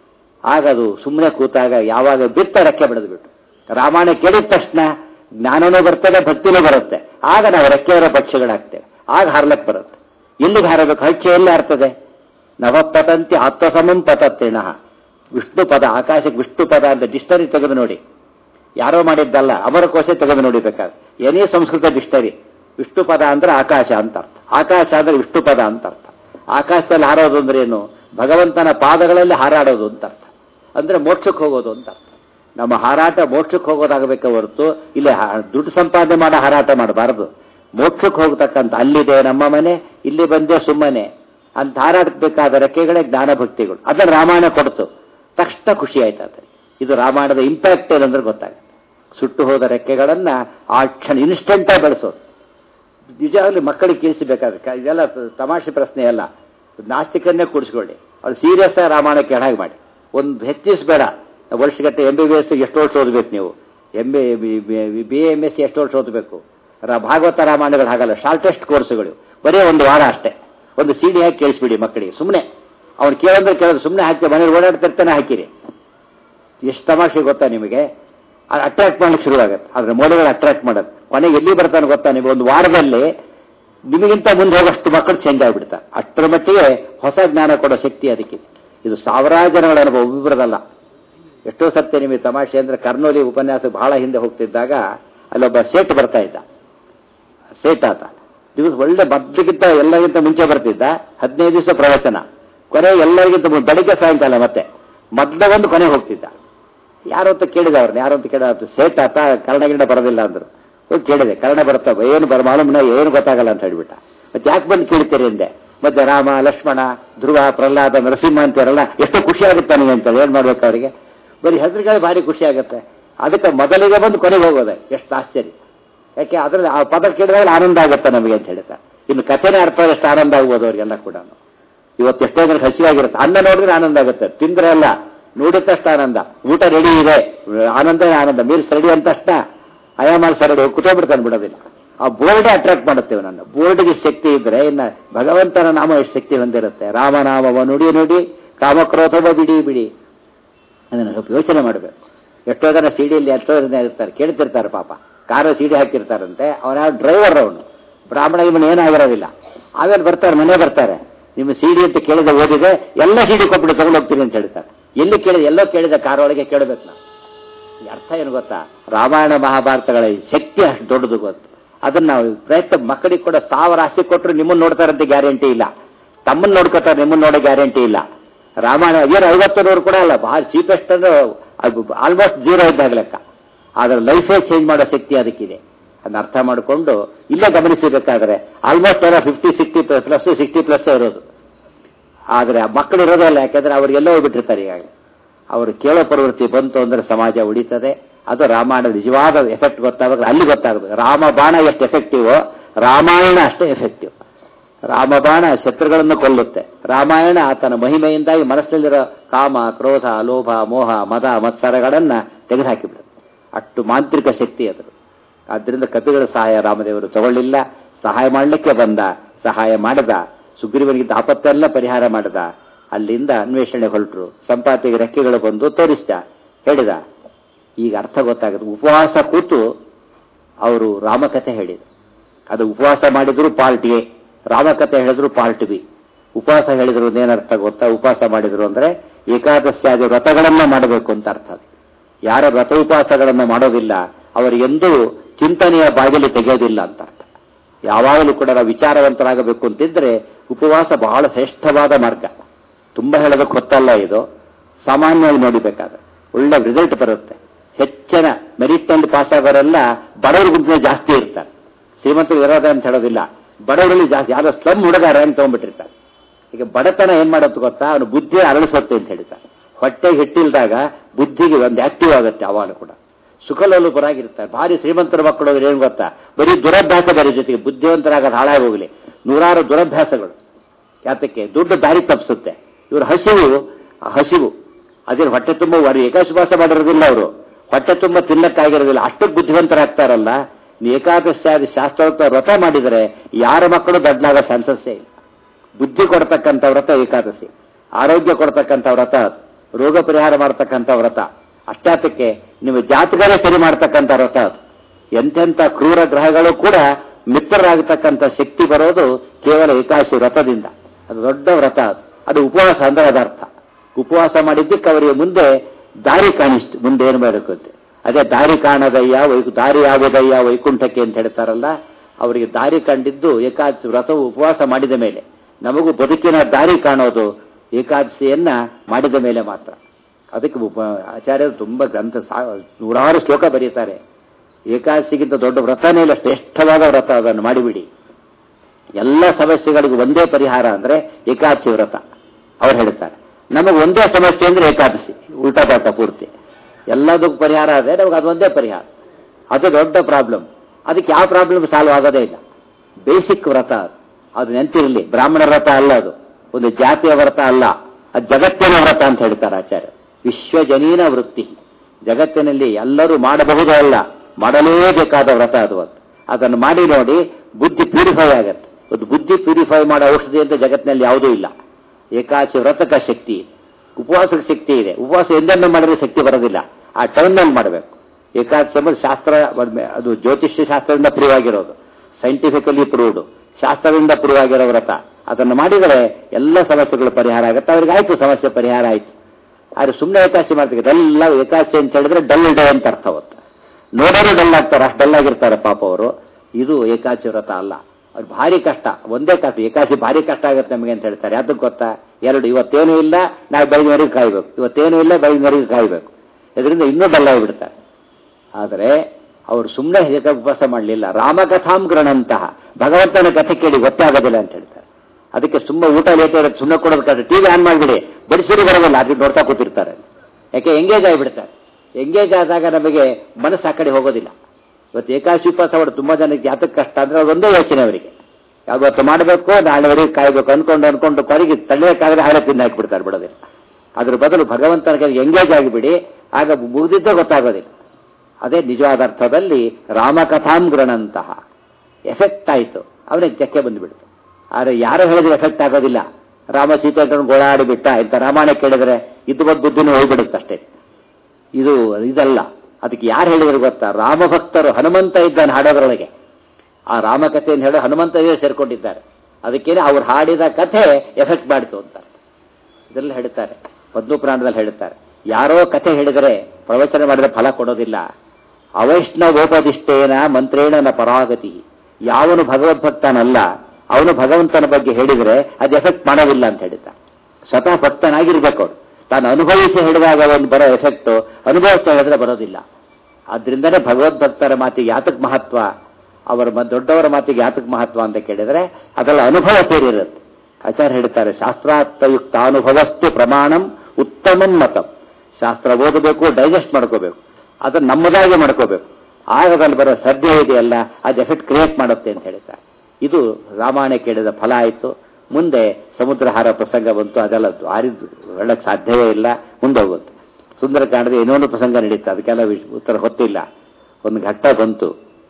ಆಗ ಅದು ಸುಮ್ಮನೆ ಕೂತಾಗ ಯಾವಾಗ ಬಿತ್ತ ರೆಕ್ಕೆ ಬೆಳೆದು ಬಿಟ್ಟು ರಾಮಾಯಣ ಕೇಳಿದ ತಕ್ಷಣ ಜ್ಞಾನನೂ ಬರ್ತದೆ ಭಕ್ತಿನೂ ಬರುತ್ತೆ ಆಗ ನಾವು ರೆಕ್ಕೆಯವರ ಪಕ್ಷಿಗಳಾಗ್ತೇವೆ ಆಗ ಹಾರ್ಲಕ್ ಬರುತ್ತೆ ಎಲ್ಲಿಗೆ ಹಾರಬೇಕು ಹಕ್ಕಿ ಎಲ್ಲಿ ಹಾರ್ತದೆ ನವಪತಂತಿ ಆತ್ಮಸಮಂ ಪತತ್ತೇಣ ವಿಷ್ಣು ಪದ ಆಕಾಶಕ್ಕೆ ವಿಷ್ಣು ಪದ ಅಂತ ಡಿಕ್ಷನರಿ ತೆಗೆದು ನೋಡಿ ಯಾರೋ ಮಾಡಿದ್ದಲ್ಲ ಅಮರಕೋಶ ತೆಗೆದು ನೋಡಿಬೇಕಾದ್ರೆ ಏನೇ ಸಂಸ್ಕೃತ ಡಿಕ್ಷನರಿ ವಿಷ್ಣು ಪದ ಅಂದ್ರೆ ಆಕಾಶ ಅಂತ ಅರ್ಥ ಆಕಾಶ ಅಂದ್ರೆ ವಿಷ್ಣು ಪದ ಅಂತ ಅರ್ಥ ಆಕಾಶದಲ್ಲಿ ಹಾರೋದು ಅಂದ್ರೆ ಏನು ಭಗವಂತನ ಪಾದಗಳಲ್ಲಿ ಹಾರಾಡೋದು ಅಂತ ಅರ್ಥ ಅಂದ್ರೆ ಮೋಕ್ಷಕ್ಕೆ ಹೋಗೋದು ಅಂತ ಅರ್ಥ ನಮ್ಮ ಹಾರಾಟ ಮೋಕ್ಷಕ್ಕೆ ಹೋಗೋದಾಗಬೇಕೆ ಹೊರತು ಇಲ್ಲಿ ದುಡ್ಡು ಸಂಪಾದನೆ ಮಾಡೋ ಹಾರಾಟ ಮಾಡಬಾರದು ಮೋಕ್ಷಕ್ಕೆ ಹೋಗ್ತಕ್ಕಂಥ ಅಲ್ಲಿದೆ ನಮ್ಮ ಮನೆ ಇಲ್ಲಿ ಬಂದೆ ಸುಮ್ಮನೆ ಅಂತ ಹಾರಾಡಬೇಕಾದ ರೆಕ್ಕೆಗಳೇ ಜ್ಞಾನ ಭಕ್ತಿಗಳು ಅದನ್ನ ರಾಮಾಯಣ ಕೊಡ್ತು ತಕ್ಷಣ ಖುಷಿ ಆಯ್ತು ಇದು ರಾಮಾಯಣದ ಇಂಪ್ಯಾಕ್ಟ್ ಏನಂದ್ರೆ ಗೊತ್ತಾಗುತ್ತೆ ಸುಟ್ಟು ಹೋದ ರೆಕ್ಕೆಗಳನ್ನ ಆ ಕ್ಷಣ ಇನ್ಸ್ಟೆಂಟ್ ಆಗಿ ಬೆಳೆಸೋದು ನಿಜವಾಗ್ಲೂ ಮಕ್ಕಳಿಗೆ ಕೇಳಿಸಬೇಕಾದ್ರೆ ಇದೆಲ್ಲ ತಮಾಷೆ ಪ್ರಶ್ನೆ ಅಲ್ಲ ನಾಸ್ತಿಕನ್ನೇ ಕೂಡಿಸ್ಕೊಳ್ಳಿ ಅವ್ರು ಸೀರಿಯಸ್ ಆಗಿ ರಾಮಾಯಣ ಕೆಳಗೆ ಮಾಡಿ ಒಂದು ಹೆಚ್ಚಿಸಬೇಡ ವರ್ಷಗಟ್ಟೆ ಎಂ ಬಿ ಬಿ ಎಸ್ ಎಷ್ಟು ವರ್ಷ ಓದಬೇಕು ನೀವು M B B M S C ಎಷ್ಟು ವರ್ಷ ಓದಬೇಕು ಭಾಗವತ ರಾಮಾಯಣಗಳು ಹಾಗಲ್ಲ ಶಾರ್ಟೆಸ್ಟ್ ಕೋರ್ಸ್ಗಳು ಬರೀ ಒಂದು ವಾರ ಅಷ್ಟೇ ಒಂದು ಸಿಡಿ ಹಾಕಿ ಕೇಳಿಸ್ಬಿಡಿ ಮಕ್ಕಳಿಗೆ ಸುಮ್ಮನೆ ಅವ್ನು ಕೇಳಂದ್ರೆ ಕೇಳೋದು ಸುಮ್ಮನೆ ಹಾಕಿ ಮನೇಲಿ ಓಡಾಡ್ತಿರ್ತಾನೆ ಹಾಕಿರಿ ಎಷ್ಟು ತಮಾಷೆ ಗೊತ್ತಾ ನಿಮಗೆ ಅದು ಅಟ್ರಾಕ್ಟ್ ಮಾಡ್ಲಿಕ್ಕೆ ಶುರುವಾಗುತ್ತೆ ಆದ್ರೆ ಮೋಡಗಳು ಅಟ್ರಾಕ್ಟ್ ಮಾಡೋದು ಕೊನೆಗೆ ಎಲ್ಲಿ ಬರ್ತಾನೆ ಗೊತ್ತಾ ನಿಮಗೆ ಒಂದು ವಾರದಲ್ಲಿ ನಿಮಗಿಂತ ಮುಂದೆ ಹೋಗೋಷ್ಟು ಮಕ್ಕಳು ಚೇಂಜ್ ಆಗಿಬಿಡ್ತಾರೆ ಅಷ್ಟರ ಮಟ್ಟಿಗೆ ಹೊಸ ಜ್ಞಾನ ಕೊಡೋ ಶಕ್ತಿ ಅದಕ್ಕೆ ಇದು ಸಾವಿರಾರು ಜನಗಳ ಅನುಭವ ಒಬ್ಬರದಲ್ಲ ಎಷ್ಟೋ ಸತ್ಯ ನಿಮಗೆ ತಮಾಷೆ ಅಂದ್ರೆ ಕರ್ನೂಲಿ ಉಪನ್ಯಾಸ ಬಹಳ ಹಿಂದೆ ಹೋಗ್ತಿದ್ದಾಗ ಅಲ್ಲೊಬ್ಬ ಸೇಟ್ ಬರ್ತಾ ಇದ್ದ ಸೇಟ್ ಆತ ದಿವಸ ಒಳ್ಳೆ ಬದ್ದಕ್ಕಿಂತ ಎಲ್ಲರಿಗಿಂತ ಮುಂಚೆ ಬರ್ತಿದ್ದ ಹದಿನೈದು ದಿವಸ ಪ್ರವಚನ ಕೊನೆ ಎಲ್ಲರಿಗಿಂತ ಬೆಳಿಗ್ಗೆ ಸಾಯಂಕಾಲ ಮತ್ತೆ ಮೊದಲ ಒಂದು ಕೊನೆ ಹೋಗ್ತಿದ್ದ ಯಾರು ಅಂತ ಕೇಳಿದ ಅವ್ರನ್ನ ಯಾರು ಅಂತ ಕೇಳಿದ ಸೇಟ್ ಆತ ಕನ್ನಡ ಗಿಡ ಬರೋದಿಲ್ಲ ಅಂದ್ರು ಹೋಗಿ ಕೇಳಿದೆ ಕನ್ನಡ ಬರ್ತಾವ ಏನು ಬರ ಮಾಲೂಮ್ನ ಏನು ಗೊತ್ತಾಗಲ್ಲ ಅಂತ ಹೇಳ್ಬಿಟ್ಟ ಮತ್ತೆ ಯಾಕೆ ಬಂದು ಕೇಳ್ತೀರಿ ಅಂದೆ ಮತ್ತೆ ರಾಮ ಲಕ್ಷ್ಮಣ ಧ್ರುವ ಪ್ರಹ್ಲಾದ ನರಸಿಂಹ ಅಂತಾರಲ್ಲ ಎಷ್ಟು ಖುಷಿ ಆಗುತ್ತೆ ನನಗೆ ಅಂತ ಏನ್ ಮಾಡ್ಬೇಕು ಅವರಿಗೆ ಬರೀ ಹೆಸರುಗಳೇ ಭಾರಿ ಖುಷಿ ಆಗುತ್ತೆ ಅದಕ್ಕೆ ಮೊದಲಿಗೆ ಬಂದು ಕೊನೆಗೆ ಹೋಗೋದೆ ಎಷ್ಟು ಆಶ್ಚರ್ಯ ಯಾಕೆ ಅದ್ರಲ್ಲಿ ಆ ಪದ ಕೇಳಿದಾಗ ಆನಂದ ಆಗುತ್ತೆ ನಮಗೆ ಅಂತ ಹೇಳ್ತಾರೆ ಇನ್ನು ಕಥೆನೇ ಅರ್ಥ ಎಷ್ಟು ಆನಂದ ಆಗ್ಬೋದು ಅವ್ರಿಗೆಲ್ಲ ಕೂಡ ಇವತ್ತು ಎಷ್ಟೋ ಜನಕ್ಕೆ ಹಸಿವಾಗಿರುತ್ತೆ ಅನ್ನ ನೋಡಿದ್ರೆ ಆನಂದ ಆಗುತ್ತೆ ತಿಂದ್ರೆ ಅಲ್ಲ ನೋಡಿದ ತಕ್ಷಣ ಆನಂದ ಊಟ ರೆಡಿ ಇದೆ ಆನಂದನೇ ಆನಂದ ಮೀಲ್ಸ್ ರೆಡಿ ಅಂತ ತಕ್ಷಣ ಅಯಾಮಾಲ್ ಸರಡಿ ಕುತ್ಕೊಂಡ್ಬಿಡ್ತಾನೆ ಬಿಡೋದಿಲ್ಲ ಆ ಬೋರ್ಡ್ ಅಟ್ರಾಕ್ಟ್ ಮಾಡುತ್ತೇವೆ ನನ್ನ ಬೋರ್ಡ್ಗೆ ಶಕ್ತಿ ಇದ್ರೆ ಇನ್ನ ಭಗವಂತನ ನಾಮ ಎಷ್ಟು ಶಕ್ತಿ ಹೊಂದಿರುತ್ತೆ ರಾಮನಾಮವ ನುಡಿ ನುಡಿ ಕಾಮಕ್ರೋಧವ ಬಿಡಿ ಬಿಡಿ ಅದನ್ನು ಸ್ವಲ್ಪ ಯೋಚನೆ ಮಾಡಬೇಕು ಎಷ್ಟೋ ಜನ ಸಿಡಿಯಲ್ಲಿ ಎಷ್ಟೋ ಜನ ಇರ್ತಾರೆ ಕೇಳ್ತಿರ್ತಾರೆ ಪಾಪ ಕಾರು ಸಿಡಿ ಹಾಕಿರ್ತಾರಂತೆ ಅವನ ಡ್ರೈವರ್ ಅವನು ಬ್ರಾಹ್ಮಣ ಇವನು ಏನಾಗಿರೋದಿಲ್ಲ ಆಮೇಲೆ ಬರ್ತಾರೆ ಮನೆ ಬರ್ತಾರೆ ನಿಮ್ಮ ಸಿಡಿ ಅಂತ ಕೇಳಿದ ಓದಿದೆ ಎಲ್ಲ ಸಿಡಿ ಕೊಟ್ಬಿಟ್ಟು ತಗೊಂಡು ಹೋಗ್ತೀನಿ ಅಂತ ಹೇಳ್ತಾರೆ ಎಲ್ಲಿ ಕೇಳಿದ ಎಲ್ಲೋ ಕೇಳಿದ ಕಾರ್ ಒಳಗೆ ಕೇಳಬೇಕು ನಾವು ಈ ಅರ್ಥ ಏನು ಗೊತ್ತಾ ರಾಮಾಯಣ ಮಹಾಭಾರತಗಳ ಶಕ್ತಿ ಅಷ್ಟು ದೊಡ್ಡದು ಗೊತ್ತು ಅದನ್ನ ನಾವು ಪ್ರಯತ್ನ ಮಕ್ಕಳಿಗೆ ಕೂಡ ಸಾವಿರ ಆಸ್ತಿ ಕೊಟ್ಟರು ನಿಮ್ಮನ್ನ ನೋಡ್ತಾರಂತ ಗ್ಯಾರಂಟಿ ಇಲ್ಲ ತಮ್ಮನ್ನ ನೋಡ್ಕೋತಾರೆ ನಿಮ್ಮನ್ನ ನೋಡೋ ಗ್ಯಾರಂಟಿ ಇಲ್ಲ ರಾಮಾಯಣ ಏನು ಐವತ್ತು ನೂರು ಕೂಡ ಅಲ್ಲ ಬಹಳ ಚೀಪೆಸ್ಟ್ ಅಂದ್ರೆ ಆಲ್ಮೋಸ್ಟ್ ಜೀರೋ ಇದ್ದಾಗ ಲೆಕ್ಕ ಆದ್ರೆ ಲೈಫೇ ಚೇಂಜ್ ಮಾಡೋ ಶಕ್ತಿ ಅದಕ್ಕಿದೆ ಅದನ್ನ ಅರ್ಥ ಮಾಡಿಕೊಂಡು ಇಲ್ಲೇ ಗಮನಿಸಬೇಕಾದ್ರೆ ಆಲ್ಮೋಸ್ಟ್ ಏನೋ fifty sixty plus sixty plus ಇರೋದು ಆದರೆ ಆ ಮಕ್ಕಳು ಇರೋದಲ್ಲ ಯಾಕೆಂದ್ರೆ ಅವ್ರು ಎಲ್ಲೋ ಹೋಗ್ಬಿಟ್ಟಿರ್ತಾರೆ ಈಗಾಗಲೇ ಅವರು ಕೇಳೋ ಪ್ರವೃತ್ತಿ ಬಂತು ಅಂದ್ರೆ ಸಮಾಜ ಉಳಿತದೆ ಅದು ರಾಮಾಯಣ ನಿಜವಾದ ಎಫೆಕ್ಟ್ ಗೊತ್ತಾಗಬೇಕು ಅಲ್ಲಿ ಗೊತ್ತಾಗಬೇಕು ರಾಮ ಬಾಣ ಎಷ್ಟು ಎಫೆಕ್ಟಿವ್ ರಾಮಾಯಣ ಅಷ್ಟೇ ಎಫೆಕ್ಟಿವ್ ರಾಮಬಾಣ ಶತ್ರುಗಳನ್ನು ಕೊಲ್ಲುತ್ತೆ ರಾಮಾಯಣ ಆತನ ಮಹಿಮೆಯಿಂದಾಗಿ ಮನಸ್ಸಲ್ಲಿರೋ ಕಾಮ ಕ್ರೋಧ ಲೋಭ ಮೋಹ ಮದ ಮತ್ಸರಗಳನ್ನ ತೆಗೆದುಹಾಕಿಬಿಡುತ್ತೆ ಅಷ್ಟು ಮಾಂತ್ರಿಕ ಶಕ್ತಿ ಅದು ಆದ್ದರಿಂದ ಕಪಿಗಳ ಸಹಾಯ ರಾಮದೇವರು ತಗೊಳ್ಳಿಲ್ಲ ಸಹಾಯ ಮಾಡಲಿಕ್ಕೆ ಬಂದ ಸಹಾಯ ಮಾಡಿದ ಸುಗ್ರೀವನಿಗಿದ್ದ ಆಪತ್ತೆಲ್ಲ ಪರಿಹಾರ ಮಾಡಿದ ಅಲ್ಲಿಂದ ಅನ್ವೇಷಣೆ ಹೊರಟರು ಸಂಪಾತಿಗೆ ರೆಕ್ಕೆಗಳು ಬಂದು ತೋರಿಸಿದ ಹೇಳಿದ ಈಗ ಅರ್ಥ ಗೊತ್ತಾಗುತ್ತೆ ಉಪವಾಸ ಕೂತು ಅವರು ರಾಮಕಥೆ ಹೇಳಿದರು ಅದು ಉಪವಾಸ ಮಾಡಿದ್ರು ಪಾರ್ಟ್ ಎ ರಾಮಕಥೆ ಹೇಳಿದ್ರು ಪಾರ್ಟ್ ಬಿ ಉಪವಾಸ ಹೇಳಿದ್ರು ಏನರ್ಥ ಗೊತ್ತಾ ಉಪವಾಸ ಮಾಡಿದ್ರು ಅಂದ್ರೆ ಏಕಾದಶಿಯಾದಿ ವ್ರತಗಳನ್ನ ಮಾಡಬೇಕು ಅಂತ ಅರ್ಥ ಅದು ಯಾರ ವ್ರತ ಉಪವಾಸಗಳನ್ನ ಮಾಡೋದಿಲ್ಲ ಅವರಿಗೆಂದೂ ಚಿಂತನೆಯ ಬಾಗಿಲು ತೆಗೆಯೋದಿಲ್ಲ ಅಂತ ಅರ್ಥ ಯಾವಾಗಲೂ ಕೂಡ ನಾವು ವಿಚಾರವಂತರಾಗಬೇಕು ಅಂತಿದ್ರೆ ಉಪವಾಸ ಬಹಳ ಶ್ರೇಷ್ಠವಾದ ಮಾರ್ಗ ತುಂಬಾ ಹೇಳೋದಕ್ಕೆ ಗೊತ್ತಲ್ಲ ಇದು ಸಾಮಾನ್ಯವಾಗಿ ನೋಡಿಬೇಕಾದ್ರೆ ಒಳ್ಳೆ ರಿಸಲ್ಟ್ ಬರುತ್ತೆ ಹೆಚ್ಚಿನ ಮೆರಿಟ್ನಲ್ಲಿ ಪಾಸ್ ಆಗೋರೆಲ್ಲ ಬಡವರ ಗುಂಪಿನ ಜಾಸ್ತಿ ಇರ್ತಾರೆ ಶ್ರೀಮಂತರು ಇರೋದ ಅಂತ ಹೇಳೋದಿಲ್ಲ ಬಡವರಲ್ಲಿ ಜಾಸ್ತಿ ಯಾರೋ ಸ್ಲಮ್ ಹುಡುಗ ರ್ಯಾಂಕ್ ತಗೊಂಡ್ಬಿಟ್ಟಿರ್ತಾರೆ ಈಗ ಬಡತನ ಏನ್ ಮಾಡೋದು ಗೊತ್ತಾ ಅವನು ಬುದ್ಧಿ ಅರಳಿಸುತ್ತೆ ಅಂತ ಹೇಳ್ತಾರೆ ಹೊಟ್ಟೆಗೆ ಹಿಟ್ಟಿಲ್ದಾಗ ಬುದ್ಧಿಗೆ ಒಂದು ಆಕ್ಟಿವ್ ಆಗುತ್ತೆ ಅವಾಗ ಕೂಡ ಸುಖಲೋಲುಪರಾಗಿರ್ತಾರೆ ಭಾರಿ ಶ್ರೀಮಂತರ ಮಕ್ಕಳು ಅಂದ್ರೆ ಏನ್ ಗೊತ್ತಾ ಬರೀ ದುರಭ್ಯಾಸ ಬೇರೆ ಜೊತೆಗೆ ಬುದ್ಧಿವಂತರಾಗೋದು ಹಾಳಾಗಿ ಹೋಗಲಿ ನೂರಾರು ದುರಭ್ಯಾಸಗಳು ಯಾತಕ್ಕೆ ದುಡ್ಡು ದಾರಿ ತಪ್ಪಿಸುತ್ತೆ ಇವರು ಹಸಿವು ಹಸಿವು ಅದೇ ಹೊಟ್ಟೆ ತುಂಬ ವರಿ ಏಕಾಶುಭಾಸ ಮಾಡಿರೋದಿಲ್ಲ ಅವರು ಹೊಟ್ಟೆ ತುಂಬ ತಿನ್ನಕ್ಕಾಗಿರೋದಿಲ್ಲ ಅಷ್ಟಕ್ಕೆ ಬುದ್ಧಿವಂತರಾಗ್ತಾರಲ್ಲ ನೀವು ಏಕಾದಶಾದಿ ಶಾಸ್ತ್ರೋಕ್ತ ವ್ರತ ಮಾಡಿದರೆ ಯಾರ ಮಕ್ಕಳು ದಡ್ಡಾಗೋ ಚಾನ್ಸಸ್ಸೇ ಇಲ್ಲ ಬುದ್ಧಿ ಕೊಡ್ತಕ್ಕಂಥ ವ್ರತ ಏಕಾದಶಿ ಆರೋಗ್ಯ ಕೊಡ್ತಕ್ಕಂಥ ವ್ರತ ಅದು ರೋಗ ಪರಿಹಾರ ಮಾಡತಕ್ಕಂಥ ವ್ರತ ಅಷ್ಟಾತಕ್ಕೆ ನಿಮ್ಮ ಜಾತಕನೇ ಸರಿ ಮಾಡ್ತಕ್ಕಂಥ ವ್ರತ ಅದು ಎಂತೆಂಥ ಕ್ರೂರ ಗ್ರಹಗಳು ಕೂಡ ಮಿತ್ರರಾಗತಕ್ಕಂಥ ಶಕ್ತಿ ಬರೋದು ಕೇವಲ ಏಕಾಶಿ ವ್ರತದಿಂದ ಅದು ದೊಡ್ಡ ವ್ರತ ಅದು ಅದು ಉಪವಾಸ ಅಂದ್ರೆ ಅದರ್ಥ ಉಪವಾಸ ಮಾಡಿದ್ದಕ್ಕೆ ಅವರಿಗೆ ಮುಂದೆ ದಾರಿ ಕಾಣಿಸ್ತು ಮುಂದೆ ಏನು ಮಾಡಬೇಕು ಅಂತ ಅದೇ ದಾರಿ ಕಾಣದಯ್ಯ ವೈ ದಾರಿ ಆಗುದಯ್ಯ ವೈಕುಂಠಕ್ಕೆ ಅಂತ ಹೇಳ್ತಾರಲ್ಲ ಅವರಿಗೆ ದಾರಿ ಕಂಡಿದ್ದು ಏಕಾದಶಿ ವ್ರತವು ಉಪವಾಸ ಮಾಡಿದ ಮೇಲೆ ನಮಗೂ ಬದುಕಿನ ದಾರಿ ಕಾಣೋದು ಏಕಾದಶಿಯನ್ನ ಮಾಡಿದ ಮೇಲೆ ಮಾತ್ರ ಅದಕ್ಕೆ ಉಪ- ಆಚಾರ್ಯರು ತುಂಬಾ ಗ್ರಂಥ ಸಾ- ನೂರಾರು ಶ್ಲೋಕ ಬರೀತಾರೆ ಏಕಾದಶಿಗಿಂತ ದೊಡ್ಡ ವ್ರತನೇ ಇಲ್ಲ ಶ್ರೇಷ್ಠವಾದ ವ್ರತ ಅದನ್ನು ಮಾಡಿಬಿಡಿ ಎಲ್ಲ ಸಮಸ್ಯೆಗಳಿಗೂ ಒಂದೇ ಪರಿಹಾರ ಅಂದ್ರೆ ಏಕಾದಶಿ ವ್ರತ ಅವ್ರು ಹೇಳ್ತಾರೆ ನಮಗೆ ಒಂದೇ ಸಮಸ್ಯೆ ಅಂದ್ರೆ ಏಕಾದಶಿ ಉಲ್ಟಾ ಪಾಠ ಪೂರ್ತಿ ಎಲ್ಲದಕ್ಕೂ ಪರಿಹಾರ ಅದೇ ನಮಗೆ ಅದೊಂದೇ ಪರಿಹಾರ ಅದು ದೊಡ್ಡ ಪ್ರಾಬ್ಲಮ್ ಅದಕ್ಕೆ ಯಾವ ಪ್ರಾಬ್ಲಮ್ ಸಾಲ್ವ್ ಆಗೋದೇ ಇಲ್ಲ ಬೇಸಿಕ್ ವ್ರತ ಅದು ಅದು ನೆನಪಿರಲಿ ಬ್ರಾಹ್ಮಣ ವ್ರತ ಅಲ್ಲ ಅದು ಒಂದು ಜಾತಿಯ ವ್ರತ ಅಲ್ಲ ಅದು ಜಗತ್ತಿನ ವ್ರತ ಅಂತ ಹೇಳ್ತಾರೆ ಆಚಾರ್ಯ ವಿಶ್ವಜನೀನ ವೃತ್ತಿ ಜಗತ್ತಿನಲ್ಲಿ ಎಲ್ಲರೂ ಮಾಡಬಹುದು ಅಲ್ಲ ಮಾಡಲೇಬೇಕಾದ ವ್ರತ ಅದು ಅದು ಅದನ್ನು ಮಾಡಿ ನೋಡಿ ಬುದ್ಧಿ ಪ್ಯೂರಿಫೈ ಆಗತ್ತೆ ಒಂದು ಬುದ್ಧಿ ಪ್ಯೂರಿಫೈ ಮಾಡೋ ಔಷಧಿ ಅಂತ ಜಗತ್ತಿನಲ್ಲಿ ಯಾವುದೂ ಇಲ್ಲ ಏಕಾಶಿ ವ್ರತಕ ಶಕ್ತಿ ಇದೆ ಉಪವಾಸಕ್ಕೆ ಶಕ್ತಿ ಇದೆ ಉಪವಾಸ ಎಂದೆಂದು ಮಾಡಿದ್ರೆ ಶಕ್ತಿ ಬರೋದಿಲ್ಲ ಆ ಟೈಮ್ನಲ್ಲಿ ಮಾಡಬೇಕು ಏಕಾದಶಿ ಎಂಬುದು ಶಾಸ್ತ್ರ ಅದು ಜ್ಯೋತಿಷ್ಯ ಶಾಸ್ತ್ರದಿಂದ ಪ್ರೂವ್ ಆಗಿರೋದು ಸೈಂಟಿಫಿಕಲಿ ಪ್ರೂವ್ಡ್ ಶಾಸ್ತ್ರದಿಂದ ಪ್ರೂವ್ ಆಗಿರೋ ವ್ರತ ಅದನ್ನು ಮಾಡಿದರೆ ಎಲ್ಲ ಸಮಸ್ಯೆಗಳು ಪರಿಹಾರ ಆಗುತ್ತೆ ಅವ್ರಿಗೆ ಆಯ್ತು ಸಮಸ್ಯೆ ಪರಿಹಾರ ಆಯ್ತು ಆದ್ರೆ ಸುಮ್ಮನೆ ಏಕಾದಶಿ ಮಾಡ್ತೀವಿ ಎಲ್ಲ ಏಕಾದಶಿ ಅಂತ ಹೇಳಿದ್ರೆ ಡಲ್ ಡೇ ಅಂತ ಅರ್ಥ ಅವತ್ತು ನೋಡೋರು ಡಲ್ ಆಗ್ತಾರೆ ಅಷ್ಟು ಡಲ್ ಆಗಿರ್ತಾರೆ ಪಾಪ ಅವರು ಇದು ಏಕಾದಶಿ ವ್ರತ ಅಲ್ಲ ಅದು ಭಾರಿ ಕಷ್ಟ ಒಂದೇ ಕಷ್ಟ ಏಕಾದಶಿ ಭಾರಿ ಕಷ್ಟ ಆಗುತ್ತೆ ನಮಗೆ ಅಂತ ಹೇಳ್ತಾರೆ ಯಾವ್ದಕ್ಕೆ ಗೊತ್ತಾ ಎರಡು ಇವತ್ತೇನು ಇಲ್ಲ ನಾವು ಬೆಳಗಿನವರೆಗೆ ಕಾಯ್ಬೇಕು ಇವತ್ತೇನು ಇಲ್ಲ ಬೆಳಗಿನವರೆಗೆ ಕಾಯ್ಬೇಕು ಇದರಿಂದ ಇನ್ನೂ ಡಲ್ ಆಗಿಬಿಡ್ತಾರೆ ಆದರೆ ಅವರು ಸುಮ್ಮನೆ ಹೇಗೆ ಉಪವಾಸ ಮಾಡಲಿಲ್ಲ ರಾಮಕಥಾಂ ಗ್ರಹಣಂತಹ ಭಗವಂತನ ಕಥೆ ಕೇಳಿ ಗೊತ್ತಾಗೋದಿಲ್ಲ ಅಂತ ಹೇಳ್ತಾರೆ ಅದಕ್ಕೆ ಸುಮ್ಮನೆ ಊಟ ಲೇಟ್ ಇರುತ್ತೆ ಸುಮ್ಮನೆ ಕೊಡೋದಕ್ಕೆ ಟಿವಿ ಆನ್ ಮಾಡಿಬಿಡಿ ಬಡಿಸಿರು ಬರೋದಿಲ್ಲ ಅದಕ್ಕೆ ನೋಡ್ತಾ ಕೂತಿರ್ತಾರೆ ಯಾಕೆ ಎಂಗೇಜ್ ಆಗಿಬಿಡ್ತಾರೆ ಎಂಗೇಜ್ ಆದಾಗ ನಮಗೆ ಮನಸ್ಸು ಆ ಕಡೆ ಹೋಗೋದಿಲ್ಲ ಇವತ್ತು ಏಕಾದಶಿ ಉಪವಾಸ ಅವರು ತುಂಬಾ ಜನಕ್ಕೆ ಯಾತಕ್ಕೆ ಕಷ್ಟ ಅಂದ್ರೆ ಅದೊಂದೇ ಯೋಚನೆ ಅವರಿಗೆ ಯಾವತ್ತು ಮಾಡಬೇಕು ನಾಳೆವರೆಗೆ ಕಾಯ್ಬೇಕು ಅನ್ಕೊಂಡು ಅನ್ಕೊಂಡು ಕೊನೆಗೆ ತಳ್ಳಿಯಕ್ಕಾಗದೆ ಹಾಳೆ ತಿಂದು ಹಾಕಿಬಿಡ್ತಾರೆ ಬಿಡೋದಿಲ್ಲ ಅದ್ರ ಬದಲು ಭಗವಂತನ ಕೈಗೆ ಎಂಗೇಜ್ ಆಗಿಬಿಡಿ ಆಗ ಮುಗಿದಿದ್ದೇ ಗೊತ್ತಾಗೋದಿಲ್ಲ ಅದೇ ನಿಜವಾದ ಅರ್ಥದಲ್ಲಿ ರಾಮಕಥಾಂಗ್ರಣಂತಹ ಎಫೆಕ್ಟ್ ಆಯಿತು ಅವನಿಗೆ ಚಕ್ಕೆ ಬಂದುಬಿಡ್ತು ಆದರೆ ಯಾರು ಹೇಳಿದ್ರೆ ಎಫೆಕ್ಟ್ ಆಗೋದಿಲ್ಲ ರಾಮ ಸೀತೆ ಗೋಳಾಡಿ ಬಿಟ್ಟ ಇಂಥ ರಾಮಾಯಣ ಕೇಳಿದ್ರೆ ಇದ್ದು ಬಂದು ಬುದ್ಧಿನೂ ಹೋಗ್ಬಿಡುತ್ತೆ ಅಷ್ಟೇ ಇದು ಇದಲ್ಲ ಅದಕ್ಕೆ ಯಾರು ಹೇಳಿದ್ರು ಗೊತ್ತಾ ರಾಮಭಕ್ತರು ಹನುಮಂತ ಇದ್ದಾನೆ ಹಾಡೋದ್ರೊಳಗೆ ಆ ರಾಮಕಥೆಯನ್ನು ಹೇಳೋ ಹನುಮಂತವೇ ಸೇರ್ಕೊಂಡಿದ್ದಾರೆ ಅದಕ್ಕೇನೆ ಅವ್ರು ಹಾಡಿದ ಕಥೆ ಎಫೆಕ್ಟ್ ಮಾಡಿತು ಅಂತ ಇದರಲ್ಲಿ ಹೇಳ್ತಾರೆ ಪದ್ಮ ಪುರಾಣದಲ್ಲಿ ಹೇಳ್ತಾರೆ ಯಾರೋ ಕಥೆ ಹೇಳಿದರೆ ಪ್ರವಚನ ಮಾಡಿದ ಫಲ ಕೊಡೋದಿಲ್ಲ ಅವೈಷ್ಣವೋಪದಿಷ್ಟೇನ ಮಂತ್ರೇಣ ನ ಪರಾಗತಿ ಯಾವನು ಭಗವದ್ಭಕ್ತನಲ್ಲ ಅವನು ಭಗವಂತನ ಬಗ್ಗೆ ಹೇಳಿದರೆ ಅದು ಎಫೆಕ್ಟ್ ಮಾಡೋದಿಲ್ಲ ಅಂತ ಹೇಳ್ತಾರೆ ಸ್ವತಃ ಭಕ್ತನಾಗಿರ್ಬೇಕು ಅವ್ರು ತಾನು ಅನುಭವಿಸಿ ಹೇಳಿದಾಗ ಒಂದು ಬರೋ ಎಫೆಕ್ಟ್ ಅನುಭವಿಸ್ತಾ ಹೇಳಿದ್ರೆ ಬರೋದಿಲ್ಲ ಆದ್ರಿಂದನೇ ಭಗವದ್ಭಕ್ತರ ಮಾತಿಗೆ ಯಾತಕ್ ಮಹತ್ವ ಅವರ ಮ- ದೊಡ್ಡವರ ಮಾತಿಗೆ ಯಾತಕ್ ಮಹತ್ವ ಅಂತ ಕೇಳಿದರೆ ಅದೆಲ್ಲ ಅನುಭವ ಸೇರಿರುತ್ತೆ ಆಚಾರ್ಯ ಹೇಳ್ತಾರೆ ಶಾಸ್ತ್ರಾರ್ಥಯುಕ್ತ ಅನುಭವಸ್ತು ಪ್ರಮಾಣಂ ಉತ್ತಮಂ ಮತಂ ಶಾಸ್ತ್ರ ಓದಬೇಕು ಡೈಜೆಸ್ಟ್ ಮಾಡ್ಕೋಬೇಕು ಅದನ್ನ ನಮ್ಮದಾಗಿ ಮಾಡ್ಕೋಬೇಕು ಆಗ ಅದ್ರಲ್ಲಿ ಬರೋ ಶ್ರದ್ಧೆ ಇದೆಯಲ್ಲ ಅದು ಎಫೆಕ್ಟ್ ಕ್ರಿಯೇಟ್ ಮಾಡುತ್ತೆ ಅಂತ ಹೇಳ್ತಾರೆ ಇದು ರಾಮಾಯಣ ಕೇಳಿದ ಫಲ ಆಯಿತು ಮುಂದೆ ಸಮುದ್ರ ಹಾರ ಪ್ರಸಂಗ ಬಂತು ಅದೆಲ್ಲ ಆರಿದ್ದು ಹೇಳಕ್ ಸಾಧ್ಯವೇ ಇಲ್ಲ ಮುಂದೆ ಹೋಗುತ್ತೆ ಸುಂದರಕಾಂಡದ ಇನ್ನೊಂದು ಪ್ರಸಂಗ ನಡೀತು ಅದಕ್ಕೆಲ್ಲ ವಿಷ್- ಉತ್ತರ ಹೊತ್ತಿಲ್ಲ ಒಂದು ಘಟ್ಟ ಬಂತು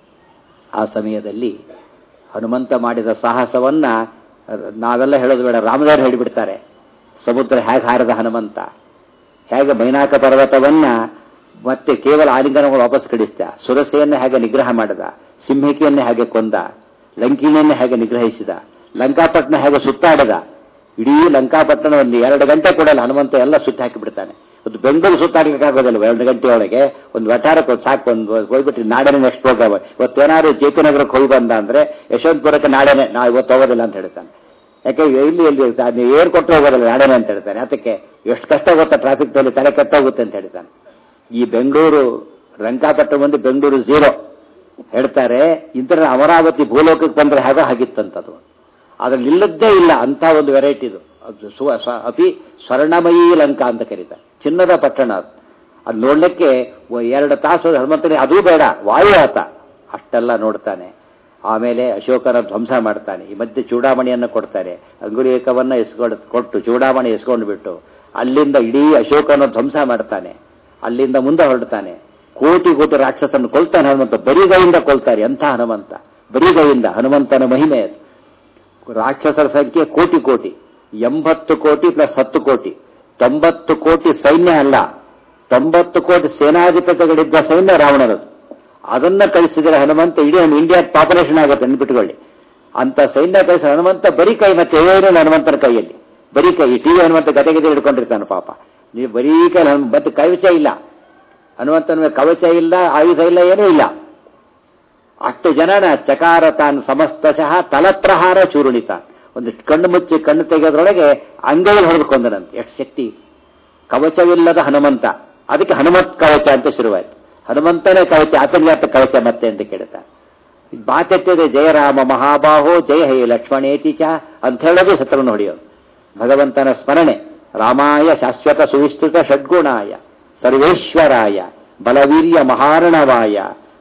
ಆ ಸಮಯದಲ್ಲಿ ಹನುಮಂತ ಮಾಡಿದ ಸಾಹಸವನ್ನ ನಾವೆಲ್ಲ ಹೇಳೋದು ಬೇಡ ರಾಮದೇವರು ಹೇಳಿಬಿಡ್ತಾರೆ ಸಮುದ್ರ ಹೇಗೆ ಹಾರದ ಹನುಮಂತ ಹೇಗೆ ಮೈನಾಕ ಪರ್ವತವನ್ನ ಮತ್ತೆ ಕೇವಲ ಆಲಿಂಗನಗಳು ವಾಪಸ್ ಕಳಿಸ್ದ ಸುರಸೆಯನ್ನೇ ಹೇಗೆ ನಿಗ್ರಹ ಮಾಡಿದ ಸಿಂಹಿಕೆಯನ್ನೇ ಹೇಗೆ ಕೊಂದ ಲಂಕಿಣಿಯನ್ನೇ ಹೇಗೆ ನಿಗ್ರಹಿಸಿದ ಲಂಕಾಪಟ್ಟಣ ಹೇಗೆ ಸುತ್ತಾಡದ ಇಡೀ ಲಂಕಾಪಟ್ಟಣ ಒಂದು ಎರಡು ಗಂಟೆ ಕೊಡಲ್ಲ ಹನುಮಂತ ಎಲ್ಲ ಸುತ್ತಿ ಹಾಕಿ ಬಿಡ್ತಾನೆ ಒಂದು ಬೆಂಗಳೂರು ಸುತ್ತಾಡಲಿಕ್ಕಾಗೋದಿಲ್ಲ ಎರಡು ಗಂಟೆ ಒಳಗೆ ಒಂದು ವಟಾರಕ್ಕೆ ಒಂದು ಸಾಕು ಒಂದು ಹೋಗ್ಬಿಟ್ಟು ನಾಡನೆ ನೆಕ್ಸ್ಟ್ ಪ್ರೋಗ್ರಾಮ್ ಇವತ್ತೇನಾದ್ರು ಜೆ ಪಿ ನಗರಕ್ಕೆ ಹೋಗಿ ಬಂದ ಅಂದ್ರೆ ಯಶವಂತಪುರಕ್ಕೆ ನಾಳೆನೆ ನಾ ಇವತ್ತು ಹೋಗೋದಿಲ್ಲ ಅಂತ ಹೇಳ್ತಾನೆ ಯಾಕೆ ಇಲ್ಲಿ ಇಲ್ಲಿ ನೀವು ಏನ್ ಕೊಟ್ಟು ಹೋಗೋದಿಲ್ಲ ನಾಡನೆ ಅಂತ ಹೇಳ್ತಾನೆ ಅದಕ್ಕೆ ಎಷ್ಟು ಕಷ್ಟ ಗೊತ್ತಾ ಟ್ರಾಫಿಕ್ ನಲ್ಲಿ ತಲೆ ಕೆಟ್ಟೋಗುತ್ತೆ ಅಂತ ಹೇಳ್ತಾನೆ ಈ ಬೆಂಗಳೂರು ರಂಕಾಪಟ್ಟಣ ಬಂದು ಬೆಂಗಳೂರು ಝೀರೋ ಹೇಳ್ತಾರೆ ಇಂತರ ಅಮರಾವತಿ ಭೂಲೋಕಕ್ಕೆ ಬಂದ್ರೆ ಹೇಗೋ ಹಾಗಿತ್ತಂತದು ಅದ್ರಲ್ಲಿ ಇಲ್ಲದ್ದೇ ಇಲ್ಲ ಅಂತ ಒಂದು ವೆರೈಟಿ ಇದು ಅದು ಸ್ವ- ಸ್ವ- ಅತಿ ಸ್ವರ್ಣಮಯೀ ಲಂಕಾ ಅಂತ ಕರೀತಾರೆ ಚಿನ್ನದ ಪಟ್ಟಣ ಅದು ಅದು ನೋಡ್ಲಿಕ್ಕೆ ಒ- ಎರಡು ತಾಸು ಹನುಮಂತನಿಗೆ ಅದೂ ಬೇಡ ವಾಯುವಾತ ಅಷ್ಟೆಲ್ಲ ನೋಡ್ತಾನೆ ಆಮೇಲೆ ಅಶೋಕನ ಧ್ವಂಸ ಮಾಡ್ತಾನೆ ಈ ಮಧ್ಯೆ ಚೂಡಾಮಣಿಯನ್ನು ಕೊಡ್ತಾರೆ ಅಂಗುಲೇಖವನ್ನ ಎಸ್ಕೊಂಡು ಕೊಟ್ಟು ಚೂಡಾಮಣಿ ಎಸ್ಕೊಂಡು ಬಿಟ್ಟು ಅಲ್ಲಿಂದ ಇಡೀ ಅಶೋಕನ ಧ್ವಂಸ ಮಾಡ್ತಾನೆ ಅಲ್ಲಿಂದ ಮುಂದೆ ಹೊರಡ್ತಾನೆ ಕೋಟಿ ಕೋಟಿ ರಾಕ್ಷಸನ್ನು ಕೊಲ್ತಾನೆ ಹನುಮಂತ ಬರಿಗೈಯಿಂದ ಕೊಲ್ತಾರೆ ಎಂಥ ಹನುಮಂತ ಬರಿಗೈಯಿಂದ ಹನುಮಂತನ ಮಹಿಮೆ ಅದು ರಾಕ್ಷಸರ ಸಂಖ್ಯೆ ಕೋಟಿ ಕೋಟಿ ಎಂಬತ್ತು ಕೋಟಿ ಪ್ಲಸ್ ಹತ್ತು ಕೋಟಿ ತೊಂಬತ್ತು ಕೋಟಿ ಸೈನ್ಯ ಅಲ್ಲ ತೊಂಬತ್ತು ಕೋಟಿ ಸೇನಾಧಿಪತಿಗಳಿದ್ದ ಸೈನ್ಯ ರಾವಣನದು ಅದನ್ನ ಕಳಿಸಿದರೆ ಹನುಮಂತ ಇಡೀ ನಮ್ಮ ಇಂಡಿಯಾ ಪಾಪ್ಯುಲೇಷನ್ ಆಗುತ್ತೆ ನೆನ್ಪಿಟ್ಕೊಳ್ಳಿ ಅಂತ ಸೈನ್ಯ ಕಳಿಸಿದ ಹನುಮಂತ ಬರೀ ಕೈ ಮತ್ತೆ ಏನೇನು ಹನುಮಂತನ ಕೈಯಲ್ಲಿ ಬರೀ ಕೈ ಈ ಟಿವಿ ಹನುಮಂತ ಗದೆ ಗದೆ ಹಿಡ್ಕೊಂಡಿರ್ತಾನೆ ಪಾಪ ನೀವು ಬರೀ ಕೈ ಹನುಮ- ಮತ್ತೆ ಕವಚ ಇಲ್ಲ ಹನುಮಂತನ ಮೇಲೆ ಕವಚ ಇಲ್ಲ ಆಯುಧ ಇಲ್ಲ ಏನೂ ಇಲ್ಲ ಅಷ್ಟು ಜನನ ಚಕಾರ ತಾನು ಸಮಸ್ತಶಃ ತಲಪ್ರಹಾರ ಚೂರುಣಿತ ಒಂದು ಕಣ್ಣು ಮುಚ್ಚಿ ಕಣ್ಣು ತೆಗೆಯೋದ್ರೊಳಗೆ ಅಂಗೈಯಲ್ಲಿ ಹೊಡೆದುಕೊಂಡನಂತೆ ಎಷ್ಟು ಶಕ್ತಿ ಕವಚವಿಲ್ಲದ ಹನುಮಂತ ಅದಕ್ಕೆ ಹನುಮತ್ ಕವಚ ಅಂತ ಶುರುವಾಯಿತು ಹನುಮಂತನೇ ಕವಚ ಆತನಿಗೆ ಅರ್ಥ ಕವಚ ಮತ್ತೆ ಅಂತ ಕೇಳ್ತಾರೆ ಮಾತೆತ್ತಿದೆ ಜಯರಾಮ ಮಹಾಬಾಹೋ ಜಯ ಹೇ ಲಕ್ಷ್ಮಣೇತಿ ಚ ಅಂತ ಹೇಳೋದು ಸತ್ರವನ್ನು ಹೊಡೆಯೋದು ಭಗವಂತನ ಸ್ಮರಣೆ ರಾಮಾಯ ಶಾಶ್ವತ ಸುವಿಸ್ತೃತ ಷಡ್ಗುಣಾಯ ಸರ್ವೇಶ್ವರಾಯ ಬಲವೀರ್ಯ ಮಹಾರಣವಾಯ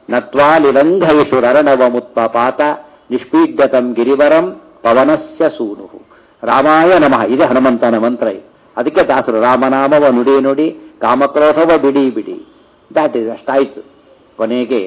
ನತ್ವಾಲಿರಂಘವಿಷುರರಣವಮುತ್ಪಾತ ನಿಷ್ಪೀಡ್ಯತಂ ಗಿರಿವರಂ ಪವನಸ್ಯ ಸೂನು ರಾಮಾಯ ನಮಃ ಇದೆ ಹನುಮಂತನ ಮಂತ್ರ ಇದು ಅದಕ್ಕೆ ದಾಸರು ರಾಮನಾಮವ ನುಡಿ ನುಡಿ ಕಾಮಕ್ರೋಧವ ಬಿಡಿ ಬಿಡಿ ದಾಟ್ ಇಸ್ ಅಷ್ಟಾಯ್ತು ಕೊನೆಗೆ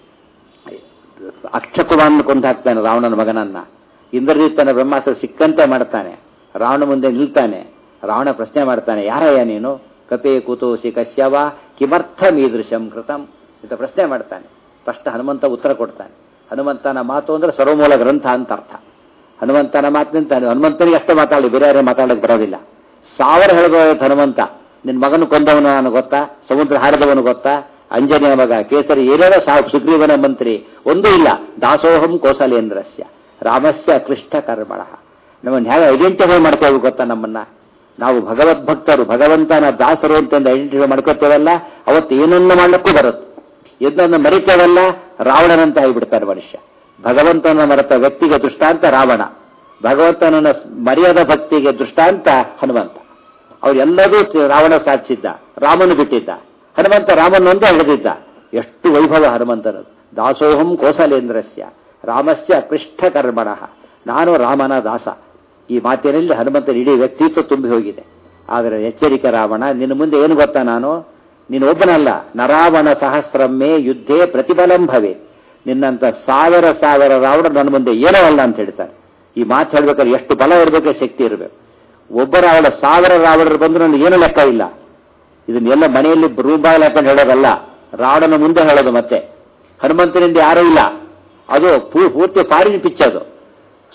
ಅಕ್ಷಕುಮಾರನ ಕೊಂದು ಹಾಕ್ತಾನೆ ರಾವಣನ ಮಗನನ್ನ ಇಂದ್ರಜಿತ್ತನ ಬ್ರಹ್ಮಾಸ್ತ್ರ ಸಿಕ್ಕಂತೆ ಮಾಡ್ತಾನೆ ರಾವಣ ಮುಂದೆ ನಿಲ್ತಾನೆ ರಾವಣ ಪ್ರಶ್ನೆ ಮಾಡ್ತಾನೆ ಯಾರಯ್ಯ ನೀನು ಕಪೇ ಕುತೋಸಿ ಕಶ್ಯವ ಕಿಮರ್ಥಂ ಈದೃಶಂ ಕೃತಂ ಅಂತ ಪ್ರಶ್ನೆ ಮಾಡ್ತಾನೆ ಫಸ್ಟ್ ಹನುಮಂತ ಉತ್ತರ ಕೊಡ್ತಾನೆ ಹನುಮಂತನ ಮಾತು ಅಂದ್ರೆ ಸರ್ವಮೂಲ ಗ್ರಂಥ ಅಂತ ಅರ್ಥ ಹನುಮಂತನ ಮಾತಿನಿಂದ ಹನುಮಂತನಿಗೆ ಅಷ್ಟೇ ಮಾತಾಡಿ ಬೇರೆ ಯಾರೇ ಮಾತಾಡಕ್ಕೆ ಬರೋದಿಲ್ಲ ಸಾವಿರ ಹೇಳ್ಬೋದು ಹನುಮಂತ ನಿನ್ನ ಮಗನು ಕೊಂದವನು ನಾನು ಗೊತ್ತಾ ಸಮುದ್ರ ಹಾರಿದವನು ಗೊತ್ತಾ ಅಂಜನೆಯ ಮಗ ಕೇಸರಿ ಏನೇನೋ ಸಾ ಸುಗ್ರೀವನ ಮಂತ್ರಿ ಒಂದೂ ಇಲ್ಲ ದಾಸೋಹಂ ಕೋಸಲೇಂದ್ರಸ್ಯ ರಾಮಸ್ಯ ಕ್ಲಿಷ್ಟ ಕರ್ಮಣ ನಮ್ಮನ್ನು ಹೇಗೆ ಐಡೆಂಟಿಫೈ ಮಾಡ್ತೇವೆ ಗೊತ್ತಾ ನಮ್ಮನ್ನ ನಾವು ಭಗವದ್ಭಕ್ತರು ಭಗವಂತನ ದಾಸರು ಅಂತಂದು ಐಡೆಂಟಿಫೈ ಮಾಡ್ಕೋತೇವಲ್ಲ ಅವತ್ತು ಏನನ್ನು ಮಾಡ್ಲಿಕ್ಕೂ ಬರುತ್ತೆ ಇದನ್ನು ಮರಿತೇವಲ್ಲ ರಾವಣನಂತ ಆಗಿಬಿಡ್ತಾರೆ ಮನುಷ್ಯ ಭಗವಂತನ ಮರೆತ ವ್ಯಕ್ತಿಗೆ ದೃಷ್ಟಾಂತ ರಾವಣ ಭಗವಂತನನ್ನ ಮರ್ಯಾದ ಭಕ್ತಿಗೆ ದೃಷ್ಟಾಂತ ಹನುಮಂತ ಅವರೆಲ್ಲರೂ ರಾವಣ ಸಾಧಿಸಿದ್ದ ರಾಮನು ಬಿಟ್ಟಿದ್ದ ಹನುಮಂತ ರಾಮನೊಂದೇ ಹಿಡಿದಿದ್ದ ಎಷ್ಟು ವೈಭವ ಹನುಮಂತನದು ದಾಸೋಹಂ ಕೋಸಲೇಂದ್ರಸ್ಯ ರಾಮಸ್ಯ ಕೃಷ್ಣ ಕರ್ಮಣ ನಾನು ರಾಮನ ದಾಸ ಈ ಮಾತಿನಲ್ಲಿ ಹನುಮಂತನ ಇಡೀ ವ್ಯಕ್ತಿತ್ವ ತುಂಬಿ ಹೋಗಿದೆ ಆದರೆ ಎಚ್ಚರಿಕೆ ರಾವಣ ನಿನ್ನ ಮುಂದೆ ಏನು ಗೊತ್ತಾ ನಾನು ನೀನು ಒಬ್ಬನಲ್ಲ ನರಾವಣ ಸಹಸ್ರಮ್ಮೆ ಯುದ್ಧೇ ಪ್ರತಿಫಲಂ ಭವೆ ನಿನ್ನಂತ ಸಾವಿರ ಸಾವಿರ ರಾವಣ ನನ್ನ ಮುಂದೆ ಏನೋ ಅಲ್ಲ ಅಂತ ಹೇಳ್ತಾರೆ ಈ ಮಾತು ಹೇಳ್ಬೇಕಾದ್ರೆ ಎಷ್ಟು ಬಲ ಇರಬೇಕು ಶಕ್ತಿ ಇರಬೇಕು ಒಬ್ಬ ರಾವಣ ಸಾವಿರ ರಾವಣರು ಬಂದು ನನಗೆ ಏನು ಲೆಕ್ಕ ಇಲ್ಲ ಇದನ್ನೆಲ್ಲ ಮನೆಯಲ್ಲಿ ರೂಪಾಯಿ ಹಾಕೊಂಡು ಹೇಳೋದಲ್ಲ ರಾವಣನ ಮುಂದೆ ಹೇಳೋದು ಮತ್ತೆ ಹನುಮಂತನಿಂದ ಯಾರೂ ಇಲ್ಲ ಅದು ಪೂ- ಪೂರ್ತಿ ಫಾರಿನ್ ಪಿಚ್ ಅದು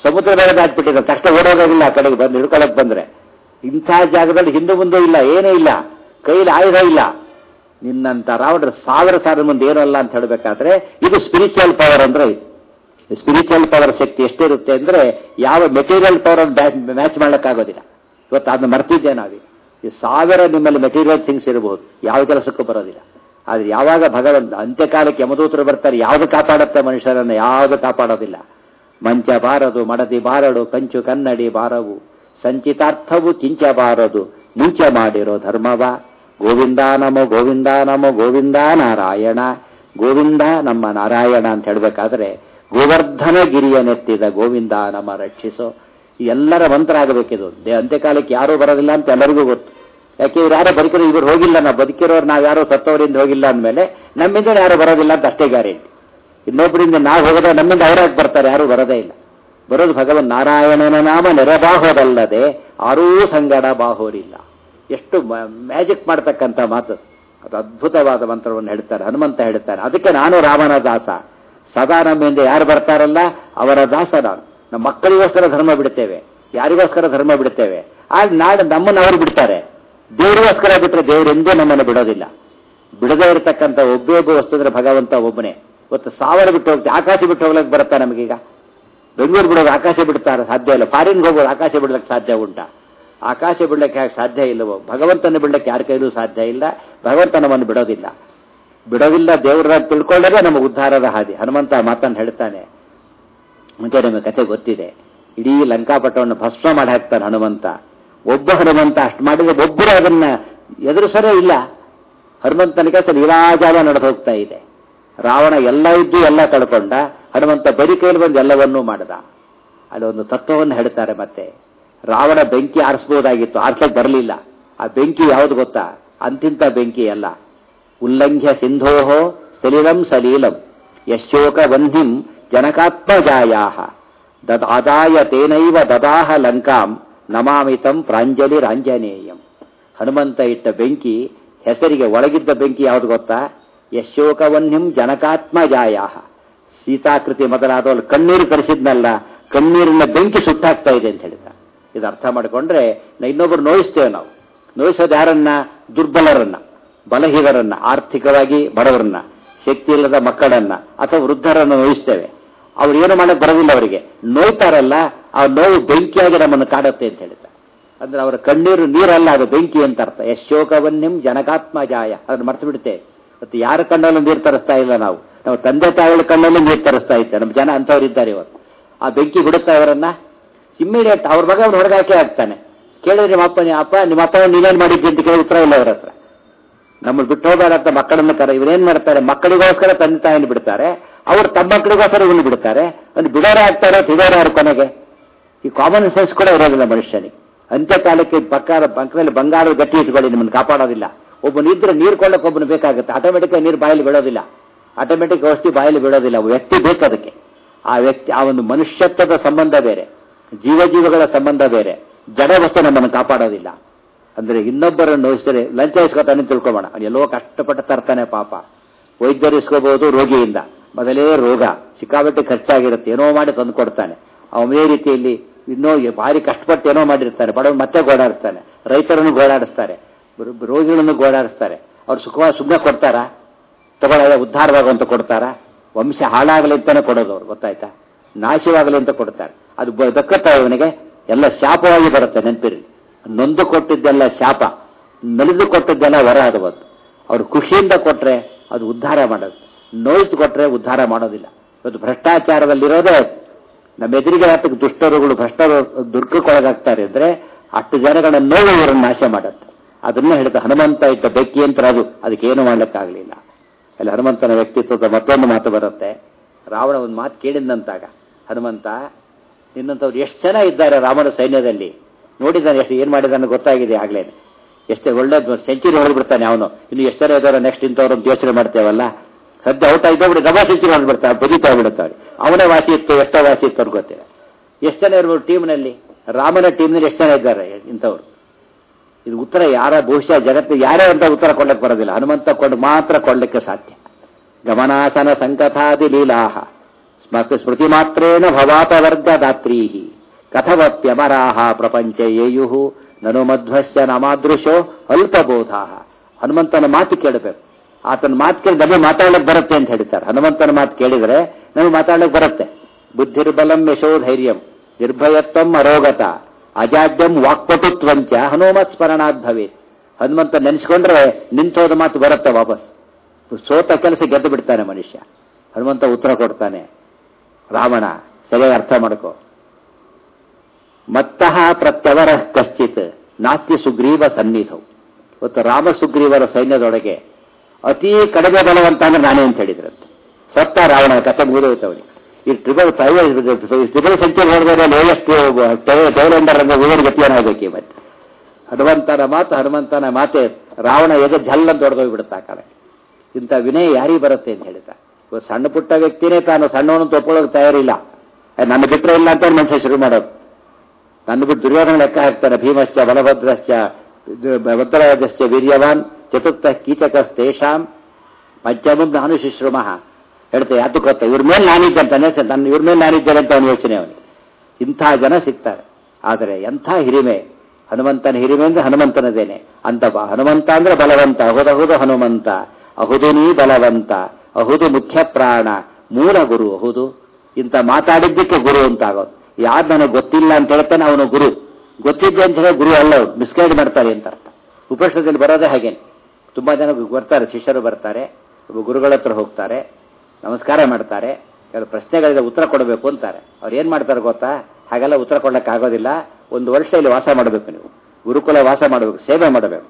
ಸಮುದ್ರ ಮೇಲೆ ದಾಟ್ಬಿಟ್ಟಿದ್ದಾರೆ ತಕ್ಷಣ ಓಡೋದಾಗಿಲ್ಲ ಆ ಕಡೆಗೆ ಬಂದು ಹಿಡ್ಕೊಳಕ್ ಬಂದ್ರೆ ಇಂಥ ಜಾಗದಲ್ಲಿ ಹಿಂದೆ ಮುಂದೆ ಇಲ್ಲ ಏನೂ ಇಲ್ಲ ಕೈಲಿ ಆಯುಧ ಇಲ್ಲ ನಿನ್ನಂತ ರಾವಣರ ಸಾವಿರ ಸಾವಿರ ಮುಂದೆ ಏನೂ ಅಲ್ಲ ಅಂತ ಹೇಳಬೇಕಾದ್ರೆ ಇದು ಸ್ಪಿರಿಚುವಲ್ ಪವರ್ ಅಂದ್ರೆ ಇದು ಸ್ಪಿರಿಚುವಲ್ ಪವರ್ ಶಕ್ತಿ ಎಷ್ಟಿರುತ್ತೆ ಅಂದ್ರೆ ಯಾವ ಮೆಟೀರಿಯಲ್ ಪವರ್ ಮ್ಯಾಚ್ ಮಾಡ್ಲಿಕ್ಕಾಗೋದಿಲ್ಲ ಇವತ್ತು ಅದನ್ನ ಮರ್ತಿದ್ದೆ ನಾವೀಗ ಈ ಸಾವಿರ ನಿಮ್ಮಲ್ಲಿ ಮೆಟೀರಿಯಲ್ ಥಿಂಗ್ಸ್ ಇರಬಹುದು ಯಾವ ಕೆಲಸಕ್ಕೂ ಬರೋದಿಲ್ಲ ಆದ್ರೆ ಯಾವಾಗ ಭಗವಂತ ಅಂತ್ಯಕಾಲಕ್ಕೆ ಯಮದೂತರು ಬರ್ತಾರೆ ಯಾವುದು ಕಾಪಾಡುತ್ತೆ ಮನುಷ್ಯರನ್ನು ಯಾವುದು ಕಾಪಾಡೋದಿಲ್ಲ ಮಂಚ ಬಾರದು ಮಡದಿ ಬಾರಡು ಕಂಚು ಕನ್ನಡಿ ಬಾರವು ಸಂಚಿತಾರ್ಥವು ಕಿಂಚಬಾರದು ನೀಚ ಮಾಡಿರೋ ಧರ್ಮವ ಗೋವಿಂದ ನಮೋ ಗೋವಿಂದ ನಮೋ ಗೋವಿಂದ ನಾರಾಯಣ ಗೋವಿಂದ ನಮ್ಮ ನಾರಾಯಣ ಅಂತ ಹೇಳಬೇಕಾದ್ರೆ ಗೋವರ್ಧನ ಗಿರಿಯ ನೆತ್ತಿದ ಗೋವಿಂದ ನಮ್ಮ ರಕ್ಷಿಸೋ ಈ ಎಲ್ಲರ ಮಂತ್ರ ಆಗಬೇಕಿದು ದೇ- ಅಂತ್ಯಕಾಲಕ್ಕೆ ಯಾರೂ ಬರೋದಿಲ್ಲ ಅಂತ ಎಲ್ಲರಿಗೂ ಗೊತ್ತು ಯಾಕೆ ಇವ್ರು ಯಾರೋ ಬದುಕಿರೋ ಇವ್ರು ಹೋಗಿಲ್ಲ ನಾವು ಬದುಕಿರೋರು ನಾವು ಯಾರೋ ಸತ್ತವರಿಂದ ಹೋಗಿಲ್ಲ ಅಂದಮೇಲೆ ನಮ್ಮಿಂದ ಯಾರು ಬರೋದಿಲ್ಲ ಅಂತ ಅಷ್ಟೇ ಗ್ಯಾರಂಟಿ ಇನ್ನೊಬ್ಬರಿಂದ ನಾವು ಹೋಗೋದ್ರೆ ನಮ್ಮಿಂದ ಅವರಾಗಿ ಬರ್ತಾರೆ ಯಾರೂ ಬರೋದೇ ಇಲ್ಲ ಬರೋದು ಭಗವನ್ ನಾರಾಯಣನ ನಾಮ ನೆರಬಾಹೋದಲ್ಲದೆ ಆರೂ ಸಂಗಡ ಬಾಹೋರಿಲ್ಲ ಎಷ್ಟು ಮ್ಯಾಜಿಕ್ ಮಾಡ್ತಕ್ಕಂಥ ಮಾತು ಅದು ಅದ್ಭುತವಾದ ಮಂತ್ರವನ್ನು ಹೇಳ್ತಾರೆ ಹನುಮಂತ ಹೇಳ್ತಾರೆ ಅದಕ್ಕೆ ನಾನು ರಾಮನ ದಾಸ ಸದಾ ನಮ್ಮಿಂದ ಯಾರು ಬರ್ತಾರಲ್ಲ ಅವರ ದಾಸ ನಾನು ನಮ್ಮ ಮಕ್ಕಳಿಗೋಸ್ಕರ ಧರ್ಮ ಬಿಡ್ತೇವೆ ಯಾರಿಗೋಸ್ಕರ ಧರ್ಮ ಬಿಡ್ತೇವೆ ಆಗ ನಾಳೆ ನಮ್ಮನ್ನು ಅವರು ಬಿಡ್ತಾರೆ ದೇವರಿಗೋಸ್ಕರ ಬಿಟ್ಟರೆ ದೇವರು ಎಂದೂ ನಮ್ಮನ್ನು ಬಿಡೋದಿಲ್ಲ ಬಿಡದೇ ಇರತಕ್ಕಂಥ ಒಬ್ಬೇ ಒಬ್ಬ ವಸ್ತು ಅಂದ್ರೆ ಭಗವಂತ ಒಬ್ಬನೇ ಇವತ್ತು ಸಾವಿರ ಬಿಟ್ಟು ಹೋಗ್ತೀವಿ ಆಕಾಶ ಬಿಟ್ಟು ಹೋಗ್ಲಿಕ್ಕೆ ಬರುತ್ತಾ ನಮಗೀಗ ಬೆಂಗಳೂರು ಬಿಡೋದು ಆಕಾಶ ಬಿಡ್ತಾರೆ ಸಾಧ್ಯ ಇಲ್ಲ ಫಾರಿನ್ಗೆ ಹೋಗೋದು ಆಕಾಶ ಬಿಡ್ಲಿಕ್ಕೆ ಸಾಧ್ಯ ಉಂಟಾ ಆಕಾಶ ಬಿಡ್ಲಿಕ್ಕೆ ಯಾಕೆ ಸಾಧ್ಯ ಇಲ್ಲವೋ ಭಗವಂತನ ಬಿಡ್ಲಿಕ್ಕೆ ಯಾರ ಕೈಲೂ ಸಾಧ್ಯ ಇಲ್ಲ ಭಗವಂತ ನಮ್ಮನ್ನು ಬಿಡೋದಿಲ್ಲ ಬಿಡೋದಿಲ್ಲ ದೇವರ ತಿಳ್ಕೊಳ್ಳೋದೇ ನಮ್ಮ ಉದ್ಧಾರದ ಹಾದಿ ಹನುಮಂತ ಆ ಮಾತನ್ನು ಹೇಳ್ತಾನೆ ಮುಂಚೆ ನಿಮಗೆ ಕಥೆ ಗೊತ್ತಿದೆ ಇಡೀ ಲಂಕಾಪಟ್ಟವನ್ನು ಭಸ್ಮ ಮಾಡಿ ಹಾಕ್ತಾನೆ ಹನುಮಂತ ಒಬ್ಬ ಹನುಮಂತ ಅಷ್ಟು ಮಾಡಿದ್ರೆ ಒಬ್ಬರು ಅದನ್ನ ಎದುರಿಸರೇ ಇಲ್ಲ ಹನುಮಂತನ ಕೆಲಸ ನೀರಾಜಾಲ ನಡೆದು ಹೋಗ್ತಾ ಇದೆ ರಾವಣ ಎಲ್ಲ ಇದ್ದು ಎಲ್ಲ ಕಳ್ಕೊಂಡ ಹನುಮಂತ ಬರಿ ಕೈಲಿ ಬಂದು ಎಲ್ಲವನ್ನೂ ಮಾಡಿದ ಅಲ್ಲಿ ಒಂದು ತತ್ವವನ್ನು ಹೇಳ್ತಾರೆ ಮತ್ತೆ ರಾವಣ ಬೆಂಕಿ ಆರಿಸಬಹುದಾಗಿತ್ತು ಆರ್ಸಕ್ಕೆ ಬರಲಿಲ್ಲ ಆ ಬೆಂಕಿ ಯಾವುದು ಗೊತ್ತಾ ಅಂತಿಂತ ಬೆಂಕಿ ಅಲ್ಲ ಉಲ್ಲಂಘ್ಯ ಸಿಂಧೋಹೋ ಸಲಿಲಂ ಸಲೀಲಂ ಯಶೋಕ ವನ್ಹಿಂ ಜನಕಾತ್ಮಜಾಯಾ ದದ ಅದಾಯ ತೇನೈವ ದದಾಹ ಲಂಕಾಂ ನಮಾಮಿತಂ ಪ್ರಾಂಜಲಿರಾಂಜನೇಯಂ ಹನುಮಂತ ಇಟ್ಟ ಬೆಂಕಿ ಹೆಸರಿಗೆ ಒಳಗಿದ್ದ ಬೆಂಕಿ ಯಾವುದು ಗೊತ್ತಾ ಯಶೋಕವನ್ಹಿಂ ಜನಕಾತ್ಮಜಾಯಾ ಸೀತಾಕೃತಿ ಮೊದಲಾದವಳು ಕಣ್ಣೀರು ಕರೆಸಿದ್ನಲ್ಲ ಕಣ್ಣೀರಿನ ಬೆಂಕಿ ಸುಟ್ಟಾಗ್ತಾ ಇದೆ ಅಂತ ಹೇಳಿದ ಇದು ಅರ್ಥ ಮಾಡಿಕೊಂಡ್ರೆ ನಾ ಇನ್ನೊಬ್ರು ನೋಯಿಸ್ತೇವೆ ನಾವು ನೋಯಿಸೋದು ಯಾರನ್ನ ದುರ್ಬಲರನ್ನ ಬಲಹೀನರನ್ನ ಆರ್ಥಿಕವಾಗಿ ಬಡವರನ್ನ ಶಕ್ತಿ ಇಲ್ಲದ ಮಕ್ಕಳನ್ನ ಅಥವಾ ವೃದ್ಧರನ್ನು ನೋಯಿಸ್ತೇವೆ ಅವ್ರು ಏನು ಮಾಡಕ್ ಬರೋದಿಲ್ಲ ಅವರಿಗೆ ನೋಯ್ತಾರಲ್ಲ ಆ ನೋವು ಬೆಂಕಿಯಾಗಿ ನಮ್ಮನ್ನು ಕಾಡುತ್ತೆ ಅಂತ ಹೇಳಿದ ಅಂದ್ರೆ ಅವರ ಕಣ್ಣೀರು ನೀರಲ್ಲ ಅದು ಬೆಂಕಿ ಅಂತ ಅರ್ಥ ಯಶೋಕವನ್ನಿಂ ಜನಕಾತ್ಮಜಾಯ ಅದನ್ನು ಮರ್ತು ಬಿಡುತ್ತೆ ಮತ್ತು ಯಾರ ಕಣ್ಣಲ್ಲೂ ನೀರು ತರಿಸ್ತಾ ಇಲ್ಲ ನಾವು ನಾವು ತಂದೆ ತಾಯಿಗಳ ಕಣ್ಣಲ್ಲೂ ನೀರು ತರಿಸ್ತಾ ಇದ್ದೆ ನಮ್ಮ ಜನ ಅಂಥವ್ರಿದ್ದಾರೆ ಇವತ್ತು ಆ ಬೆಂಕಿ ಬಿಡುತ್ತಾ ಅವರನ್ನ ಇಮ್ಮಿಡಿಯೇಟ್ ಅವ್ರ ಮಗ ಅವ್ನು ಹೊರಗಾಕೆ ಆಗ್ತಾನೆ ಕೇಳಿದ್ರೆ ನಿಮ್ಮ ಅಪ್ಪ ನಿಮ್ಮ ಅಪ್ಪ ನಿಮ್ಮ ಅಪ್ಪ ನೀವೇನ್ ಮಾಡಿದ್ವಿ ಅಂತ ಕೇಳಿ ಉತ್ತರ ಇಲ್ಲ ಅವ್ರ ಹತ್ರ ನಮ್ಮನ್ನು ಬಿಟ್ಟು ಹೋಗಬೇಡ ಅಂತ ಮಕ್ಕಳನ್ನ ಕರ ಇವರೇನ್ ಮಾಡ್ತಾರೆ ಮಕ್ಕಳಿಗೋಸ್ಕರ ತಂದೆ ತಾಯಿನ ಬಿಡ್ತಾರೆ ಅವ್ರು ತಮ್ಮ ಮಕ್ಕಳಿಗೋಸ್ಕರ ಇವನು ಬಿಡ್ತಾರೆ ಒಂದು ಬಿಡೋರೇ ಆಗ್ತಾರೆ ತಿಡೋರೇ ಯಾರು ಕೊನೆಗೆ ಈ ಕಾಮನ್ ಸೆನ್ಸ್ ಕೂಡ ಇರೋದಿಲ್ಲ ಮನುಷ್ಯನಿಗೆ ಅಂತ್ಯಕಾಲಕ್ಕೆ ಪಕ್ಕ ಪಕ್ಕದಲ್ಲಿ ಬಂಗಾರ ಗಟ್ಟಿ ಇಟ್ಕೊಳ್ಳಿ ನಿಮ್ಮನ್ನು ಕಾಪಾಡೋದಿಲ್ಲ ಒಬ್ಬನ ಇದ್ರೆ ನೀರು ಕೊಳ್ಳಕ್ಕೆ ಒಬ್ಬನು ಬೇಕಾಗುತ್ತೆ ಆಟೋಮೆಟಿಕ್ ನೀರು ಬಾಯಲ್ಲಿ ಬೀಳೋದಿಲ್ಲ ಆಟೋಮೆಟಿಕ್ ಔಷಧಿ ಬಾಯಲ್ಲಿ ಬೀಳೋದಿಲ್ಲ ಒಬ್ಬ ವ್ಯಕ್ತಿ ಬೇಕು ಅದಕ್ಕೆ ಆ ವ್ಯಕ್ತಿ ಆ ಒಂದು ಮನುಷ್ಯತ್ವದ ಸಂಬಂಧ ಬೇರೆ ಜೀವಜೀವಗಳ ಸಂಬಂಧ ಬೇರೆ ಜಡ ವಸ್ತು ನಮ್ಮನ್ನು ಕಾಪಾಡೋದಿಲ್ಲ ಅಂದ್ರೆ ಇನ್ನೊಬ್ಬರನ್ನು ನೋಯಿಸಿದ್ರೆ ಲಂಚ ಇಸ್ಕೊತಾನೆ ತಿಳ್ಕೊಬೇಡ ಅವ್ನು ಎಲ್ಲೋ ಕಷ್ಟಪಟ್ಟು ತರ್ತಾನೆ ಪಾಪ ವೈದ್ಯರು ಇಸ್ಕೋಬಹುದು ರೋಗಿಯಿಂದ ಮೊದಲೇ ರೋಗ ಸಿಕ್ಕಾಪಟ್ಟೆ ಖರ್ಚಾಗಿರುತ್ತೆ ಏನೋ ಮಾಡಿ ತಂದು ಕೊಡ್ತಾನೆ ಅವನೇ ರೀತಿಯಲ್ಲಿ ಇನ್ನೂ ಭಾರಿ ಕಷ್ಟಪಟ್ಟು ಏನೋ ಮಾಡಿರ್ತಾನೆ ಬಡವ ಮತ್ತೆ ಗೋಡಾಡಿಸ್ತಾನೆ ರೈತರನ್ನು ಗೋಡಾಡಿಸ್ತಾರೆ ರೋಗಿಗಳನ್ನು ಗೋಡಾಡಿಸ್ತಾರೆ ಅವ್ರು ಸುಖವಾಗಿ ಸುಮ್ಮನೆ ಕೊಡ್ತಾರಾ ತಗೊಳ್ಳ ಉದ್ಧಾರವಾಗುವಂತ ಕೊಡ್ತಾರಾ ವಂಶ ಹಾಳಾಗಲಿ ಅಂತಾನೆ ಕೊಡೋದು ಅವ್ರು ಗೊತ್ತಾಯ್ತಾ ನಾಶವಾಗಲಿ ಅಂತ ಕೊಡ್ತಾರೆ ಅದು ಬ- ದಕ್ಕತ್ತಾ ಇವನಿಗೆ ಎಲ್ಲ ಶಾಪವಾಗಿ ಬರುತ್ತೆ ನೆನಪಿರಲಿ ನೊಂದು ಕೊಟ್ಟಿದ್ದೆಲ್ಲ ಶಾಪ ನಲಿದು ಕೊಟ್ಟಿದ್ದೆಲ್ಲ ವರ ಅದು ಬಂತು ಅವ್ರು ಖುಷಿಯಿಂದ ಕೊಟ್ರೆ ಅದು ಉದ್ಧಾರ ಮಾಡೋದು ನೋಯ್ತು ಕೊಟ್ರೆ ಉದ್ಧಾರ ಮಾಡೋದಿಲ್ಲ ಇವತ್ತು ಭ್ರಷ್ಟಾಚಾರದಲ್ಲಿರೋದೇ ಅದು. ನಮ್ಮ ಎದುರಿಗೆ ಹತ್ತಕ್ಕೆ ದುಷ್ಟರುಗಳು ಭ್ರಷ್ಟರು ದುರ್ಗಕ್ಕೊಳಗಾಗ್ತಾರೆ ಅಂದ್ರೆ ಅಷ್ಟು ಜನಗಳ ನೋವು ಇವರನ್ನು ನಾಶ ಮಾಡುತ್ತೆ ಅದನ್ನ ಹೇಳಿದ ಹನುಮಂತ ಇದ್ದ ಬೆಕ್ಕಿ ಅಂತ ಅದು ಅದಕ್ಕೇನು ಮಾಡ್ಲಿಕ್ಕಾಗಲಿಲ್ಲ ಅಲ್ಲಿ ಹನುಮಂತನ ವ್ಯಕ್ತಿತ್ವದ ಮತ್ತೊಂದು ಮಾತು ಬರುತ್ತೆ ರಾವಣ ಒಂದು ಮಾತು ಕೇಳಿದಂತಾಗ ಹನುಮಂತ ನಿನ್ನಂಥವ್ರು ಎಷ್ಟು ಜನ ಇದ್ದಾರೆ ರಾಮನ ಸೈನ್ಯದಲ್ಲಿ ನೋಡಿದ್ದಾನೆ ಎಷ್ಟು ಏನ್ ಮಾಡಿದಾನೆ ಗೊತ್ತಾಗಿದೆ ಆಗ್ಲೇನೆ ಎಷ್ಟೇ ಒಳ್ಳೆ ಸೆಂಚುರಿ ಹೊಡೆದ್ಬಿಡ್ತಾನೆ ಅವನು ಇನ್ನು ಎಷ್ಟು ಜನ ಇದ್ದಾರೆ ನೆಕ್ಸ್ಟ್ ಇಂಥವ್ರು ಅಂತ ಯೋಚನೆ ಮಾಡ್ತೇವಲ್ಲ ಸದ್ಯ ಔಟ್ ಆಯ್ತು ಬಿಡಿ ಡಬಲ್ ಸೆಂಚುರಿ ಹೊಡೆದ್ಬಿಡ್ತಾನೆ ಬರೀತಾ ಬಿಡುತ್ತಾಳೆ ಅವನೇ ವಾಸಿ ಇತ್ತು ಎಷ್ಟೋ ವಾಸಿ ಇತ್ತು ಅವ್ರಿಗೆ ಗೊತ್ತಿಲ್ಲ ಎಷ್ಟು ಜನ ಇರ್ಬೋದು ಟೀಮ್ನಲ್ಲಿ ರಾಮನ ಟೀಮ್ನಲ್ಲಿ ಎಷ್ಟು ಜನ ಇದ್ದಾರೆ ಇಂಥವ್ರು ಇದು ಉತ್ತರ ಯಾರ ಬಹುಶಃ ಜಗತ್ತು ಯಾರೇ ಅಂತ ಉತ್ತರ ಕೊಡ್ಲಿಕ್ಕೆ ಬರೋದಿಲ್ಲ ಹನುಮಂತ ಕೊಂಡು ಮಾತ್ರ ಕೊಡ್ಲಿಕ್ಕೆ ಸಾಧ್ಯ ಗಮನಾಸನ ಸಂಕಥಾದಿ ಲೀಲಾಹ ಮತ್ತು ಸ್ಮೃತಿ ಮಾತ್ರೇಣ ಭವಾಪವರ್ಗ ದಾತ್ರೀ ಕಥವಪ್ಯಮರಾಹ ಪ್ರಪಂಚ ಯೇಯು ನನು ಮಧ್ವಸ್ಯ ನಮಾದೃಶೋ ಅಲ್ಪಬೋಧ ಹನುಮಂತನ ಮಾತು ಕೇಳಬೇಕು ಆತನ ಮಾತು ಕೇಳಿ ನಮಗೆ ಮಾತಾಡ್ಲಿಕ್ಕೆ ಬರುತ್ತೆ ಅಂತ ಹೇಳ್ತಾರೆ ಹನುಮಂತನ ಮಾತು ಕೇಳಿದರೆ ನಮಗೆ ಮಾತಾಡ್ಲಿಕ್ಕೆ ಬರುತ್ತೆ ಬುದ್ಧಿರ್ಬಲಂ ಯಶೋಧೈರ್ಯಂ ನಿರ್ಭಯತ್ವಂ ಅರೋಗತ ಅಜಾಡ್ಯಂ ವಾಕ್ಪಟುತ್ವಂಚ ಹನುಮತ್ ಸ್ಮರಣಾದ್ ಭವೇತ್ ಹನುಮಂತ ನೆನೆಸ್ಕೊಂಡ್ರೆ ನಿಂತೋದ ಮಾತು ಬರುತ್ತೆ ವಾಪಸ್ ಸೋತ ಕೆಲಸ ಗೆದ್ದು ಬಿಡ್ತಾನೆ ಮನುಷ್ಯ ಹನುಮಂತ ಉತ್ತರ ಕೊಡ್ತಾನೆ ರಾವಣ ಸರಿಯಾಗಿ ಅರ್ಥ ಮಾಡ್ಕೋ ಮತ್ತಃ ಪ್ರತ್ಯವರ ಕಶ್ಚಿತ್ ನಾಸ್ತಿ ಸುಗ್ರೀವ ಸನ್ನಿಧವು ಇವತ್ತು ರಾಮ ಸುಗ್ರೀವರ ಸೈನ್ಯದೊಳಗೆ ಅತಿ ಕಡಿಮೆ ಬಲವಂತ ಅಂದ್ರೆ ನಾನೇ ಅಂತ ಹೇಳಿದ್ರಂತೆ ಸತ್ತ ರಾವಣ ಕಥೆ ಮುಗಿದೋಯ್ತು ಅವನಿಗೆ ಈ ಟ್ರಿಬಲ್ ಟ್ರಿಬಲ್ ಸಂಖ್ಯೆ ನೋಡಿದ್ರೆ ಲೋಯೆಸ್ಟ್ ಟೈಲೆಂಡರ್ ಅಂದ್ರೆ ಓವರ್ ಗತಿಯನ್ನಾಗಬೇಕು ಮತ್ತೆ ಹನುಮಂತನ ಮಾತು ಹನುಮಂತನ ಮಾತೆ ರಾವಣ ಎದೆ ಜಲ್ ಅಂತ ಹೊಡೆದೋಗ್ಬಿಡುತ್ತೆ ಆ ಕಡೆ ಇಂಥ ವಿನಯ ಯಾರಿಗೆ ಬರುತ್ತೆ ಅಂತ ಹೇಳ್ತಾ ಇವತ್ತು ಸಣ್ಣ ಪುಟ್ಟ ವ್ಯಕ್ತಿನೇ ತಾನು ಸಣ್ಣವನು ತಗೊಳ್ಳೋಕೆ ತಯಾರಿಲ್ಲ ನನ್ನ ಬಿಟ್ಟರೆ ಇಲ್ಲ ಅಂತ ಮನುಷ್ಯ ಶುರು ಮಾಡೋದು ನನ್ನ ಬಿಟ್ಟು ದುರ್ಯೋಧನ ಲೆಕ್ಕ ಹಾಕ್ತಾನೆ ಭೀಮಶ್ಚ ಬಲಭದ್ರಶ್ಚ ಭದ್ರರಾಜಶ್ಚ ವೀರ್ಯವಾನ್ ಚತುರ್ಥ ಕೀಚಕಸ್ತೇಷಾಂ ಪಂಚಮಂ ನಾನು ಶಿಶ್ರುಮಃ ಹೇಳ್ತೆ ಯಾತು ಗೊತ್ತಾ ಇವ್ರ ಮೇಲೆ ನಾನಿದ್ದೆ ಅಂತ ನನ್ನ ಇವ್ರ ಮೇಲೆ ನಾನಿದ್ದೇನೆ ಅಂತ ಅವನ ಯೋಚನೆ ಅವನಿಗೆ ಇಂಥ ಜನ ಸಿಗ್ತಾರೆ ಆದರೆ ಎಂಥ ಹಿರಿಮೆ ಹನುಮಂತನ ಹಿರಿಮೆ ಅಂದ್ರೆ ಹನುಮಂತನದೇನೆ ಅಂತ ಹನುಮಂತ ಅಂದ್ರೆ ಬಲವಂತ ಅಹುದಹುದು ಹನುಮಂತ ಅಹುದು ನೀ ಬಲವಂತ ಅಹುದು ಮುಖ್ಯ ಪ್ರಾಣ ಮೂಲ ಗುರು ಅಹುದು ಇಂಥ ಮಾತಾಡಿದ್ದಕ್ಕೆ ಗುರು ಅಂತ ಆಗೋದು ಯಾರು ನನಗೆ ಗೊತ್ತಿಲ್ಲ ಅಂತ ಹೇಳ್ತಾನೆ ಅವನು ಗುರು ಗೊತ್ತಿದ್ದೆ ಅಂತ ಹೇಳಿ ಗುರು ಅಲ್ಲ ಅವ್ರು ಮಿಸ್ಗೈಡ್ ಮಾಡ್ತಾರೆ ಅಂತ ಅರ್ಥ ಉಪನಿಷದಲ್ಲಿ ಬರೋದೇ ಹಾಗೇನೆ ತುಂಬಾ ಜನ ಬರ್ತಾರೆ ಶಿಷ್ಯರು ಬರ್ತಾರೆ ಒಬ್ಬ ಗುರುಗಳ ಹತ್ರ ಹೋಗ್ತಾರೆ ನಮಸ್ಕಾರ ಮಾಡ್ತಾರೆ ಕೆಲವು ಪ್ರಶ್ನೆಗಳಿಗೆ ಉತ್ತರ ಕೊಡಬೇಕು ಅಂತಾರೆ ಅವ್ರು ಏನ್ ಮಾಡ್ತಾರೆ ಗೊತ್ತಾ ಹಾಗೆಲ್ಲ ಉತ್ತರ ಕೊಡ್ಲಿಕ್ಕೆ ಆಗೋದಿಲ್ಲ ಒಂದು ವರ್ಷ ಇಲ್ಲಿ ವಾಸ ಮಾಡಬೇಕು ನೀವು ಗುರುಕುಲ ವಾಸ ಮಾಡಬೇಕು ಸೇವೆ ಮಾಡಬೇಕು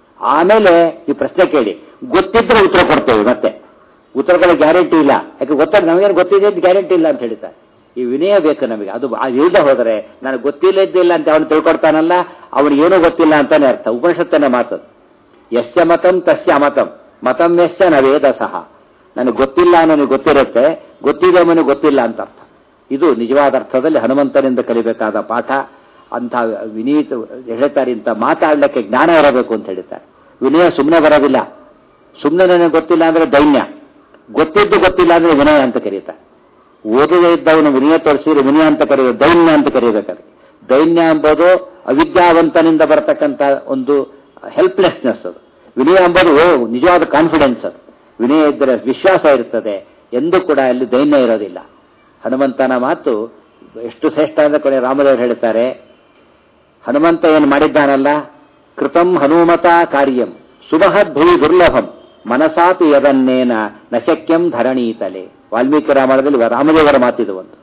ಆಮೇಲೆ ಈ ಪ್ರಶ್ನೆ ಕೇಳಿ ಗೊತ್ತಿದ್ರೆ ಉತ್ತರ ಕೊಡ್ತೇವೆ ಮತ್ತೆ ಉತ್ತರಗಳ ಗ್ಯಾರಂಟಿ ಇಲ್ಲ ಯಾಕೆ ಗೊತ್ತಾಗ ನಮಗೇನು ಗೊತ್ತಿದೆ ಅಂತ ಗ್ಯಾರಂಟಿ ಇಲ್ಲ ಅಂತ ಹೇಳ್ತಾರೆ ಈ ವಿನಯ ಬೇಕು ನಮಗೆ ಅದು ಇಲ್ಲದೆ ಹೋದರೆ ನನಗೆ ಗೊತ್ತಿಲ್ಲ ಇದ್ದಿಲ್ಲ ಅಂತ ಅವನು ತಿಳ್ಕೊಡ್ತಾನಲ್ಲ ಅವನಿಗೆ ಏನೂ ಗೊತ್ತಿಲ್ಲ ಅಂತಾನೆ ಅರ್ಥ ಉಪನಿಷತ್ತನ್ನ ಮಾತದು ಯಶ್ಯ ಮತಂ ತಸ್ಯ ಅಮತಂ ಮತಂ ಯಶ್ಯ ನವೇದ ಸಹ ನನಗೆ ಗೊತ್ತಿಲ್ಲ ನನಗೆ ಗೊತ್ತಿರುತ್ತೆ ಗೊತ್ತಿದೆ ಅವನಿಗೆ ಗೊತ್ತಿಲ್ಲ ಅಂತ ಅರ್ಥ ಇದು ನಿಜವಾದ ಅರ್ಥದಲ್ಲಿ ಹನುಮಂತನಿಂದ ಕಲಿಬೇಕಾದ ಪಾಠ ಅಂತ ವಿನೀತ ಹೇಳ್ತಾರೆ ಇಂಥ ಮಾತಾಡ್ಲಿಕ್ಕೆ ಜ್ಞಾನ ಇರಬೇಕು ಅಂತ ಹೇಳ್ತಾರೆ ವಿನಯ ಸುಮ್ಮನೆ ಬರೋದಿಲ್ಲ ಸುಮ್ಮನೆ ನನಗೆ ಗೊತ್ತಿಲ್ಲ ಅಂದ್ರೆ ದೈನ್ಯ ಗೊತ್ತಿದ್ದು ಗೊತ್ತಿಲ್ಲ ಅಂದ್ರೆ ವಿನಯ ಅಂತ ಕರೀತಾರೆ ಓದದೇ ಇದ್ದವನು ವಿನಯ ತೋರಿಸಿದ್ರೆ ವಿನಯ ಅಂತ ಕರೆಯೋದು ದೈನ್ಯ ಅಂತ ಕರೀಬೇಕಾದ್ರೆ ದೈನ್ಯ ಎಂಬುದು ಅವಿದ್ಯಾವಂತನಿಂದ ಬರತಕ್ಕಂಥ ಒಂದು ಹೆಲ್ಪ್ಲೆಸ್ನೆಸ್ ಅದು ವಿನಯ ಎಂಬುದು ನಿಜವಾದ ಕಾನ್ಫಿಡೆನ್ಸ್ ಅದು ವಿನಯ ಇದ್ದರೆ ವಿಶ್ವಾಸ ಇರ್ತದೆ ಎಂದು ಕೂಡ ಅಲ್ಲಿ ದೈನ್ಯ ಇರೋದಿಲ್ಲ ಹನುಮಂತನ ಮಾತು ಎಷ್ಟು ಶ್ರೇಷ್ಠ ಅಂತ ಕೊನೆ ರಾಮದೇವರು ಹೇಳ್ತಾರೆ ಹನುಮಂತ ಏನು ಮಾಡಿದ್ದಾನಲ್ಲ ಕೃತಂ ಹನುಮತ ಕಾರ್ಯಂ ಸುಮಹದ್ ಭುವಿ ದುರ್ಲಭಂ ಮನಸಾಪಿ ಯದನ್ನೇನ ನಶಕ್ಯಂ ಧರಣೀತಲೆ ವಾಲ್ಮೀಕಿ ರಾಮಾಯಣದಲ್ಲಿ ರಾಮದೇವರ ಮಾತಿದು ಒಂದು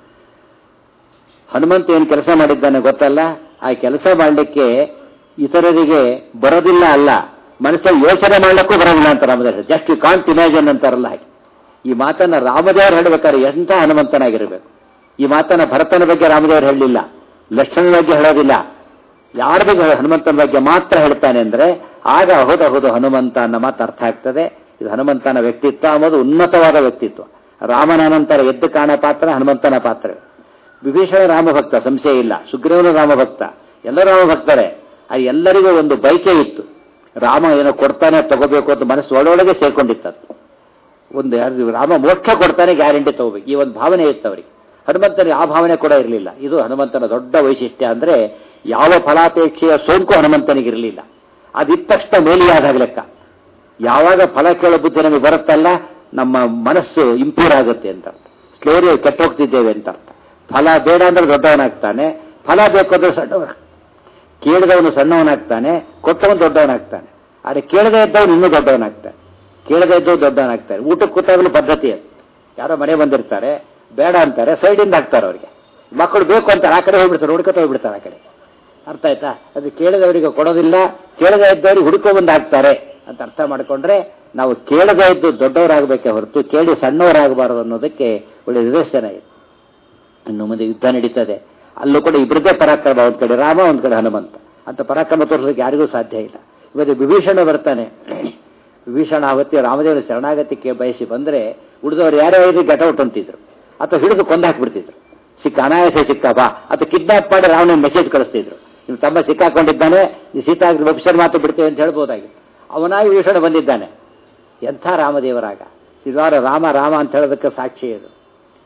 ಹನುಮಂತ ಏನು ಕೆಲಸ ಮಾಡಿದ್ದಾನೆ ಗೊತ್ತಲ್ಲ ಆ ಕೆಲಸ ಮಾಡಲಿಕ್ಕೆ ಇತರರಿಗೆ ಬರೋದಿಲ್ಲ ಅಲ್ಲ ಮನಸ್ಸಲ್ಲಿ ಯೋಚನೆ ಮಾಡಲಿಕ್ಕೂ ಬರೋದಿಲ್ಲ ಅಂತ ರಾಮದೇವರು ಜಸ್ಟ್ ಯು ಕಾಂಟ್ ಇಮ್ಯಾಜಿನ್ ಅಂತಾರಲ್ಲ ಹಾಗೆ ಈ ಮಾತನ್ನ ರಾಮದೇವರು ಹೇಳಬೇಕಾದ್ರೆ ಎಂಥ ಹನುಮಂತನಾಗಿರಬೇಕು ಈ ಮಾತನ್ನ ಭರತನ ಬಗ್ಗೆ ರಾಮದೇವರು ಹೇಳಲಿಲ್ಲ ಲಕ್ಷ್ಮಣ ಬಗ್ಗೆ ಹೇಳೋದಿಲ್ಲ ಯಾರ ಬಗ್ಗೆ ಹನುಮಂತನ ಬಗ್ಗೆ ಮಾತ್ರ ಹೇಳ್ತಾನೆ ಅಂದ್ರೆ ಆಗ ಹೌದು ಹೌದು ಹನುಮಂತ ಅನ್ನೋ ಮಾತು ಅರ್ಥ ಆಗ್ತದೆ ಇದು ಹನುಮಂತನ ವ್ಯಕ್ತಿತ್ವ ಅನ್ನೋದು ಉನ್ನತವಾದ ವ್ಯಕ್ತಿತ್ವ ರಾಮನ ನಂತರ ಎದ್ದು ಕಾಣ ಪಾತ್ರ ಹನುಮಂತನ ಪಾತ್ರ ವಿಭೀಷಣ ರಾಮಭಕ್ತ ಸಂಶಯ ಇಲ್ಲ ಸುಗ್ರೀವನು ರಾಮಭಕ್ತ ಎಲ್ಲರೂ ರಾಮಭಕ್ತರೇ ಅದು ಎಲ್ಲರಿಗೂ ಒಂದು ಬೈಕೆ ಇತ್ತು ರಾಮ ಏನೋ ಕೊಡ್ತಾನೆ ತಗೋಬೇಕು ಅಂತ ಮನಸ್ಸು ಒಳೊಳಗೆ ಸೇರ್ಕೊಂಡಿತ್ತು ಒಂದು ರಾಮ ಮೋಕ್ಷ ಕೊಡ್ತಾನೆ ಗ್ಯಾರಂಟಿ ತಗೋಬೇಕು ಈ ಒಂದು ಭಾವನೆ ಇತ್ತು ಅವರಿಗೆ ಹನುಮಂತನಿಗೆ ಆ ಭಾವನೆ ಕೂಡ ಇರಲಿಲ್ಲ ಇದು ಹನುಮಂತನ ದೊಡ್ಡ ವೈಶಿಷ್ಟ್ಯ ಅಂದ್ರೆ ಯಾವ ಫಲಾಪೇಕ್ಷೆಯ ಸೋಂಕು ಹನುಮಂತನಿಗಿರಲಿಲ್ಲ ಅದಿದ್ದ ತಕ್ಷಣ ಮೇಲಿಯಾದಾಗ ಲೆಕ್ಕ ಯಾವಾಗ ಫಲ ಕೇಳೋ ಬುದ್ಧಿ ನಮಗೆ ಬರುತ್ತಲ್ಲ ನಮ್ಮ ಮನಸ್ಸು ಇಂಪ್ರೂವ್ ಆಗುತ್ತೆ ಅಂತ ಸ್ಲೋರಿ ಕೆಟ್ಟ ಹೋಗ್ತಿದ್ದೇವೆ ಅಂತ ಅರ್ಥ ಫಲ ಬೇಡ ಅಂದ್ರೆ ದೊಡ್ಡವನಾಗ್ತಾನೆ ಫಲ ಬೇಕು ಅಂದ್ರೆ ಸಣ್ಣವ ಕೇಳಿದವನು ಸಣ್ಣವನಾಗ್ತಾನೆ ಕೊಟ್ಟವನು ದೊಡ್ಡವನಾಗ್ತಾನೆ ಆದರೆ ಕೇಳದೇ ಇದ್ದವನು ಇನ್ನೂ ದೊಡ್ಡವನಾಗ್ತಾನೆ ಕೇಳದೇ ಇದ್ದವು ದೊಡ್ಡವನಾಗ್ತಾನೆ ಊಟಕ್ಕೆ ಕೂತಾಗಲೂ ಪದ್ಧತಿ ಅದು ಯಾರೋ ಮನೆ ಬಂದಿರ್ತಾರೆ ಬೇಡ ಅಂತಾರೆ ಸೈಡಿಂದ ಹಾಕ್ತಾರೆ ಅವರಿಗೆ ಮಕ್ಕಳು ಬೇಕು ಅಂತಾರೆ ಆ ಕಡೆ ಹೋಗ್ಬಿಡ್ತಾರೆ ಹುಡುಕತ ಹೋಗ್ಬಿಡ್ತಾರೆ ಆ ಕಡೆ ಅರ್ಥ ಆಯ್ತಾ ಅದು ಕೇಳಿದವರಿಗೆ ಕೊಡೋದಿಲ್ಲ ಕೇಳದೇ ಇದ್ದವರಿಗೆ ಹುಡುಕೋ ಬಂದು ಹಾಕ್ತಾರೆ ಅಂತ ಅರ್ಥ ಮಾಡಿಕೊಂಡ್ರೆ ನಾವು ಕೇಳದೇ ಇದ್ದು ದೊಡ್ಡವರಾಗಬೇಕೆ ಹೊರತು ಕೇಳಿ ಸಣ್ಣವರಾಗಬಾರದು ಅನ್ನೋದಕ್ಕೆ ಒಳ್ಳೆ ನಿದರ್ಶನ ಇದೆ ಇನ್ನು ಮುಂದೆ ಯುದ್ಧ ನಡೀತದೆ ಅಲ್ಲೂ ಕೂಡ ಇಬ್ಬರದೇ ಪರಾಕ್ರಮ ಒಂದ್ ಕಡೆ ರಾಮ ಒಂದ್ ಕಡೆ ಹನುಮಂತ ಅಂತ ಪರಾಕ್ರಮ ತೋರಿಸೋಕೆ ಯಾರಿಗೂ ಸಾಧ್ಯ ಇಲ್ಲ ಇವತ್ತು ವಿಭೀಷಣ ಬರ್ತಾನೆ ವಿಭೀಷಣ ಅವತ್ತಿ ರಾಮದೇವನ ಶರಣಾಗತಿಗೆ ಬಯಸಿ ಬಂದ್ರೆ ಉಳಿದವರು ಯಾರ್ಯಾರು ಗೆಟೌಟ್ ಅಂತಿದ್ರು ಅಥವಾ ಹಿಡಿದು ಕೊಂದು ಹಾಕ್ಬಿಡ್ತಿದ್ರು ಸಿಕ್ಕ ಅನಾಯಾಸ ಸಿಕ್ಕ ಬಾ ಅಥವಾ ಕಿಡ್ನಾಪ್ ಮಾಡಿ ರಾವಣ ಮೆಸೇಜ್ ಕಳಿಸ್ತಿದ್ರು ನಿಮ್ಮ ತಮ್ಮ ಸಿಕ್ಕಾಕೊಂಡಿದ್ದಾನೆ ನೀವು ಸೀತಾ ವೆಬ್ಸೈಟ್ ಮಾತು ಬಿಡ್ತೇವೆ ಅಂತ ಹೇಳ್ಬೋದಾಗಿತ್ತು ಅವನಾಗಿ ವಿಭೀಷಣ ಬಂದಿದ್ದಾನೆ ಎಂಥ ರಾಮದೇವರಾಗ ಸಿದ್ವಾರ ರಾಮ ರಾಮ ಅಂತ ಹೇಳೋದಕ್ಕೆ ಸಾಕ್ಷಿ ಇದು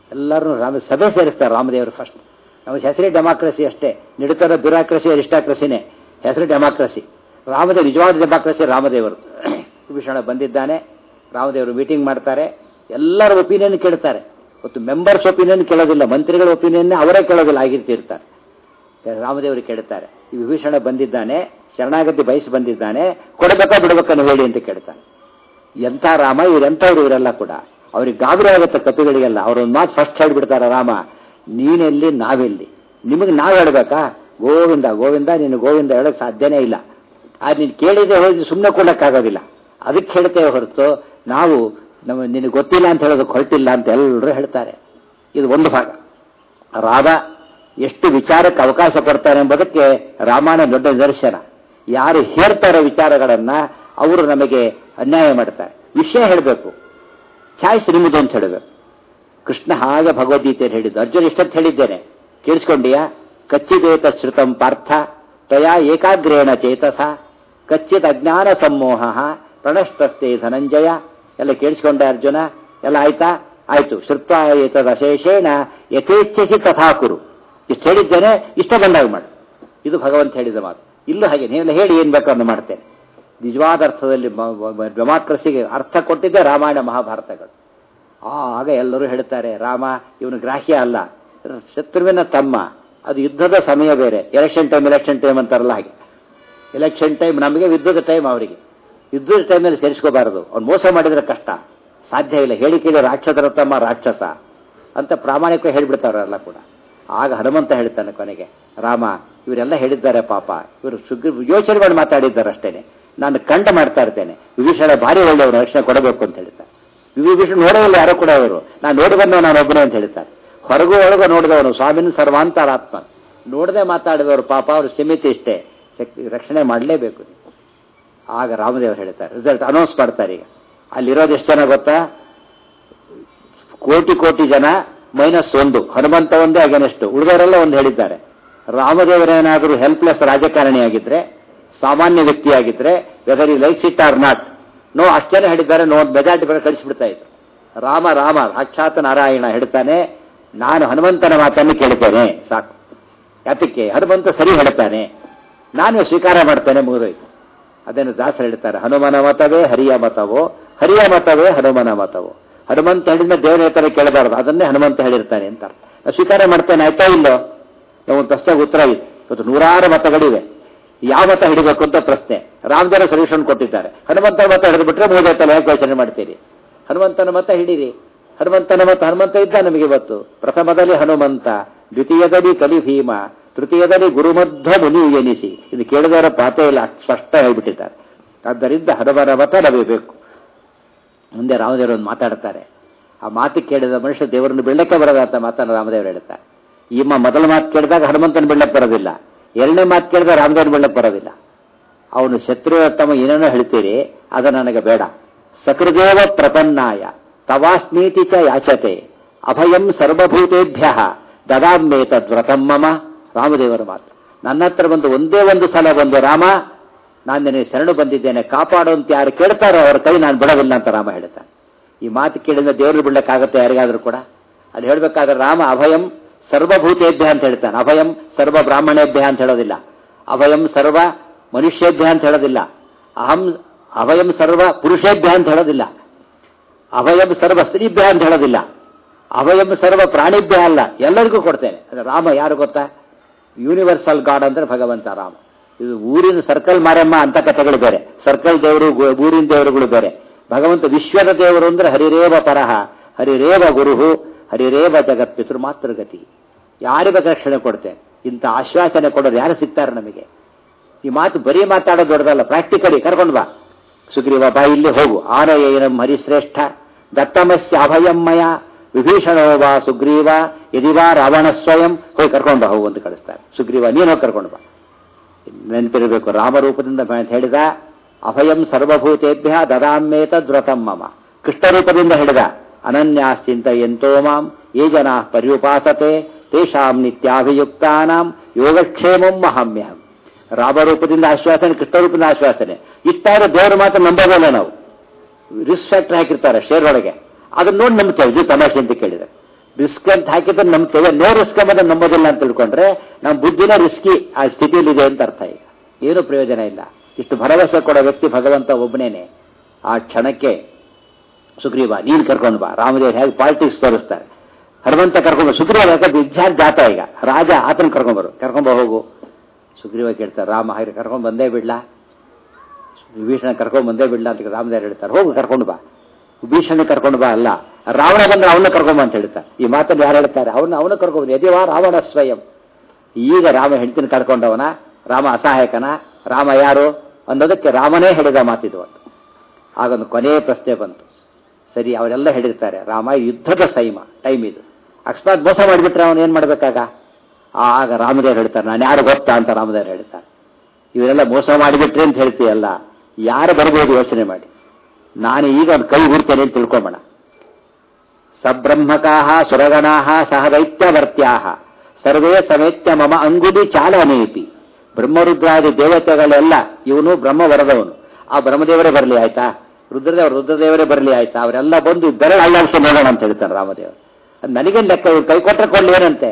ಎಲ್ಲರೂ ರಾಮ ಸಭೆ ಸೇರಿಸ್ತಾರೆ ರಾಮದೇವರು ಫಸ್ಟ್ ನಮ್ಮ ಹೆಸರೇ ಡೆಮಾಕ್ರಸಿ ಅಷ್ಟೇ ನಿಡುತ್ತರ ಬ್ಯೂರಾಕ್ರಸಿ ಅರಿಸ್ಟಾಕ್ರಸಿನೇ ಹೆಸರು ಡೆಮಾಕ್ರಸಿ ರಾಮದೇವ್ ನಿಜವಾದ ಡೆಮಾಕ್ರಸಿ ರಾಮದೇವರು ವಿಭೀಷಣ ಬಂದಿದ್ದಾನೆ ರಾಮದೇವರು ಮೀಟಿಂಗ್ ಮಾಡ್ತಾರೆ ಎಲ್ಲರ ಒಪಿನಿಯನ್ ಕೇಳ್ತಾರೆ ಮತ್ತು ಮೆಂಬರ್ಸ್ ಒಪಿನಿಯನ್ ಕೇಳೋದಿಲ್ಲ ಮಂತ್ರಿಗಳ ಒಪಿನಿಯನ್ ಅವರೇ ಕೇಳೋದಿಲ್ಲ ಆಗಿರ್ತಿರ್ತಾರೆ ರಾಮದೇವರು ಕೇಳ್ತಾರೆ ಈ ವಿಭೀಷಣ ಬಂದಿದ್ದಾನೆ ಶರಣಾಗತಿ ಬಯಸಿ ಬಂದಿದ್ದಾನೆ ಕೊಡಬೇಕಾ ಬಿಡಬೇಕನ್ನು ಹೇಳಿ ಅಂತ ಕೇಳ್ತಾನೆ ಎಂಥ ರಾಮ ಇವರೆಂಥವ್ರು ಇವರೆಲ್ಲ ಕೂಡ ಅವ್ರಿಗೆ ಗಾಬರಿ ಆಗುತ್ತೆ ಕಪಿಗಳಿಗೆಲ್ಲ ಅವ್ರೊಂದು ಮಾತು ಫಸ್ಟ್ ಹೇಳ್ಬಿಡ್ತಾರೆ ರಾಮ ನೀನೆಲ್ಲಿ ನಾವೆಲ್ಲಿ ನಿಮಗೆ ನಾವು ಹೇಳ್ಬೇಕಾ ಗೋವಿಂದ ಗೋವಿಂದ ನೀನು ಗೋವಿಂದ ಹೇಳಕ್ ಸಾಧ್ಯನೇ ಇಲ್ಲ ಅದು ನೀನು ಕೇಳಿದೆ ಹೋಗಿ ಸುಮ್ಮನೆ ಕೊಡಕ್ಕಾಗೋದಿಲ್ಲ ಅದಕ್ಕೆ ಹೇಳ್ತೇವೆ ಹೊರತು ನಾವು ನಮ್ಮ ನಿನಗೆ ಗೊತ್ತಿಲ್ಲ ಅಂತ ಹೇಳೋದಕ್ಕೆ ಹೊರಟಿಲ್ಲ ಅಂತ ಎಲ್ಲರೂ ಹೇಳ್ತಾರೆ ಇದು ಒಂದು ಭಾಗ ರಾಮ ಎಷ್ಟು ವಿಚಾರಕ್ಕೆ ಅವಕಾಶ ಕೊಡ್ತಾರೆ ಎಂಬುದಕ್ಕೆ ರಾಮಾಯಣ ದೊಡ್ಡ ನಿದರ್ಶನ ಯಾರು ಹೇಳ್ತಾರೆ ವಿಚಾರಗಳನ್ನ ಅವರು ನಮಗೆ ಅನ್ಯಾಯ ಮಾಡ್ತಾರೆ ವಿಷಯ ಹೇಳಬೇಕು ಚಾಯ್ಸ್ ನಿಮ್ಮದು ಅಂತ ಹೇಳಬೇಕು ಕೃಷ್ಣ ಹಾಗೆ ಭಗವದ್ಗೀತೆಯಲ್ಲಿ ಹೇಳಿದ್ದು ಅರ್ಜುನ ಇಷ್ಟಂತ ಹೇಳಿದ್ದೇನೆ ಕೇಳಿಸ್ಕೊಂಡಿಯಾ ಕಚ್ಚಿದೇತ ಶ್ರುತಂ ಪಾರ್ಥ ತ್ವಯಾ ಏಕಾಗ್ರೇಣ ಚೇತಸ ಕಚ್ಚಿತ್ ಅಜ್ಞಾನ ಸಮೋಹ ಪ್ರಣಷ್ಟಸ್ತೆ ಧನಂಜಯ ಎಲ್ಲ ಕೇಳಿಸ್ಕೊಂಡೆ ಅರ್ಜುನ ಎಲ್ಲ ಆಯ್ತಾ ಆಯ್ತು ಶ್ರುತ್ವ ಏತದ ಅಶೇಷೇಣ ಯಥೇಚ್ಛಸಿ ತಥಾಕುರು ಇಷ್ಟು ಹೇಳಿದ್ದೇನೆ ಇಷ್ಟ ಬಂದಾಗ ಮಾಡು ಇದು ಭಗವಂತ ಹೇಳಿದ ಮಾತು ಇಲ್ಲೂ ಹಾಗೆ ನೀವೆಲ್ಲ ಹೇಳಿ ಏನ್ ಬೇಕೋ ಅಂತ ಮಾಡ್ತೇನೆ ನಿಜವಾದ ಅರ್ಥದಲ್ಲಿ ಡೆಮಾಕ್ರಸಿಗೆ ಅರ್ಥ ಕೊಟ್ಟಿದ್ದೆ ರಾಮಾಯಣ ಮಹಾಭಾರತಗಳು ಆಗ ಎಲ್ಲರೂ ಹೇಳ್ತಾರೆ ರಾಮ ಇವನು ಗ್ರಾಹ್ಯ ಅಲ್ಲ ಶತ್ರುವಿನ ತಮ್ಮ ಅದು ಯುದ್ಧದ ಸಮಯ ಬೇರೆ ಎಲೆಕ್ಷನ್ ಟೈಮ್ ಎಲೆಕ್ಷನ್ ಟೈಮ್ ಅಂತಾರಲ್ಲ ಹಾಗೆ ಎಲೆಕ್ಷನ್ ಟೈಮ್ ನಮಗೆ ಯುದ್ಧದ ಟೈಮ್ ಅವರಿಗೆ ಯುದ್ಧದ ಟೈಮಲ್ಲಿ ಸೇರಿಸ್ಕೋಬಾರದು ಅವ್ನು ಮೋಸ ಮಾಡಿದ್ರೆ ಕಷ್ಟ ಸಾಧ್ಯ ಇಲ್ಲ ಹೇಳಿಕೆಗೆ ರಾಕ್ಷಸರ ತಮ್ಮ ರಾಕ್ಷಸ ಅಂತ ಪ್ರಾಮಾಣಿಕ ಹೇಳಿಬಿಡ್ತಾರಲ್ಲ ಕೂಡ ಆಗ ಹನುಮಂತ ಹೇಳ್ತಾನೆ ಕೊನೆಗೆ ರಾಮ ಇವರೆಲ್ಲ ಹೇಳಿದ್ದಾರೆ ಪಾಪ ಇವರು ಸುಗ್ರೀ ಯೋಚನೆ ಮಾಡಿ ಮಾತಾಡಿದ್ದಾರೆ ಅಷ್ಟೇನೆ ನಾನು ಕಂಡ ಮಾಡ್ತಾ ಇರ್ತೇನೆ ವಿಭೀಷಣ ಭಾರಿ ಒಳ್ಳೆಯವರು ರಕ್ಷಣೆ ಕೊಡಬೇಕು ಅಂತ ಹೇಳ್ತಾರೆ ವಿಭೀಷಣ ನೋಡೋಲ್ಲ ಯಾರು ಕೂಡ ಅವರು ನಾನು ನೋಡಿ ಬಂದವ ನಾನು ಒಬ್ಬನೇ ಅಂತ ಹೇಳ್ತಾರೆ ಹೊರಗೂ ಒಳಗೂ ನೋಡಿದವನು ಸ್ವಾಮಿನ ಸರ್ವಾಂತರಾತ್ಮ ನೋಡದೆ ಮಾತಾಡಿದವರು ಪಾಪ ಅವರು ಸೀಮಿತ ಇಷ್ಟೇ ಶಕ್ತಿ ರಕ್ಷಣೆ ಮಾಡಲೇಬೇಕು ಆಗ ರಾಮದೇವರು ಹೇಳ್ತಾರೆ ರಿಸಲ್ಟ್ ಅನೌನ್ಸ್ ಮಾಡ್ತಾರೆ ಈಗ ಅಲ್ಲಿರೋದು ಎಷ್ಟು ಜನ ಗೊತ್ತಾ ಕೋಟಿ ಕೋಟಿ ಜನ ಮೈನಸ್ ಒಂದು ಹನುಮಂತ ಒಂದೇ ಅಗೇನೆಸ್ಟ್ ಉಳಿದವರೆಲ್ಲ ಒಂದು ಹೇಳಿದ್ದಾರೆ ರಾಮದೇವರೇನಾದರೂ ಹೆಲ್ಪ್ಲೆಸ್ ರಾಜಕಾರಣಿಯಾಗಿದ್ರೆ ಸಾಮಾನ್ಯ ವ್ಯಕ್ತಿಯಾಗಿದ್ರೆ whether he likes it or not no ಅಷ್ಟು ಜನ ಹೇಳಿದ್ದಾರೆ ನೋ ಮೆಜಾರಿಟಿ ಬೇರೆ ಕಳಿಸ್ಬಿಡ್ತಾ ಇದ್ರು ರಾಮ ರಾಮ ಸಾಕ್ಷಾತ್ ನಾರಾಯಣ ಹೇಳ್ತಾನೆ ನಾನು ಹನುಮಂತನ ಮಾತನ್ನು ಕೇಳ್ತೇನೆ ಸಾಕು ಯಾತಕ್ಕೆ ಹನುಮಂತ ಸರಿ ಹೇಳ್ತಾನೆ ನಾನು ಸ್ವೀಕಾರ ಮಾಡ್ತೇನೆ ಮುಗಿದೋಯ್ತು ಅದನ್ನು ದಾಸರು ಹೇಳ್ತಾರೆ ಹನುಮನ ಮತವೇ ಹರಿಯ ಮತವೋ ಹರಿಯ ಮತವೇ ಹನುಮನ ಮತವೋ ಹನುಮಂತ ಹೇಳಿದ ದೇವರ ತರ ಕೇಳಬಾರದು ಅದನ್ನೇ ಹನುಮಂತ ಹೇಳಿರ್ತಾನೆ ಅಂತ ನಾನು ಸ್ವೀಕಾರ ಮಾಡ್ತೇನೆ ಆಯ್ತಾ ಇಲ್ಲೋ ನಾವು ಒಂದು ಪ್ರಶ್ನೆಗೆ ಉತ್ತರ ಇದೆ ಇವತ್ತು ನೂರಾರು ಮತಗಳಿವೆ ಯಾವ ಮತ ಹಿಡಿಬೇಕು ಅಂತ ಪ್ರಶ್ನೆ ರಾಮದೇವ ಸೊಲ್ಯೂಷನ್ ಕೊಟ್ಟಿದ್ದಾರೆ ಹನುಮಂತನ ಮತ ಹಿಡಿದು ಬಿಟ್ರೆ ಮೂವತ್ತಲ್ಲ ಯಾಕೆ ಯೋಚನೆ ಮಾಡ್ತೀರಿ ಹನುಮಂತನ ಮತ ಹಿಡೀರಿ ಹನುಮಂತನ ಮತ ಹನುಮಂತ ಇದ್ದ ನಮಗೆ ಇವತ್ತು ಪ್ರಥಮದಲ್ಲಿ ಹನುಮಂತ ದ್ವಿತೀಯದಲ್ಲಿ ಕಲಿ ಭೀಮ ತೃತೀಯದಲ್ಲಿ ಗುರುಮಧ್ವ ಮುನಿ ಎನಿಸಿ ಇದು ಕೇಳಿದವರ ಪಾತೆ ಇಲ್ಲ ಸ್ಪಷ್ಟ ಹೇಳ್ಬಿಟ್ಟಿದ್ದಾರೆ ಆದ್ದರಿಂದ ಹನುಮನ ಮತ ನಮಗೆ ಮುಂದೆ ರಾಮದೇವರು ಒಂದು ಮಾತಾಡ್ತಾರೆ ಆ ಮಾತು ಕೇಳಿದ ಮನುಷ್ಯ ದೇವರನ್ನು ಬೆಳ್ಳಕ್ಕೆ ಬರದ ಅಂತ ಮಾತನ್ನು ರಾಮದೇವರು ಹೇಳ್ತಾರೆ ಈಮ ಮೊದಲ ಮಾತು ಕೇಳಿದಾಗ ಹನುಮಂತನ ಬೆಳ್ಳಕ್ಕೆ ಬರೋದಿಲ್ಲ ಎರಡನೇ ಮಾತು ಕೇಳಿದಾಗ ರಾಮದೇವನ ಬೆಳ್ಳಕ್ಕೆ ಬರೋದಿಲ್ಲ ಅವನು ಶತ್ರು ತಮ್ಮ ಏನೇನೋ ಹೇಳ್ತೀರಿ ಅದು ನನಗೆ ಬೇಡ ಸಕೃದೇವ ಪ್ರಪನ್ನಾಯ ತವಾಸ್ಮೀತಿ ಚ ಯಾಚತೆ ಅಭಯಂ ಸರ್ವಭೂತೇಭ್ಯ ದದಾಮ್ಯೇತದ್ವ್ರತಂ ಮಮ ರಾಮದೇವರ ಮಾತು ನನ್ನ ಹತ್ರ ಬಂದು ಒಂದೇ ಒಂದು ಸಲ ಬಂದು ರಾಮ ನಾನು ನಿನಗೆ ಶರಣು ಬಂದಿದ್ದೇನೆ ಕಾಪಾಡು ಅಂತ ಯಾರು ಕೇಳ್ತಾರೋ ಅವ್ರ ಕೈ ನಾನು ಬಿಡೋದಿಲ್ಲ ಅಂತ ರಾಮ ಹೇಳ್ತಾನೆ ಈ ಮಾತು ಕೇಳಿದ ದೇವರು ಬಿಡಕ್ಕಾಗತ್ತೆ ಯಾರಿಗಾದ್ರೂ ಕೂಡ ಅಲ್ಲಿ ಹೇಳ್ಬೇಕಾದ್ರೆ ರಾಮ ಅಭಯಂ ಸರ್ವಭೂತೇಭ್ಯ ಅಂತ ಹೇಳ್ತಾನೆ ಅಭಯಂ ಸರ್ವ ಬ್ರಾಹ್ಮಣೇಭ್ಯ ಅಂತ ಹೇಳೋದಿಲ್ಲ ಅಭಯಂ ಸರ್ವ ಮನುಷ್ಯೇಭ್ಯ ಅಂತ ಹೇಳೋದಿಲ್ಲ ಅಹಂ ಅಭಯಂ ಸರ್ವ ಪುರುಷೇಭ್ಯ ಅಂತ ಹೇಳೋದಿಲ್ಲ ಅಭಯಂ ಸರ್ವ ಸ್ತ್ರೀಭ್ಯ ಅಂತ ಹೇಳೋದಿಲ್ಲ ಅಭಯಂ ಸರ್ವ ಪ್ರಾಣಿಭ್ಯ ಅಲ್ಲ ಎಲ್ಲರಿಗೂ ಕೊಡ್ತೇನೆ ರಾಮ ಯಾರು ಗೊತ್ತಾ ಯೂನಿವರ್ಸಲ್ ಗಾಡ್ ಅಂದ್ರೆ ಭಗವಂತ ರಾಮ ಇದು ಊರಿನ ಸರ್ಕಲ್ ಮಾರಮ್ಮ ಅಂತ ಕಥೆಗಳು ಬೇರೆ ಸರ್ಕಲ್ ದೇವರು ಊರಿನ ದೇವರುಗಳು ಬೇರೆ ಭಗವಂತ ವಿಶ್ವದ ದೇವರು ಅಂದ್ರೆ ಹರಿರೇವ ಪರಹ ಹರಿರೇವ ಗುರುಹು ಹರಿರೇವ ಜಗತ್ ಪಿತೃ ಮಾತೃಗತಿ ಯಾರಿಗ ರಕ್ಷಣೆ ಕೊಡ್ತೇನೆ ಇಂಥ ಆಶ್ವಾಸನೆ ಕೊಡೋರು ಯಾರು ಸಿಗ್ತಾರೆ ನಮಗೆ ಈ ಮಾತು ಬರೀ ಮಾತಾಡೋದು ದೊಡ್ಡದಲ್ಲ ಪ್ರಾಕ್ಟಿಕಲಿ ಕರ್ಕೊಂಡು ಬಾ ಸುಗ್ರೀವ ಬಾ ಇಲ್ಲಿ ಹೋಗು ಆನಯನಂ ಹರಿಶ್ರೇಷ್ಠ ದತ್ತಮಸ್ಯ ಅಭಯಮ್ಮಯ ವಿಭೀಷಣೋ ಬಾ ಸುಗ್ರೀವ ಯದಿವಾ ರಾವಣ ಸ್ವಯಂ ಹೋಗಿ ಕರ್ಕೊಂಡು ಬಾ ಹೋಗು ಅಂತ ಕಳಿಸ್ತಾರೆ ಸುಗ್ರೀವ ನೀನು ಹೋಗಿ ಕರ್ಕೊಂಡು ಬಾ ನೆನಪಿರಬೇಕು ರಾಮರೂಪದಿಂದ ಹೇಳಿದ ಅಭಯಂ ಸರ್ವಭೂತೇಭ್ಯ ದದಾಮ್ಯೇತದ್ವ್ರತಂ ಮಮ ಕೃಷ್ಣ ರೂಪದಿಂದ ಹೇಳಿದ ಅನನ್ಯಾಶ್ಚಿಂತ ಎಂತೋ ಮಾಂ ಯೇ ಜನ ಪರ್ಯುಪಾಸತೆ ತೇಷಾಂ ನಿತ್ಯಾಭಿಯುಕ್ತಾನಾಂ ಯೋಗಕ್ಷೇಮಂ ಮಹಾಮ್ಯಹಂ ರಾಮರೂಪದಿಂದ ಆಶ್ವಾಸನೆ ಕೃಷ್ಣ ರೂಪದಿಂದ ಆಶ್ವಾಸನೆ ಇಷ್ಟಾದ್ರೆ ದೇವರು ಮಾತ್ರ ನಂಬೋದಲ್ಲ ನಾವು ರಿಸ್ಕ್ ಫ್ಯಾಕ್ಟರ್ ಹಾಕಿರ್ತಾರೆ ಶೇರ್ ಒಳಗೆ ಅದನ್ನ ನೋಡಿ ನಂಬ್ತೇವೆ ಇದು ತಮಾಷೆ ಅಂತ ಕೇಳಿದ್ರೆ ರಿಸ್ಕ್ ಅಂತ ಹಾಕಿದ್ರೆ ನಂಬ್ತೇವೆ ನೋ ರಿಸ್ಕ್ ಅನ್ನೋದನ್ನ ನಂಬೋದಿಲ್ಲ ಅಂತ ತಿಳ್ಕೊಂಡ್ರೆ ನಮ್ಮ ಬುದ್ಧಿನ ರಿಸ್ಕಿ ಆ ಸ್ಥಿತಿಯಲ್ಲಿ ಇದೆ ಅಂತ ಅರ್ಥ ಈಗ ಏನು ಪ್ರಯೋಜನ ಇಲ್ಲ ಇಷ್ಟು ಭರವಸೆ ಕೊಡೋ ವ್ಯಕ್ತಿ ಭಗವಂತ ಒಬ್ಬನೇನೆ ಆ ಕ್ಷಣಕ್ಕೆ ಸುಗ್ರೀವ ನೀನು ಕರ್ಕೊಂಡು ಬಾ ರಾಮದೇವ್ರು ಹೇಗೆ ಪಾಲಿಟಿಕ್ಸ್ ತೋರಿಸ್ತಾರೆ ಹನುಮಂತ ಕರ್ಕೊಂಬ ಸುಗ್ರೀವ ಯಾಕಂದ್ರೆ ವಿಚಾರ ಜಾತ ಈಗ ರಾಜ ಆತನ ಕರ್ಕೊಂಬರು ಕರ್ಕೊಂಬ ಹೋಗು ಸುಗ್ರೀವ ಕೇಳ್ತಾರೆ ರಾಮ ಹಾಗೆ ಕರ್ಕೊಂಡು ಬಂದೇ ಬಿಡ್ಲಾ ವಿಭೀಷಣ ಕರ್ಕೊಂಡು ಬಂದೇ ಬಿಡ್ಲಾ ಅಂತ ರಾಮದೇವ್ರು ಹೇಳ್ತಾರೆ ಹೋಗು ಕರ್ಕೊಂಡು ಬಾ ವಿಭೀಷಣ ಕರ್ಕೊಂಡು ಬಾ ಅಲ್ಲ ರಾವಣ ಬಂದ್ರೆ ಅವನ್ನ ಕರ್ಕೊಂಬ ಅಂತ ಹೇಳ್ತಾರೆ ಈ ಮಾತನ್ನು ಯಾರು ಹೇಳ್ತಾರೆ ಅವನ್ನ ಅವನ ಕರ್ಕೊಂಡು ಯದಿವಾ ರಾವಣ ಸ್ವಯಂ ಈಗ ರಾಮ ಹೆಂಡತಿನ ಕರ್ಕೊಂಡವನ ರಾಮ ಅಸಹಾಯಕನ ರಾಮ ಯಾರು ಅನ್ನೋದಕ್ಕೆ ರಾಮನೇ ಹೇಳಿದ ಮಾತಿದು ಅಂತ ಆಗೊಂದು ಕೊನೆಯ ಪ್ರಶ್ನೆ ಬಂತು ಸರಿ ಅವರೆಲ್ಲ ಹೇಳಿರ್ತಾರೆ ರಾಮ ಯುದ್ಧದ ಸೈಮ ಟೈಮ್ ಇದು ಅಕಸ್ಮಾತ್ ಮೋಸ ಮಾಡಿಬಿಟ್ರೆ ಅವನು ಏನ್ ಮಾಡ್ಬೇಕಾಗ ಆಗ ರಾಮದೇವ್ರು ಹೇಳ್ತಾರೆ ನಾನು ಯಾರು ಗೊತ್ತಾ ಅಂತ ರಾಮದೇವ್ರು ಹೇಳ್ತಾರೆ ಇವರೆಲ್ಲ ಮೋಸ ಮಾಡಿಬಿಟ್ರೆ ಅಂತ ಹೇಳ್ತೀಯಲ್ಲ ಯಾರು ಬರ್ಬೋದು ಯೋಚನೆ ಮಾಡಿ ನಾನು ಈಗ ಒಂದು ಕೈ ಹುಡ್ತೇನೆ ಅಂತ ತಿಳ್ಕೊಂಬೋಣ ಸಬ್ರಹ್ಮಕಾಹ ಸುರಗಣಾಹ ಸಹ ದೈತ್ಯವರ್ತ್ಯಾಹ ಸರ್ವೇ ಸಮೇತ್ಯ ಮಮ ಅಂಗುಲಿ ಚಾಲನೇಪಿ ಬ್ರಹ್ಮರುದ್ರಾದಿ ದೇವತೆಗಳೆಲ್ಲ ಇವನು ಬ್ರಹ್ಮ ವರದವನು ಆ ಬ್ರಹ್ಮದೇವರೇ ಬರಲಿ ಆಯ್ತಾ ರುದ್ರದೇವ ರುದ್ರದೇವರೇ ಬರಲಿ ಆಯ್ತಾ ಅವರೆಲ್ಲ ಬಂದು ಬೆರಳು ಅಲ್ಲಾಡಿಸಿ ನೋಡೋಣ ಅಂತ ಹೇಳ್ತಾರೆ ರಾಮದೇವರು ಅದು ನನಗೇನು ಲೆಕ್ಕ ಇವ್ರು ಕೈ ಕೊಟ್ಟರೆ ಕೊಳ್ಳಿ ಏನಂತೆ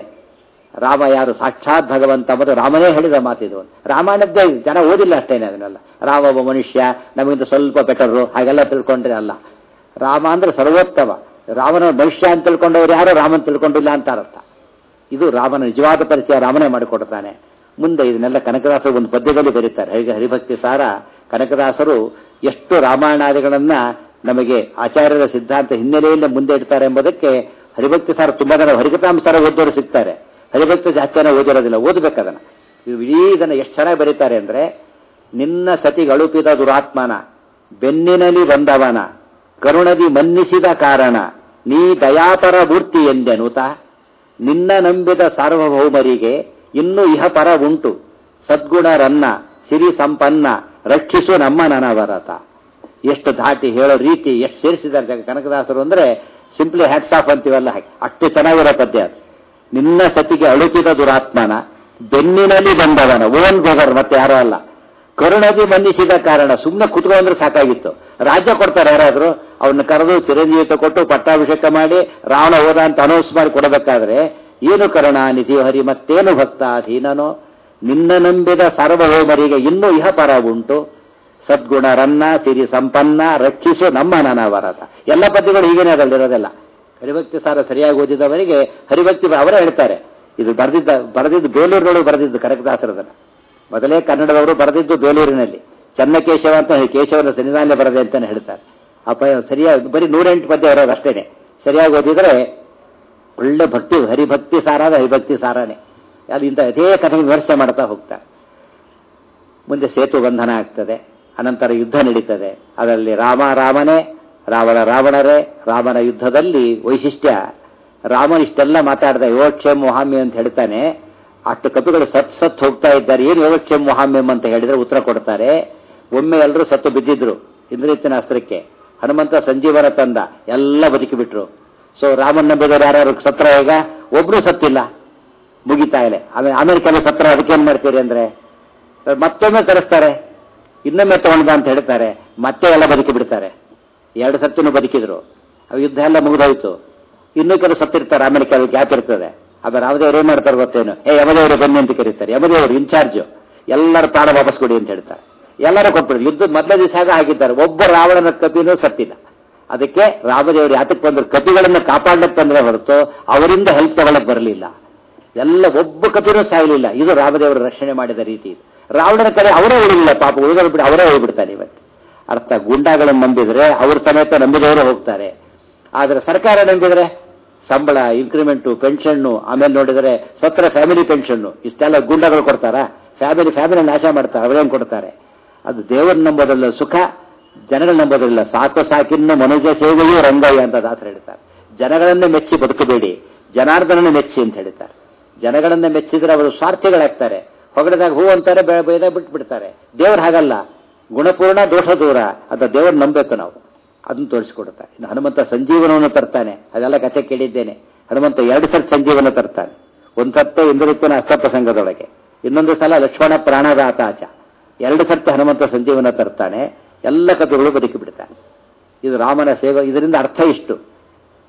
ರಾಮ ಯಾರು ಸಾಕ್ಷಾತ್ ಭಗವಂತ ಮತ್ತು ರಾಮನೇ ಹೇಳಿದ ಮಾತಿದು ರಾಮಾಯಣದ್ದೇ ಜನ ಓದಿಲ್ಲ ಅಷ್ಟೇನೆ ಅದನ್ನೆಲ್ಲ ರಾಮ ಒಬ್ಬ ಮನುಷ್ಯ ನಮಗಿಂತ ಸ್ವಲ್ಪ ಬೆಟರು ಹಾಗೆಲ್ಲ ತಿಳ್ಕೊಂಡ್ರೆ ಅಲ್ಲ ರಾಮ ಅಂದ್ರೆ ಸರ್ವೋತ್ತಮ ರಾಮನ ಮನುಷ್ಯ ಅಂತ ತಿಳ್ಕೊಂಡವ್ರು ಯಾರು ರಾಮನ್ ತಿಳ್ಕೊಂಡಿಲ್ಲ ಅಂತ ಅರ್ಥ ಇದು ರಾಮನ ನಿಜವಾದ ಪರಿಚಯ ರಾಮನೇ ಮಾಡಿಕೊಡ್ತಾನೆ ಮುಂದೆ ಇದನ್ನೆಲ್ಲ ಕನಕದಾಸರು ಒಂದು ಪದ್ಯದಲ್ಲಿ ಬರೀತಾರೆ ಹರಿ ಹರಿಭಕ್ತಿ ಸಾರ ಕನಕದಾಸರು ಎಷ್ಟು ರಾಮಾಯಣಾದಿಗಳನ್ನ ನಮಗೆ ಆಚಾರ್ಯರ ಸಿದ್ಧಾಂತ ಹಿನ್ನೆಲೆಯಲ್ಲೇ ಮುಂದೆ ಇಡ್ತಾರೆ ಎಂಬುದಕ್ಕೆ ಹರಿಭಕ್ತಿ ಸಾರ ತುಂಬಾ ಜನ ಹರಿಕತಾಂಸಾರ ಓದೋರು ಸಿಗ್ತಾರೆ ಹರಿಭಕ್ತಿ ಜಾಸ್ತಿ ಜನ ಓದಿರೋದಿಲ್ಲ ಓದಬೇಕದನ್ನ ಇವು ಇಡೀ ಇದನ್ನ ಎಷ್ಟು ಚೆನ್ನಾಗಿ ಬರೀತಾರೆ ಅಂದ್ರೆ ನಿನ್ನ ಸತಿಗಳುಪಿದ ದುರಾತ್ಮನ ಬೆನ್ನಿನಲ್ಲಿ ಬಂದವನ ಕರುಣದಿ ಮನ್ನಿಸಿದ ಕಾರಣ ನೀ ದಯಾಪರ ಮೂರ್ತಿ ಎಂದೆನುತ ನಿನ್ನ ನಂಬಿದ ಸಾರ್ವಭೌಮರಿಗೆ ಇನ್ನೂ ಇಹ ಪರ ಉಂಟು ಸದ್ಗುಣರನ್ನ ಸಿರಿ ಸಂಪನ್ನ ರಕ್ಷಿಸು ನಮ್ಮ ನನವರತ ಎಷ್ಟು ಧಾಟಿ ಹೇಳೋ ರೀತಿ ಎಷ್ಟು ಸೇರಿಸಿದ್ದಾರೆ ಕನಕದಾಸರು ಅಂದ್ರೆ ಸಿಂಪ್ಲಿ ಹ್ಯಾಟ್ಸ್ ಆಫ್ ಅಂತೀವಲ್ಲ ಹಾಗೆ ಅಷ್ಟು ಚೆನ್ನಾಗಿರೋ ಪದ್ಯ ಅದು ನಿನ್ನ ಸತಿಗೆ ಅಳುಕಿದ ದುರಾತ್ಮನ ಬೆನ್ನಿನಲ್ಲಿ ಬಂದವನ ಓನ್ ಬೇಗರ್ ಮತ್ತೆ ಯಾರೋ ಅಲ್ಲ ಕರುಣದಿ ಮನ್ನಿಸಿದ ಕಾರಣ ಸುಮ್ಮನೆ ಕುತ್ಕೊಂಡ್ರೆ ಸಾಕಾಗಿತ್ತು ರಾಜ್ಯ ಕೊಡ್ತಾರೆ ಯಾರಾದ್ರೂ ಅವನ್ನ ಕರೆದು ಚಿರಂಜೀವಿತ ಕೊಟ್ಟು ಪಟ್ಟಾಭಿಷೇಕ ಮಾಡಿ ರಾವಣ ಹೋದ ಅಂತ ಅನೌನ್ಸ್ ಮಾಡಿ ಕೊಡಬೇಕಾದ್ರೆ ಏನು ಕರುಣ ನಿಧಿ ಹರಿ ಮತ್ತೇನು ಭಕ್ತ ಅಧೀನನೋ ನಿನ್ನ ನಂಬಿದ ಸಾರ್ವಭೌಮರಿಗೆ ಇನ್ನೂ ಇಹ ಪರ ಉಂಟು ಸದ್ಗುಣರನ್ನ ಸಿರಿ ಸಂಪನ್ನ ರಕ್ಷಿಸು ನಮ್ಮ ನನವರತ ಎಲ್ಲ ಪದ್ಯಗಳು ಹೀಗೇನೆ ಅದರಲ್ಲಿರೋದೆಲ್ಲ ಹರಿಭಕ್ತಿ ಸಾರ ಸರಿಯಾಗಿ ಓದಿದವರಿಗೆ ಹರಿಭಕ್ತಿ ಅವರೇ ಹೇಳ್ತಾರೆ ಇದು ಬರೆದಿದ್ದ ಬರೆದಿದ್ದು ಬೇಲೂರಿನೊಳಗೆ ಬರೆದಿದ್ದು ಕನಕದಾಸರದನ್ನ ಮೊದಲೇ ಕನ್ನಡದವರು ಬರೆದಿದ್ದು ಬೇಲೂರಿನಲ್ಲಿ ಚನ್ನಕೇಶವ ಅಂತ ಹೇಳಿ ಕೇಶವನ ಸನ್ನಿಧಾನ ಬರದೆ ಅಂತಾನೆ ಹೇಳ್ತಾರೆ ಅಪ್ಪ ಸರಿಯಾಗಿ ಬರೀ ನೂರೆಂಟು ಪದ್ಯ ಇರೋದು ಅಷ್ಟೇನೆ ಸರಿಯಾಗಿ ಓದಿದ್ರೆ ಒಳ್ಳೆ ಭಕ್ತಿ ಹರಿಭಕ್ತಿ ಸಾರಾದ ಹರಿಭಕ್ತಿ ಸಾರಾನೆ ಅಲ್ಲಿ ಇಂಥ ಅದೇ ಕಥೆ ವಿಮರ್ಶೆ ಮಾಡ್ತಾ ಹೋಗ್ತಾರೆ ಮುಂದೆ ಸೇತು ಬಂಧನ ಆಗ್ತದೆ ಅನಂತರ ಯುದ್ಧ ನಡೀತದೆ ಅದರಲ್ಲಿ ರಾಮ ರಾಮನೇ ರಾವಣ ರಾವಣರೇ ರಾಮನ ಯುದ್ಧದಲ್ಲಿ ವೈಶಿಷ್ಟ್ಯ ರಾಮನ್ ಇಷ್ಟೆಲ್ಲ ಮಾತಾಡ್ದ ಯೋಕ್ಷೇಮ ಮೊಹಾಮ್ಯ ಅಂತ ಹೇಳ್ತಾನೆ ಅಷ್ಟು ಕಪಿಗಳು ಸತ್ ಸತ್ ಹೋಗ್ತಾ ಇದ್ದಾರೆ ಏನು ಯೋಗಕ್ಷೇಮ ಮೊಹಾಮ್ಯಂ ಅಂತ ಹೇಳಿದ್ರೆ ಉತ್ತರ ಕೊಡ್ತಾರೆ ಒಮ್ಮೆ ಎಲ್ಲರೂ ಸತ್ತು ಬಿದ್ದಿದ್ರು ಇಂದ್ರಿಯತ್ತಿನ ಅಸ್ತ್ರಕ್ಕೆ ಹನುಮಂತ ಸಂಜೀವನ ತಂದ ಎಲ್ಲ ಬದುಕಿ ಬಿಟ್ರು ಸೊ ರಾಮನ್ ನಂಬಿದವರು ಯಾರು ಸತ್ರ ಈಗ ಒಬ್ರು ಸತ್ತಿಲ್ಲ ಮುಗಿತಾ ಇಲ್ಲ ಆಮೇಲೆ ಆಮೇಲೆ ಕೆಲವು ಸತ್ರ ಅದಕ್ಕೆ ಏನ್ ಮಾಡ್ತೀರಿ ಅಂದ್ರೆ ಮತ್ತೊಮ್ಮೆ ತರಿಸ್ತಾರೆ ಇನ್ನೊಮ್ಮೆ ತಗೊಂಡ ಅಂತ ಹೇಳ್ತಾರೆ ಮತ್ತೆ ಎಲ್ಲ ಬದುಕಿ ಬಿಡ್ತಾರೆ ಎರಡು ಸತ್ತಿನೂ ಬದುಕಿದ್ರು ಯುದ್ಧ ಎಲ್ಲ ಮುಗಿದೋಯ್ತು ಇನ್ನೂ ಕೆಲವು ಸತ್ತಿರ್ತಾರೆ ಆಮೇಲೆ ಕೆಲವು ಗ್ಯಾಪ್ ಇರ್ತದೆ ಆಮೇಲೆ ರಾಮದೇವ್ರು ಏನ್ ಮಾಡ್ತಾರೆ ಗೊತ್ತೇನು ಏ ಯಮದೇವರು ಬನ್ನಿ ಅಂತ ಕರೀತಾರೆ ಯಮದೇವರು ಇನ್ಚಾರ್ಜ್ ಎಲ್ಲರ ಪ್ರಾಣ ವಾಪಸ್ ಕೊಡಿ ಅಂತ ಹೇಳ್ತಾರೆ ಎಲ್ಲರೂ ಕೊಟ್ಬಿಡ್ರು ಯುದ್ಧ ಮೊದಲ ದಿವಸ ಆಗಿದ್ದಾರೆ ಒಬ್ಬ ರಾವಣನ ಕಪಿನೂ ಸತ್ತಿಲ್ಲ ಅದಕ್ಕೆ ರಾಮದೇವರು ಯಾತಕ್ಕೆ ಬಂದ್ರು ಕಪಿಗಳನ್ನ ಕಾಪಾಡ್ಲಕ್ಕೆ ಬಂದ್ರೆ ಹೊರತು ಅವರಿಂದ ಹೆಲ್ಪ್ ತಗೊಳಕ್ ಬರಲಿಲ್ಲ ಎಲ್ಲ ಒಬ್ಬ ಕಪಿನೂ ಸಾಯಲಿಲ್ಲ ಇದು ರಾಮದೇವರು ರಕ್ಷಣೆ ಮಾಡಿದ ರೀತಿ ಇದು ರಾವಣನ ಕಡೆ ಅವರೇ ಉಳಿಲಿಲ್ಲ ಪಾಪ ಉಳಿದವರು ಬಿಟ್ಟು ಅವರೇ ಹೋಗ್ಬಿಡ್ತಾರೆ ಇವತ್ತು ಅರ್ಥ ಗುಂಡಾಗಳನ್ನು ನಂಬಿದ್ರೆ ಅವ್ರ ಸಮೇತ ನಂಬಿದವರು ಹೋಗ್ತಾರೆ ಆದ್ರೆ ಸರ್ಕಾರ ನಂಬಿದ್ರೆ ಸಂಬಳ ಇನ್ಕ್ರಿಮೆಂಟು ಪೆನ್ಷನ್ನು ಆಮೇಲೆ ನೋಡಿದರೆ ಸತ್ರ ಫ್ಯಾಮಿಲಿ ಪೆನ್ಷನ್ನು ಇಷ್ಟೆಲ್ಲ ಗುಂಡಗಳು ಕೊಡ್ತಾರಾ ಫ್ಯಾಮಿಲಿ ಫ್ಯಾಮಿಲಿ ನಾಶ ಮಾಡ್ತಾರೆ ಅವರೇನು ಕೊಡ್ತಾರೆ ಅದು ದೇವರ ನಂಬೋದಲ್ಲ ಸುಖ ಜನಗಳ ನಂಬೋದಿಲ್ಲ ಸಾಕು ಸಾಕಿನ್ನ ಮನುಜ ಸೇವೆಯೂ ರಂಗಯ್ಯ ಅಂತ ದಾಸರು ಹೇಳ್ತಾರೆ ಜನಗಳನ್ನೇ ಮೆಚ್ಚಿ ಬದುಕಬೇಡಿ ಜನಾರ್ದನನ್ನ ಮೆಚ್ಚಿ ಅಂತ ಹೇಳ್ತಾರೆ ಜನಗಳನ್ನ ಮೆಚ್ಚಿದ್ರೆ ಅವರು ಸ್ವಾರ್ಥಿಗಳಾಗ್ತಾರೆ ಹೊಗಡದಾಗ ಹೂ ಅಂತಾರೆ ಬೈದಾಗ ಬಿಟ್ಟು ಬಿಡ್ತಾರೆ ದೇವ್ರು ಹಾಗಲ್ಲ ಗುಣಪೂರ್ಣ ದೋಷ ದೂರ ಅಂತ ದೇವ್ರ ನಂಬೇಕು ನಾವು ಅದನ್ನು ತೋರಿಸಿಕೊಡ್ತಾರೆ ಇನ್ನು ಹನುಮಂತ ಸಂಜೀವನವನ್ನು ತರ್ತಾನೆ ಅದೆಲ್ಲ ಕಥೆ ಕೇಳಿದ್ದೇನೆ ಹನುಮಂತ ಎರಡು ಸಲ ಸಂಜೀವನ ತರ್ತಾನೆ ಒಂದು ಸತ್ತ ಇಂದ್ರಿತ್ವನ ಅಷ್ಟಪ್ರಸಂಗದೊಳಗೆ ಇನ್ನೊಂದು ಸಲ ಲಕ್ಷ್ಮಣ ಪ್ರಾಣದಾತಾಚ ಎರಡು ಸರ್ತಿ ಹನುಮಂತ ಸಂಜೀವನ ತರ್ತಾನೆ ಎಲ್ಲ ಕಥೆಗಳು ಬದುಕಿ ಬಿಡ್ತಾನೆ ಇದು ರಾಮನ ಸೇವೆ ಇದರಿಂದ ಅರ್ಥ ಇಷ್ಟು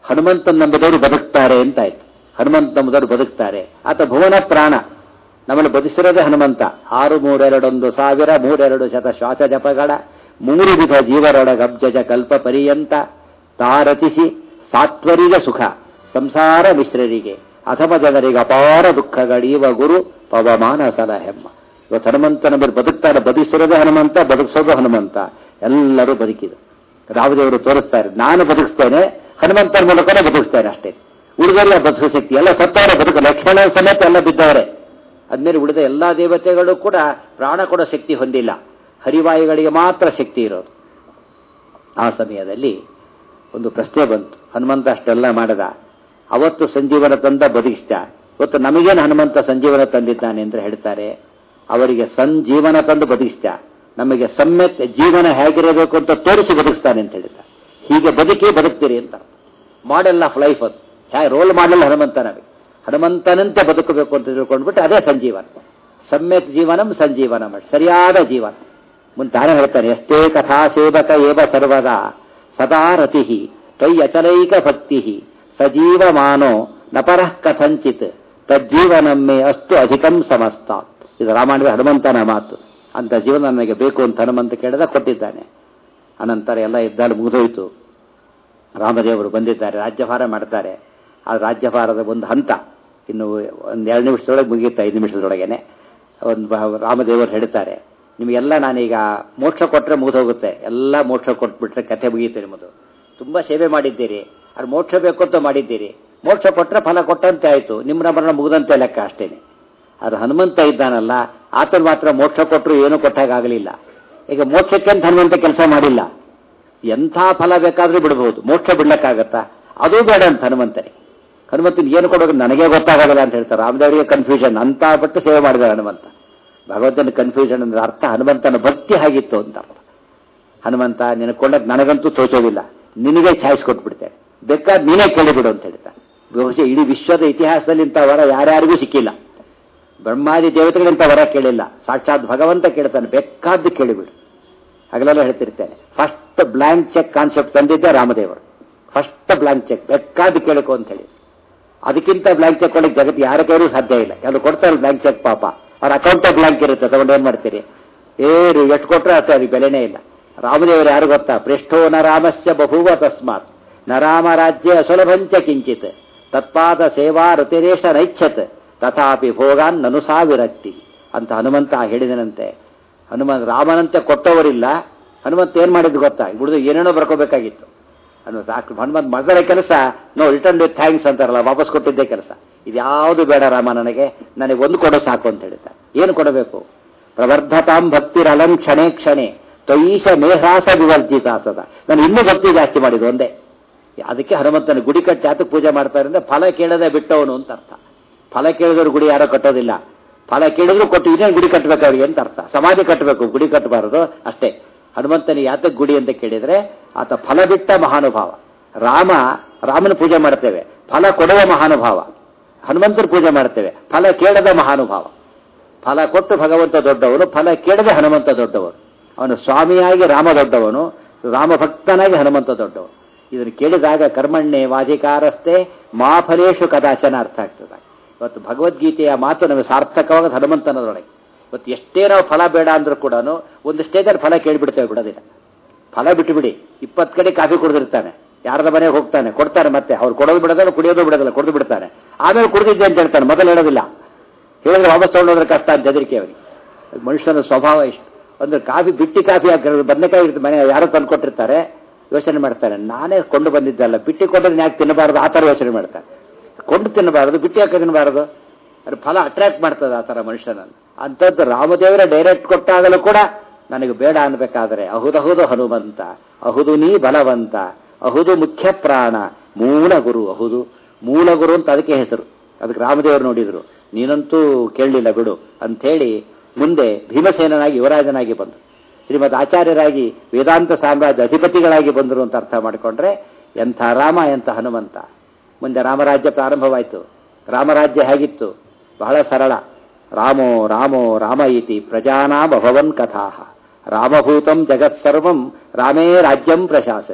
ಹನುಮಂತನ ನಂಬಿದವರು ಬದುಕ್ತಾರೆ ಅಂತಾಯ್ತು ಹನುಮಂತ ನಂಬಿದವರು ಬದುಕ್ತಾರೆ ಆತ ಭುವನ ಪ್ರಾಣ ನಮ್ಮನ್ನು ಬದುಕಿಸಿರೋದೇ ಹನುಮಂತ ಆರು ಮೂರೆರಡೊಂದು ಸಾವಿರ ಮೂರೆರಡು ಶತ ಶ್ವಾಸ ಜಪಗಳ ಮೂರು ವಿಧ ಜೀವರೊಳಗಬ್ಜಜ ಕಲ್ಪ ಪರ್ಯಂತ ತಾರತಿಸಿ ಸಾತ್ವರಿಗ ಸುಖ ಸಂಸಾರ ಮಿಶ್ರರಿಗೆ ಅಥಮ ಜನರಿಗೆ ಅಪಾರ ದುಃಖಗಳೀವ ಗುರು ಪವಮಾನ ಸಲ ಹೆಮ್ಮ ಇವತ್ತು ಹನುಮಂತನ ಮೇಲೆ ಬದುಕ್ತಾರೆ ಬದುಕಿಸಿರೋದೇ ಹನುಮಂತ ಬದುಕಿಸೋದು ಹನುಮಂತ ಎಲ್ಲರೂ ಬದುಕಿದ್ರು ರಾಮದೇವರು ತೋರಿಸ್ತಾರೆ ನಾನು ಬದುಕಿಸ್ತೇನೆ ಹನುಮಂತನ ಮೂಲಕನೇ ಬದುಕಿಸ್ತೇನೆ ಅಷ್ಟೇ ಉಳಿದೆಲ್ಲ ಬದುಕೋ ಶಕ್ತಿ ಎಲ್ಲ ಸತ್ತವರೇ ಬದುಕ ಲಕ್ಷ್ಮಣ ಸಮೇತ ಎಲ್ಲ ಬಿದ್ದವರೇ ಅದ್ಮೇಲೆ ಉಳಿದ ಎಲ್ಲಾ ದೇವತೆಗಳು ಕೂಡ ಪ್ರಾಣ ಕೊಡೋ ಶಕ್ತಿ ಹೊಂದಿಲ್ಲ ಹರಿವಾಯುಗಳಿಗೆ ಮಾತ್ರ ಶಕ್ತಿ ಇರೋದು ಆ ಸಮಯದಲ್ಲಿ ಒಂದು ಪ್ರಶ್ನೆ ಬಂತು ಹನುಮಂತ ಅಷ್ಟೆಲ್ಲ ಮಾಡದ ಅವತ್ತು ಸಂಜೀವನ ತಂದ ಬದುಕಿಸಿದ ಇವತ್ತು ನಮಗೇನು ಹನುಮಂತ ಸಂಜೀವನ ತಂದಿದ್ದಾನೆ ಅಂತ ಹೇಳ್ತಾರೆ ಅವರಿಗೆ ಸಂಜೀವನ ತಂದು ಬದುಕಿಸಿದ ನಮಗೆ ಸಮ್ಯಕ್ ಜೀವನ ಹೇಗಿರಬೇಕು ಅಂತ ತೋರಿಸಿ ಬದುಕಿಸ್ತಾನೆ ಅಂತ ಹೇಳಿದ ಹೀಗೆ ಬದುಕಿ ಬದುಕ್ತೀರಿ ಅಂತ ಮಾಡೆಲ್ ಆಫ್ ಲೈಫ್ ಅದು ಹೇಗೆ ರೋಲ್ ಮಾಡಲ್ ಹನುಮಂತ ನಮಗೆ ಹನುಮಂತನಂತೆ ಬದುಕಬೇಕು ಅಂತ ತಿಳ್ಕೊಂಡ್ಬಿಟ್ಟು ಅದೇ ಸಂಜೀವನ ಸಮ್ಯಕ್ ಜೀವನಂ ಸಂಜೀವನಂ ಸರಿಯಾದ ಜೀವನ ಮುಂತಾನೆ ಹೇಳ್ತಾನೆ ಎಷ್ಟೇ ಕಥಾ ಸೇವಕ ಏವ ಸರ್ವದಾ ಸದಾ ರತಿ ಕೈ ಅಚಲೈಕ ಭಕ್ತಿ ಸಜೀವಮಾನೋ ನಪರಃ ಕಥಂಚಿತ್ ತಜ್ಜೀವನಮ್ಮೆ ಅಷ್ಟು ಅಧಿಕಂ ಸಮಸ್ತಾತ್ ಇದು ರಾಮಾಯಣದ ಹನುಮಂತನ ಮಾತು ಅಂತ ಜೀವನ ನನಗೆ ಬೇಕು ಅಂತ ಹನುಮಂತ ಕೇಳಿದ ಕೊಟ್ಟಿದ್ದಾನೆ ಅನಂತರ ಎಲ್ಲ ಇದ್ದಾಳು ಮುಗಿದೋಯ್ತು ರಾಮದೇವರು ಬಂದಿದ್ದಾರೆ ರಾಜ್ಯಭಾರ ಮಾಡ್ತಾರೆ ಆ ರಾಜ್ಯಭಾರದ ಒಂದು ಹಂತ ಇನ್ನು ಒಂದು ಎರಡು ನಿಮಿಷದೊಳಗೆ ಮುಗಿಯುತ್ತೆ ಐದು ನಿಮಿಷದೊಳಗೇನೆ ಒಂದು ರಾಮದೇವರು ಹೇಳ್ತಾರೆ ನಿಮಗೆಲ್ಲ ನಾನೀಗ ಮೋಕ್ಷ ಕೊಟ್ಟರೆ ಮುಗಿದೋಗುತ್ತೆ ಎಲ್ಲ ಮೋಕ್ಷ ಕೊಟ್ಬಿಟ್ರೆ ಕಥೆ ಮುಗಿಯುತ್ತೆ ನಿಮ್ಮದು ತುಂಬ ಸೇವೆ ಮಾಡಿದ್ದೀರಿ ಅದು ಮೋಕ್ಷ ಬೇಕು ಅಂತ ಮಾಡಿದ್ದೀರಿ ಮೋಕ್ಷ ಕೊಟ್ಟರೆ ಫಲ ಕೊಟ್ಟಂತೆ ಆಯಿತು ನಿಮ್ಮ ಮರಣ ಮುಗಿದಂತೆ ಲೆಕ್ಕ ಅಷ್ಟೇನೆ ಅದು ಹನುಮಂತ ಇದ್ದಾನಲ್ಲ ಆತನ ಮಾತ್ರ ಮೋಕ್ಷ ಕೊಟ್ಟರು ಏನೂ ಕೊಟ್ಟಾಗಲಿಲ್ಲ ಈಗ ಮೋಕ್ಷಕ್ಕೆ ಅಂತ ಹನುಮಂತ ಕೆಲಸ ಮಾಡಿಲ್ಲ ಎಂಥ ಫಲ ಬೇಕಾದ್ರೂ ಬಿಡಬಹುದು ಮೋಕ್ಷ ಬಿಡ್ಲಕ್ಕಾಗತ್ತಾ ಅದು ಬೇಡ ಅಂತ ಹನುಮಂತನೇ ಹನುಮಂತನ ಏನು ಕೊಡೋದು ನನಗೆ ಗೊತ್ತಾಗಲ್ಲ ಅಂತ ಹೇಳ್ತಾರೆ ರಾಮದೇವರಿಗೆ ಕನ್ಫ್ಯೂಷನ್ ಅಂತ ಪಟ್ಟು ಸೇವೆ ಮಾಡಿದ ಹನುಮಂತ ಭಗವಂತನ ಕನ್ಫ್ಯೂಷನ್ ಅಂದ್ರೆ ಅರ್ಥ ಹನುಮಂತನ ಭಕ್ತಿ ಆಗಿತ್ತು ಅಂತ ಅರ್ಥ ಹನುಮಂತ ನಿನಗೆ ಕೊಂಡಕ್ಕೆ ನನಗಂತೂ ತೋಚೋದಿಲ್ಲ ನಿನಗೆ ಚಾಯ್ಸ್ ಕೊಟ್ಬಿಡ್ತೇನೆ ಬೇಕಾದ್ರೆ ನೀನೇ ಕೇಳಿಬಿಡು ಅಂತ ಹೇಳ್ತಾರೆ ಬಹುಶಃ ಇಡೀ ವಿಶ್ವದ ಇತಿಹಾಸದಲ್ಲಿ ಇಂಥ ವರ ಯಾರ್ಯಾರಿಗೂ ಸಿಕ್ಕಿಲ್ಲ ಬ್ರಹ್ಮಾದಿ ದೇವತೆಗಳಿಂತ ವರ ಕೇಳಿಲ್ಲ ಸಾಕ್ಷಾತ್ ಭಗವಂತ ಕೇಳ್ತಾನೆ ಬೇಕಾದ್ದು ಕೇಳಿಬಿಡು ಹಗಲೆಲ್ಲ ಹೇಳ್ತಿರ್ತೇನೆ ಫಸ್ಟ್ ಬ್ಲಾಂಕ್ ಚೆಕ್ ಕಾನ್ಸೆಪ್ಟ್ ತಂದಿದ್ದೆ ರಾಮದೇವರು ಫಸ್ಟ್ ಬ್ಲಾಂಕ್ ಚೆಕ್ ಬೇಕಾದ್ದು ಕೇಳಕು ಅಂತ ಹೇಳಿ ಅದಕ್ಕಿಂತ ಬ್ಲಾಂಕ್ ಚೆಕ್ ಕೊಡಕ್ಕೆ ಜಗತ್ತು ಯಾರ ಕೈಲೂ ಸಾಧ್ಯ ಇಲ್ಲ ಯಾರು ಕೊಡ್ತಾರೆ ಬ್ಲಾಂಕ್ ಚೆಕ್ ಪಾಪ ಅವ್ರ ಅಕೌಂಟ್ ಬ್ಲಾಂಕ್ ಇರುತ್ತೆ ತಗೊಂಡು ಏನ್ ಮಾಡ್ತೀರಿ ಏರು ಎಷ್ಟು ಕೊಟ್ಟರೆ ಅಷ್ಟೇ ಅದಕ್ಕೆ ಬೆಲೆನೇ ಇಲ್ಲ ರಾಮದೇವರು ಯಾರು ಗೊತ್ತಾ ಪೃಷ್ಠೋ ನ ರಾಮಸ್ಯ ಬಭೂವ ತಸ್ಮಾತ್ ನ ರಾಮ ರಾಜ್ಯ ಸುಲಭಂಚ ಕಿಂಚಿತ್ ತತ್ಪಾದ ಸೇವಾ ಋತಿರೇಶ ನೈಚ್ಛತ್ ತಥಾಪಿ ಭೋಗಾನ್ ನನು ಸಾವಿರಕ್ತಿ ಅಂತ ಹನುಮಂತ ಹೇಳಿದನಂತೆ ಹನುಮಂತ ರಾಮನಂತೆ ಕೊಟ್ಟವರಿಲ್ಲ ಹನುಮಂತ ಏನ್ ಮಾಡಿದ್ದು ಗೊತ್ತಾ ಉಳಿದು ಏನೇನೋ ಬರ್ಕೋಬೇಕಾಗಿತ್ತು ಹನುಮಂತ ಹನುಮಂತ ಮಾಡಿದ ಕೆಲಸ ನೋ ರಿಟರ್ನ್ ವಿತ್ ಥ್ಯಾಂಕ್ಸ್ ಅಂತಾರಲ್ಲ ವಾಪಸ್ ಕೊಟ್ಟಿದ್ದೇ ಕೆಲಸ ಇದ್ಯಾವುದು ಬೇಡ ರಾಮ ನನಗೆ ನನಗೆ ಒಂದು ಕೊಡೋ ಸಾಕು ಅಂತ ಹೇಳ್ತಾರೆ ಏನು ಕೊಡಬೇಕು ಪ್ರವರ್ಧತಾಂ ಭಕ್ತಿರಲಂ ಕ್ಷಣೆ ಕ್ಷಣೆ ತ್ವಯೀಶ ಮೇಹ್ರಾಸ ವಿವರ್ಜಿತ ಸದ ನಾನು ಇನ್ನೂ ಭಕ್ತಿ ಜಾಸ್ತಿ ಮಾಡಿದ್ದು ಒಂದೇ ಅದಕ್ಕೆ ಹನುಮಂತನ ಗುಡಿ ಕಟ್ಟಿ ಯಾತಕ್ಕೆ ಪೂಜೆ ಮಾಡ್ತಾರೆ ಅಂದ್ರೆ ಫಲ ಕೇಳದೆ ಬಿಟ್ಟವನು ಅಂತ ಅರ್ಥ ಫಲ ಕೇಳಿದವರು ಗುಡಿ ಯಾರೋ ಕಟ್ಟೋದಿಲ್ಲ ಫಲ ಕೇಳಿದ್ರು ಕೊಟ್ಟು ಇನ್ನೇನು ಗುಡಿ ಕಟ್ಟಬೇಕು ಅವ್ರಿಗೆ ಅಂತ ಅರ್ಥ ಸಮಾಧಿ ಕಟ್ಟಬೇಕು ಗುಡಿ ಕಟ್ಟಬಾರದು ಅಷ್ಟೇ ಹನುಮಂತನ ಯಾತಕ್ಕೆ ಗುಡಿ ಅಂತ ಕೇಳಿದ್ರೆ ಆತ ಫಲ ಬಿಟ್ಟ ಮಹಾನುಭಾವ ರಾಮ ರಾಮನ ಪೂಜೆ ಮಾಡ್ತೇವೆ ಫಲ ಕೊಡುವ ಮಹಾನುಭಾವ ಹನುಮಂತನ ಪೂಜೆ ಮಾಡ್ತೇವೆ ಫಲ ಕೇಳದ ಮಹಾನುಭಾವ ಫಲ ಕೊಟ್ಟು ಭಗವಂತ ದೊಡ್ಡವನು ಫಲ ಕೇಳದೆ ಹನುಮಂತ ದೊಡ್ಡವನು ಅವನು ಸ್ವಾಮಿಯಾಗಿ ರಾಮ ದೊಡ್ಡವನು ರಾಮ ಭಕ್ತನಾಗಿ ಹನುಮಂತ ದೊಡ್ಡವನು ಇದನ್ನು ಕೇಳಿದಾಗ ಕರ್ಮಣ್ಣೆ ವಾಧಿಕಾರಸ್ಥೆ ಮಾಫಲೇಶು ಕದಾಚನ ಅರ್ಥ ಆಗ್ತದೆ ಇವತ್ತು ಭಗವದ್ಗೀತೆಯ ಮಾತು ನಮಗೆ ಸಾರ್ಥಕವಾದ ಹನುಮಂತನದೊಳಗೆ ಇವತ್ತು ಎಷ್ಟೇ ನಾವು ಫಲ ಬೇಡ ಅಂದ್ರೂ ಕೂಡ ಒಂದು ಸ್ಟೇಜಲ್ಲಿ ಫಲ ಕೇಳಿಬಿಡ್ತೇವೆ ಬಿಡೋದಿಲ್ಲ ಫಲ ಬಿಟ್ಟು ಬಿಡಿ ಇಪ್ಪತ್ತು ಕಡೆ ಕಾಫಿ ಕುಡಿದಿರ್ತಾನೆ ಯಾರದ ಮನೆಗೆ ಹೋಗ್ತಾನೆ ಕೊಡ್ತಾರೆ ಮತ್ತೆ ಅವ್ರು ಕೊಡೋದು ಬಿಡೋದಿಲ್ಲ ಕುಡಿಯೋದು ಬಿಡೋದಿಲ್ಲ ಕುಡಿದು ಬಿಡ್ತಾನೆ ಆಮೇಲೆ ಕುಡಿದಿದ್ದೆ ಅಂತ ಹೇಳ್ತಾನೆ ಮೊದಲು ಹೇಳೋದಿಲ್ಲ ಹೇಳಿದ್ರೆ ವಾಪಸ್ ತಗೊಂಡೋದ್ರೆ ಕಷ್ಟ ಅಂತ ಹೆದರಿಕೆ ಅವನಿಗೆ ಮನುಷ್ಯನ ಸ್ವಭಾವ ಇಷ್ಟು ಅಂದ್ರೆ ಕಾಫಿ ಬಿಟ್ಟಿ ಕಾಫಿ ಹಾಕಿರೋದು ಬದನೆಕಾಯಿ ಇರುತ್ತೆ ಮನೆ ಯಾರೋ ತಂದು ಕೊಟ್ಟಿರ್ತಾರೆ ಯೋಚನೆ ಮಾಡ್ತಾನೆ ನಾನೇ ಕೊಂಡು ಬಂದಿದ್ದಲ್ಲ ಬಿಟ್ಟಿ ಕೊಟ್ಟರೆ ಯಾಕೆ ತಿನ್ನಬಾರದು ಆ ಥರ ಯೋಚನೆ ಮಾಡ್ತಾನೆ ಕೊಂಡು ತಿನ್ನಬಾರದು ಬಿಟ್ಟಿ ಯಾಕೆ ತಿನ್ನಬಾರದು ಅದು ಫಲ ಅಟ್ರಾಕ್ಟ್ ಮಾಡ್ತದೆ ಆ ಥರ ಮನುಷ್ಯನನ್ನು ಅಂಥದ್ದು ರಾಮದೇವರ ಡೈರೆಕ್ಟ್ ಕೊಟ್ಟಾಗಲೂ ಕೂಡ ನನಗೆ ಬೇಡ ಅನ್ಬೇಕಾದ್ರೆ ಅಹುದಹುದು ಹನುಮಂತ ಅಹುದು ನೀ ಬಲವಂತ ಅಹುದು ಮುಖ್ಯ ಪ್ರಾಣ ಮೂಲ ಗುರು ಅಹುದು ಮೂಲ ಗುರು ಅಂತ ಅದಕ್ಕೆ ಹೆಸರು ಅದಕ್ಕೆ ರಾಮದೇವರು ನೋಡಿದ್ರು ನೀನಂತೂ ಕೇಳಲಿಲ್ಲ ಬಿಡು ಅಂಥೇಳಿ ಮುಂದೆ ಭೀಮಸೇನನಾಗಿ ಯುವರಾಜನಾಗಿ ಬಂದು ಶ್ರೀಮದ್ ಆಚಾರ್ಯರಾಗಿ ವೇದಾಂತ ಸಾಮ್ರಾಜ್ಯ ಅಧಿಪತಿಗಳಾಗಿ ಬಂದರು ಅಂತ ಅರ್ಥ ಮಾಡಿಕೊಂಡ್ರೆ ಎಂಥ ರಾಮ ಎಂಥ ಹನುಮಂತ ಮುಂದೆ ರಾಮರಾಜ್ಯ ಪ್ರಾರಂಭವಾಯಿತು ರಾಮರಾಜ್ಯ ಹೇಗಿತ್ತು ಬಹಳ ಸರಳ ರಾಮೋ ರಾಮೋ ರಾಮ ಇತಿ ಪ್ರಜಾನಾಮಭವನ್ ಕಥಾ ರಾಮಭೂತಂ ಜಗತ್ಸರ್ವಂ ರಾಮೇ ರಾಜ್ಯಂ ಪ್ರಶಾಸತಿ